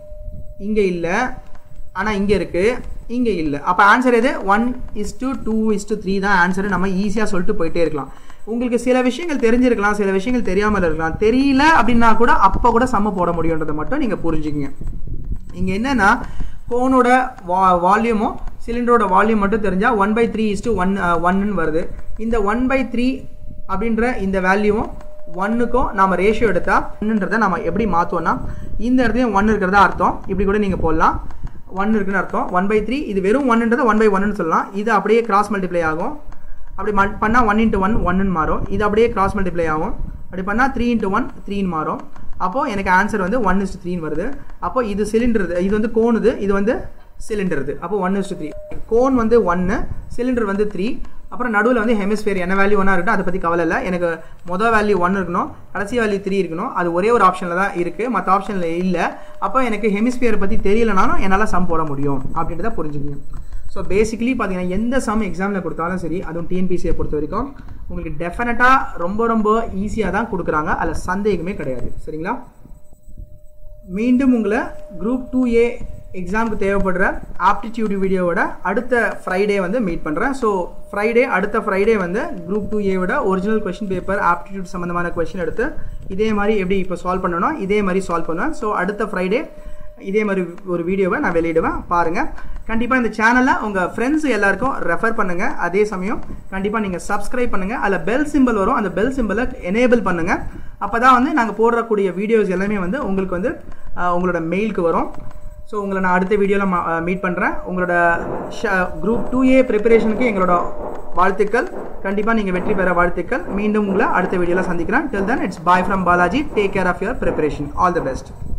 இங்கே இல்லை ஆனால் இங்கே இருக்குது இங்கே இல்லை அப்போ ஆன்சர் எது one is to two is to three தான் ஆன்சர் நம்ம ஈஸியாக சொல்லிட்டு போயிட்டே இருக்கலாம் உங்களுக்கு சில விஷயங்கள் தெரிஞ்சிருக்கலாம் சில விஷயங்கள் தெரியாமல் இருக்கலாம் தெரியல அப்படின்னா கூட அப்போ கூட சம்ம போட முடியுன்றதை மட்டும் நீங்கள் புரிஞ்சுக்கிங்க இங்கே என்னென்னா கோனோட வா வால்யூமும் சிலிண்டரோட வால்யூம் மட்டும் தெரிஞ்சால் one by three is to one ஒன்னு வருது இந்த ஒன் பை த்ரீ அப்படின்ற இந்த வேல்யூவும் ஒன்னுக்கும் நம்ம ரேஷியோ எடுத்தால் ஒன்றுன்றதை நம்ம எப்படி மாற்றுவோம்னா இந்த இடத்துலையும் ஒன் இருக்கிறதா அர்த்தம் இப்படி கூட நீங்கள் போடலாம் ஒன் இருக்குன்னு அர்த்தம் ஒன் பை த்ரீ இது வெறும் ஒன்னுன்றதை ஒன் பை ஒன்னு சொல்லலாம் இது அப்படியே கிராஸ் மல்டிப்ளை ஆகும் அப்படி பண்ணால் ஒன் இன்ட்டு ஒன் ஒன்னு மாறும் இது அப்படியே கிராஸ் மல்டிப்ளை ஆகும் அப்படி பண்ணால் த்ரீ இன்ட்டு ஒன் த்ரீன்னு மாறும் அப்போது எனக்கு ஆன்சர் வந்து ஒன் இஸ்டு த்ரீன்னு வருது அப்போ இது சிலிண்டர் இது வந்து கோனுது இது வந்து சிலிண்டர் இது அப்போ ஒன் இஸ்டு த்ரீ கோன் வந்து ஒன்று சிலிண்டர் வந்து த்ரீ அப்புறம் நடுவில் வந்து ஹெமிஸ்பியர் என்ன வேல்யூ ஒன்றா இருக்கட்டும் அதை பற்றி கவலை இல்லை எனக்கு மொதல் வேல்யூ ஒன் இருக்கணும் கடைசி வேல்யூ த்ரீ இருக்கணும் அது ஒரே ஒரு ஆப்ஷனில் தான் இருக்குது மற்ற ஆப்ஷனில் இல்லை அப்போ எனக்கு ஹெமிஸ்பியர் பற்றி தெரியலனாலும் என்னால் சம் போட முடியும் அப்படின்றத புரிஞ்சுக்கங்க ஸோ பேசிக்கலி பார்த்தீங்கன்னா எந்த சம் எக்ஸாமில் கொடுத்தாலும் சரி அதுவும் டிஎன்பிசியை பொறுத்த வரைக்கும் உங்களுக்கு டெஃபினட்டாக ரொம்ப ரொம்ப ஈஸியாக தான் கொடுக்குறாங்க அதில் சந்தேகமே கிடையாது சரிங்களா மீண்டும் உங்களை குரூப் டூ ஏ எக்ஸாமுக்கு தேவைப்படுற ஆப்டிடியூட் வீடியோவோட அடுத்த ஃப்ரைடே வந்து மீட் பண்ணுறேன் ஸோ ஃப்ரைடே அடுத்த ஃப்ரைடே வந்து குரூப் டூ ஏவோட ஒரிஜினல் கொஷின் பேப்பர் ஆப்டிடியூட் சம்மந்தமான கொஷின் எடுத்து இதே மாதிரி எப்படி இப்போ சால்வ் பண்ணணும் இதே மாதிரி சால்வ் பண்ணுவேன் ஸோ அடுத்த ஃப்ரைடே இதே மாதிரி ஒரு வீடியோவை நான் வெளியிடுவேன் பாருங்கள் கண்டிப்பாக இந்த சேனலை உங்கள் ஃப்ரெண்ட்ஸ் எல்லாருக்கும் ரெஃபர் பண்ணுங்கள் அதே சமயம் கண்டிப்பாக நீங்கள் சப்ஸ்கிரைப் பண்ணுங்கள் அதில் பெல் சிம்பிள் வரும் அந்த பெல் சிம்பிளை எனேபிள் பண்ணுங்கள் அப்போ தான் வந்து நாங்கள் போடுறக்கூடிய வீடியோஸ் எல்லாமே வந்து உங்களுக்கு வந்து உங்களோட மெயிலுக்கு வரும் ஸோ உங்களை நான் அடுத்த வீடியோவில் மீட் பண்ணுறேன் உங்களோட குரூப் டூ ஏ ப்ரிப்பரேஷனுக்கு எங்களோட வாழ்த்துக்கள் கண்டிப்பாக நீங்கள் வெற்றி பெற வாழ்த்துக்கள் மீண்டும் உங்களை அடுத்த வீடியோவில் சந்திக்கிறேன் till then it's bye from Balaji take care of your preparation all the best